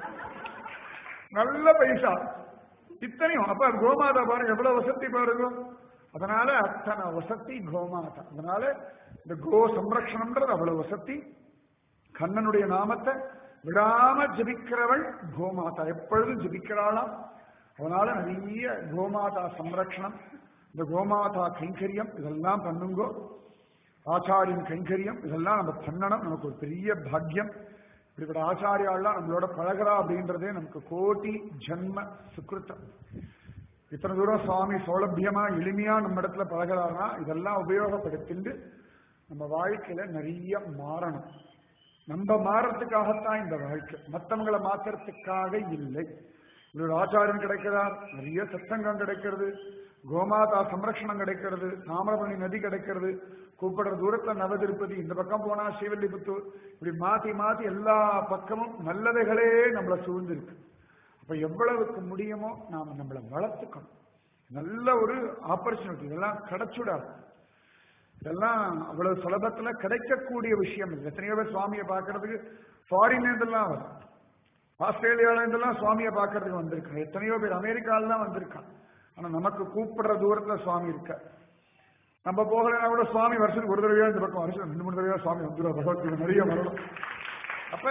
நல்ல பைசா இத்தனையும் அப்ப கோமாதா பாருங்க எவ்வளவு வசதி பாருங்க அதனால அத்தனை வசதி கோமாதா அதனால இந்த கோ சம்ரக்ஷணம்ன்றது அவ்வளவு வசதி கண்ணனுடைய நாமத்தை விடாம ஜபிக்கிறவள் கோமாதா எப்பொழுதும் ஜபிக்கிறாளாம் அதனால நிறைய கோமாதா சம்ரக்ஷணம் இந்த கோமாதா கைங்கரியம் இதெல்லாம் பண்ணுங்கோ ஆச்சாரியின் கைங்கரியம் இதெல்லாம் நம்ம பண்ணணும் நமக்கு ஒரு பெரிய பாக்கியம் இப்படிப்பட்ட ஆச்சாரியாலாம் நம்மளோட பழகிறா அப்படின்றதே நமக்கு கோட்டி ஜென்ம சுக்கிருத்தம் இத்தனை தூரம் சுவாமி சௌலபியமா எளிமையா நம்ம இடத்துல பழகிறாருன்னா இதெல்லாம் உபயோகப்படுத்திட்டு நம்ம வாழ்க்கையில நிறைய மாறணும் நம்ம மாறத்துக்காகத்தான் இந்த வாழ்க்கை மற்றவங்களை மாத்துறதுக்காக இல்லை இவரோட ஆச்சாரம் கிடைக்கிறார் நிறைய சத்சங்கம் கிடைக்கிறது கோமாதா சம்ரக்ஷணம் கிடைக்கிறது தாமிரபரணி நதி கிடைக்கிறது கூப்பிடுற தூரத்துல நவதிருப்பதி இந்த பக்கம் போனா ஸ்ரீவில்லிபுத்தூர் இப்படி மாத்தி மாத்தி எல்லா பக்கமும் நல்லவைகளே நம்மளை சூழ்ந்திருக்கு அப்ப எவ்வளவுக்கு முடியுமோ நாம நம்மளை வளர்த்துக்கணும் நல்ல ஒரு ஆப்பர்ச்சுனிட்டி இதெல்லாம் கிடைச்சுடாது இதெல்லாம் அவ்வளவு சுலபத்துல கிடைக்கக்கூடிய விஷயம் இல்லை எத்தனையோ பேர் சுவாமியை பார்க்கறதுக்கு ஃபாரின்ல இருந்தெல்லாம் வரும் ஆஸ்திரேலியால இருந்தெல்லாம் சுவாமியை பார்க்கறதுக்கு வந்திருக்கான் எத்தனையோ பேர் அமெரிக்கால தான் வந்திருக்கான் ஆனா நமக்கு கூப்பிடுற தூரத்துல சுவாமி இருக்க நம்ம போகலைன்னா கூட சுவாமி வருஷத்துக்கு ஒரு தடவையா இந்த பக்கம் வருஷம் ரெண்டு மூணு தடவையா சுவாமி வந்துடும் பகவத்கீதை நிறைய வரணும் அப்ப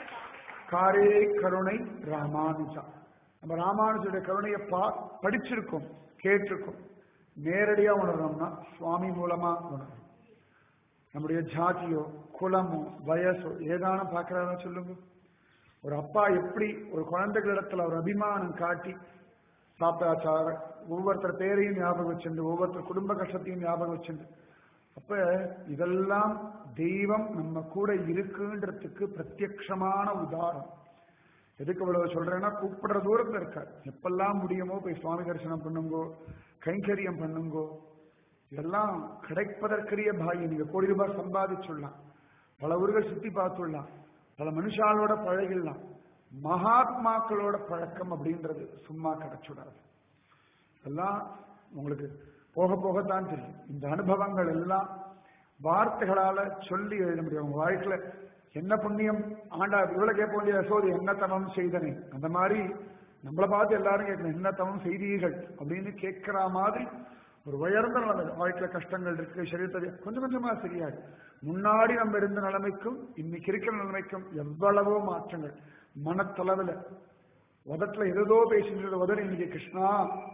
காரே கருணை ராமானுஜா நம்ம ராமானுஜருடைய கருணையை பா படிச்சிருக்கோம் கேட்டிருக்கோம் நேரடியா உணரணும்னா சுவாமி மூலமா உணரணும் நம்முடைய ஜாதியோ குலமோ வயசோ ஏதான பார்க்கறதா சொல்லுங்க ஒரு அப்பா எப்படி ஒரு குழந்தைகளிடத்துல ஒரு அபிமானம் காட்டி சாப்பிட்டாச்சார ஒவ்வொருத்தர் பேரையும் ஞாபகம் வச்சிருந்து ஒவ்வொருத்தர் குடும்ப கஷ்டத்தையும் ஞாபகம் வச்சிருந்து அப்ப இதெல்லாம் தெய்வம் நம்ம கூட இருக்குன்றதுக்கு பிரத்யக்ஷமான உதாரணம் எதுக்கு இவ்வளவு சொல்றேன்னா கூப்பிடுற தூரத்துல இருக்கார் எப்பெல்லாம் முடியுமோ போய் சுவாமி தரிசனம் பண்ணுங்கோ கைங்கரியம் பண்ணுங்கோ இதெல்லாம் கிடைப்பதற்குரிய பாகியம் நீங்க கோடி ரூபாய் சம்பாதிச்சுடலாம் பல ஊர்கள் சுத்தி பார்த்துடலாம் பல மனுஷாலோட பழகிடலாம் மகாத்மாக்களோட பழக்கம் அப்படின்றது சும்மா கிடைச்சுடாது எல்லாம் உங்களுக்கு போக போகத்தான் தெரியும் இந்த அனுபவங்கள் எல்லாம் வார்த்தைகளால சொல்லி எழுத முடியும் உங்க வாழ்க்கையில என்ன புண்ணியம் ஆண்டா இவ்வளவு கேட்க வேண்டிய சோதி என்ன தவம் செய்தனை அந்த மாதிரி நம்மளை பார்த்து எல்லாரும் கேட்கணும் என்ன தவம் செய்தீர்கள் அப்படின்னு கேட்கிற மாதிரி ஒரு உயர்ந்த நிலைமை வாழ்க்கையில கஷ்டங்கள் இருக்கு சரீரத்தை கொஞ்சம் கொஞ்சமா சரியாது முன்னாடி நம்ம இருந்த நிலைமைக்கும் இன்னைக்கு இருக்கிற நிலைமைக்கும் எவ்வளவோ மாற்றங்கள் மனத்தளவுல உதட்டுல ஏதோ பேசிட்டு உதறி இன்னைக்கு கிருஷ்ணா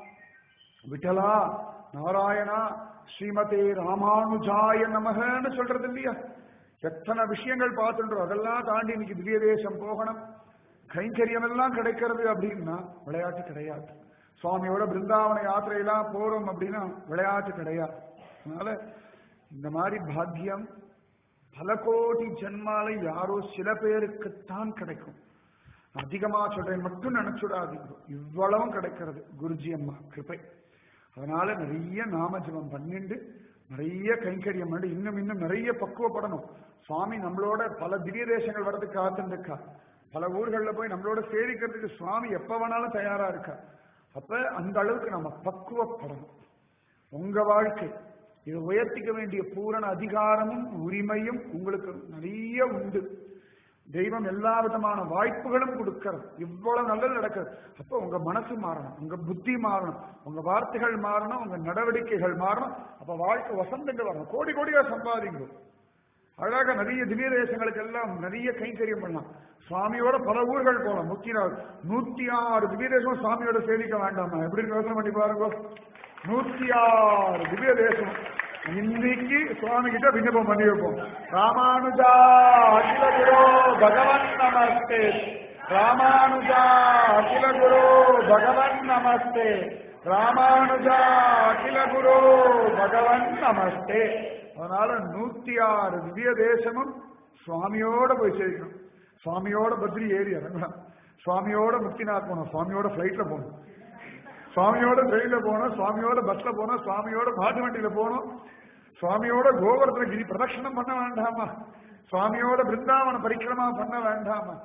விட்டலா நாராயணா ஸ்ரீமதே ராமானுஜாய நமகன்னு சொல்றது இல்லையா எத்தனை விஷயங்கள் பார்த்துன்றோம் அதெல்லாம் தாண்டி இன்னைக்கு திவ்ய தேசம் போகணும் கைங்கரியம் எல்லாம் கிடைக்கிறது அப்படின்னா விளையாட்டு கிடையாது சுவாமியோட பிருந்தாவன யாத்திரையெல்லாம் போறோம் அப்படின்னா விளையாட்டு கிடையாது அதனால இந்த மாதிரி பாக்கியம் பல கோடி ஜென்மால யாரோ சில பேருக்குத்தான் கிடைக்கும் அதிகமா சொல்றேன் மட்டும் நினைச்சுடாதீங்க இவ்வளவும் கிடைக்கிறது குருஜி அம்மா கிருபை அதனால நிறைய நாம ஜபம் பண்ணிண்டு நிறைய கைங்கரியம் பண்ணி இன்னும் இன்னும் நிறைய பக்குவப்படணும் சுவாமி நம்மளோட பல திவ்ய தேசங்கள் வர்றதுக்கு காத்துருக்கா பல ஊர்கள்ல போய் நம்மளோட சேவிக்கிறதுக்கு சுவாமி எப்ப வேணாலும் தயாரா இருக்கா அப்ப அந்த அளவுக்கு நம்ம பக்குவப்படணும் உங்க வாழ்க்கை இது உயர்த்திக்க வேண்டிய பூரண அதிகாரமும் உரிமையும் உங்களுக்கு நிறைய உண்டு தெய்வம் எல்லா விதமான வாய்ப்புகளும் கொடுக்கிறது இவ்வளவு நல்லது நடக்கிறது அப்ப உங்க மனசு மாறணும் உங்க புத்தி மாறணும் உங்க வார்த்தைகள் மாறணும் உங்க நடவடிக்கைகள் மாறணும் அப்ப வாழ்க்கை வசந்தங்கள் வரணும் கோடி கோடியா சம்பாதிங்க அழகாக நிறைய திவ்ய தேசங்களுக்கு எல்லாம் நிறைய கைங்கரியம் பண்ணலாம் சுவாமியோட பல ஊர்கள் போகலாம் முக்கிய நூத்தி ஆறு திவ்ய தேசம் சுவாமியோட சேவிக்க வேண்டாமா எப்படி யோசனை பண்ணி பாருங்க நூத்தி ஆறு திவ்ய தேசம் இன்னைக்கு சுவாமி கிட்ட விண்ணப்பம் பண்ணி வைப்போம் ராமானுஜா அகில குரு பகவன் நமஸ்தே ராமானுஜா அகில குரு பகவன் நமஸ்தே ராமானுஜா அகில குரு பகவன் நமஸ்தே அதனால நூத்தி ஆறு திவ்ய தேசமும் சுவாமியோட போய் சேர்க்கணும் சுவாமியோட பத்ரி ஏறி இறங்கலாம் சுவாமியோட முக்திநாத் போகணும் சுவாமியோட பிளைட்ல போகணும் சுவாமியோட ட்ரெயின்ல போகணும் சுவாமியோட பஸ்ல போகணும் சுவாமியோட மாட்டு வண்டியில போகணும் சுவாமியோட கோவர்தன கிரி பிரதட்சணம் பண்ண வேண்டாமா சுவாமியோட பிருந்தாவன பரிக்கிரமா பண்ண வேண்டாமா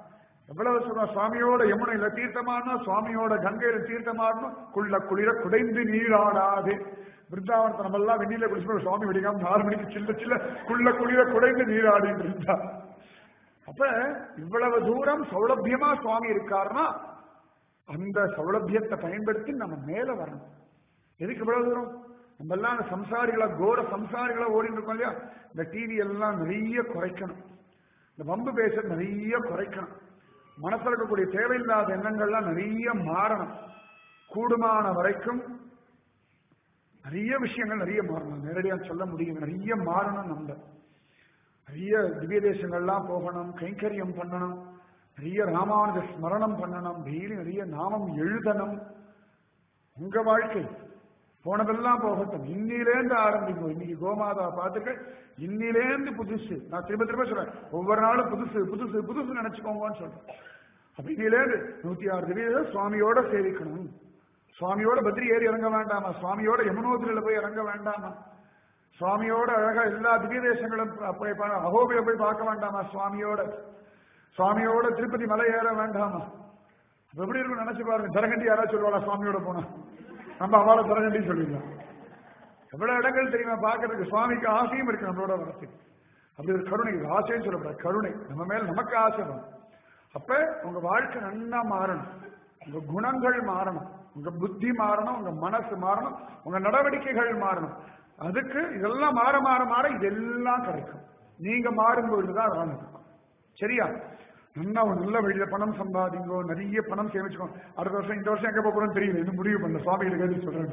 எவ்வளவு சொல்றோம் சுவாமியோட யமுனையில தீர்த்தமாடணும் சுவாமியோட கங்கையில தீர்த்தமாடணும் குள்ள குளிர குடைந்து நீராடாது பிருந்தாவனத்தை நம்ம எல்லாம் வெண்ணில குளிச்சு சுவாமி வெடிக்காம ஆறு மணிக்கு சில்ல சில்ல குள்ள குளிர குடைந்து நீராடிட்டு இருந்தா அப்ப இவ்வளவு தூரம் சௌலபியமா சுவாமி இருக்காருன்னா அந்த சௌலபியத்தை பயன்படுத்தி நம்ம மேல வரணும் எதுக்கு இவ்வளவு தூரம் நம்ம எல்லாம் அந்த சம்சாரிகளா கோர சம்சாரிகளா ஓடிட்டு இருக்கோம் இல்லையா இந்த டிவி எல்லாம் நிறைய குறைக்கணும் இந்த வம்பு பேச நிறைய குறைக்கணும் மனசுல இருக்கக்கூடிய தேவையில்லாத எண்ணங்கள்லாம் நிறைய மாறணும் கூடுமான வரைக்கும் நிறைய விஷயங்கள் நிறைய மாறணும் நேரடியா சொல்ல முடியும் நிறைய மாறணும் நம்ம நிறைய திவ்ய தேசங்கள்லாம் போகணும் கைங்கரியம் பண்ணணும் நிறைய ராமானுஜ ஸ்மரணம் பண்ணணும் டெய்லி நிறைய நாமம் எழுதணும் உங்க வாழ்க்கை போனதெல்லாம் போகட்டும் இன்னிலேந்து ஆரம்பிக்கும் இன்னைக்கு கோமாதா பார்த்துட்டு இன்னிலேந்து புதுசு நான் திரும்ப திரும்ப சொல்றேன் ஒவ்வொரு நாளும் புதுசு புதுசு புதுசு நினைச்சுக்கோங்கன்னு சொல்றேன் அப்ப இன்னிலேந்து நூத்தி ஆறு திவ்ய சுவாமியோட சேவிக்கணும் சுவாமியோட பத்ரி ஏறி இறங்க வேண்டாமா சுவாமியோட யமுனோத்திரியில போய் இறங்க வேண்டாமா சுவாமியோட அழகா எல்லா திவ்ய தேசங்களும் போய் பா- அகோபில போய் பார்க்க வேண்டாமா சுவாமியோட சுவாமியோட திருப்பதி மலை ஏற வேண்டாமா அப்ப எப்படி இருக்கும் நினைச்சு பாருங்க ஜரகண்டி யாராவது சொல்லுவாளா சுவாமியோட போனா நம்ம அவளை ஜரகண்டி சொல்லிடலாம் எவ்வளவு இடங்கள் தெரியுமா பார்க்கறதுக்கு சுவாமிக்கு ஆசையும் இருக்கு நம்மளோட வரத்துக்கு அப்படி ஒரு கருணை இது ஆசைன்னு சொல்லக்கூடாது கருணை நம்ம மேல நமக்கு ஆசை வரும் அப்ப உங்க வாழ்க்கை நன்னா மாறணும் உங்க குணங்கள் மாறணும் உங்க புத்தி மாறணும் உங்க மனசு மாறணும் உங்க நடவடிக்கைகள் மாறணும் அதுக்கு இதெல்லாம் மாற மாற மாற இதெல்லாம் கிடைக்கும் நீங்க மாறும்பொழுதுதான் அதெல்லாம் நடக்கும் சரியா நல்லா ஒரு நல்ல வழியில பணம் சம்பாதிங்கோ நிறைய பணம் சேமிச்சுக்கோ அடுத்த வருஷம் இந்த வருஷம் எங்க போக போறோம்னு தெரியல இன்னும் முடிவு பண்ணல சுவாமி கேட்டு சொல்றேன்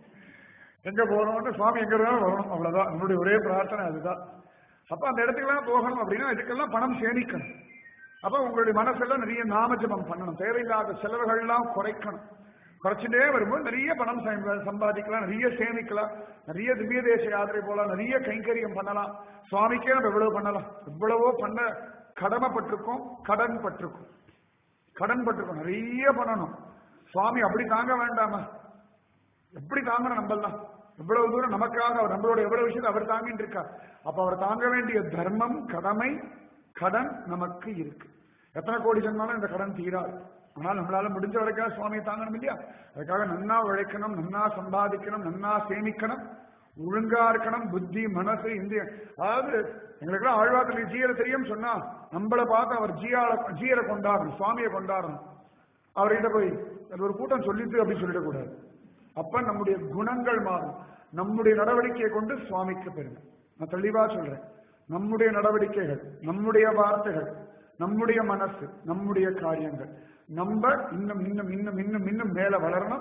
எங்க போறோம்னு சுவாமி எங்க இருந்தாலும் வரணும் அவ்வளவுதான் நம்மளுடைய ஒரே பிரார்த்தனை அதுதான் அப்ப அந்த இடத்துக்குலாம் போகணும் அப்படின்னா இதுக்கெல்லாம் பணம் சேமிக்கணும் அப்ப உங்களுடைய மனசெல்லாம் நிறைய நாமஜபம் பண்ணணும் தேவையில்லாத செலவுகள்லாம் குறைக்கணும் குறைச்சிட்டே வரும்போது நிறைய பணம் சம்ப- சம்பாதிக்கலாம் நிறைய சேமிக்கலாம் நிறைய திவ்ய தேச யாத்திரை போலாம் நிறைய கைங்கரியம் பண்ணலாம் சுவாமிக்கே நம்ம எவ்வளவு பண்ணலாம் எவ்வளவோ பண்ண கடமைப்பட்டிருக்கோம் கடன் பட்டிருக்கோம் கடன் பட்டிருக்கோம் நிறைய பண்ணணும் சுவாமி அப்படி தாங்க வேண்டாமா எப்படி தாங்கணும் நம்மெல்லாம் எவ்வளவு தூரம் நமக்காக அவர் நம்மளோட எவ்வளவு விஷயத்தை அவர் தாங்கிட்டு இருக்கார் அப்ப அவர் தாங்க வேண்டிய தர்மம் கடமை கடன் நமக்கு இருக்கு எத்தனை கோடி ஜென்மாலும் இந்த கடன் தீராது ஆனால் நம்மளால முடிஞ்ச வரைக்கும் சுவாமியை தாங்கணும் இல்லையா அதுக்காக நன்னா உழைக்கணும் நன்னா சம்பாதிக்கணும் நன்னா சேமிக்கணும் ஒழுங்கா இருக்கணும் புத்தி மனசு இந்திய அதாவது எங்களுக்கெல்லாம் ஆழ்வார்த்தலை ஜீயரை தெரியும் சொன்னா நம்மளை பார்த்து அவர் ஜீயால ஜீயரை கொண்டாடணும் சுவாமியை கொண்டாடணும் அவர்கிட்ட போய் அது ஒரு கூட்டம் சொல்லிட்டு அப்படி சொல்லிடக்கூடாது அப்ப நம்முடைய குணங்கள் மாறும் நம்முடைய நடவடிக்கையை கொண்டு சுவாமிக்கு பெருமை நான் தெளிவா சொல்றேன் நம்முடைய நடவடிக்கைகள் நம்முடைய வார்த்தைகள் நம்முடைய மனசு நம்முடைய காரியங்கள் நம்ம இன்னும் இன்னும் இன்னும் இன்னும் இன்னும் மேல வளரணும்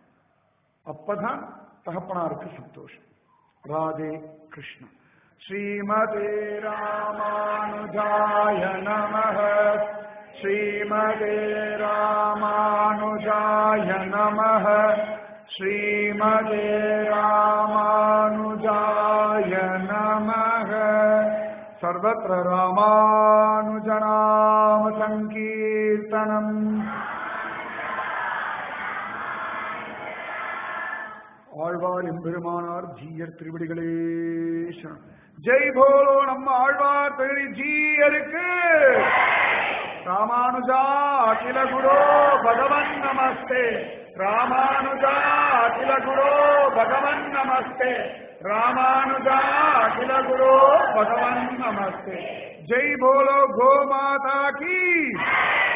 அப்பதான் தகப்பனாருக்கு சந்தோஷம் ராதே கிருஷ்ணா ஸ்ரீமதே ராமானுஜாய நமः ஸ்ரீமதே ராமானுஜாய நமः ஸ்ரீமதே ராமானுஜாய நமः सर्वत्र रामानुजनाम सङ्कीर्तनम् ஆழ்வார் எம்பெருமானார் ஜீயர் திருவடிகளே சரணம். ஜெய் போலோ நம்ம ஆழ்வார் பெயரி ஜீயருக்கு ராமானுஜா அகில குரோ பகவன் நமஸ்தே ராமானுஜா அகில குரோ பகவன் நமஸ்தே ராமானுஜா அகில குரோ பகவன் நமஸ்தே ஜெய் போலோ கோ மாதா கி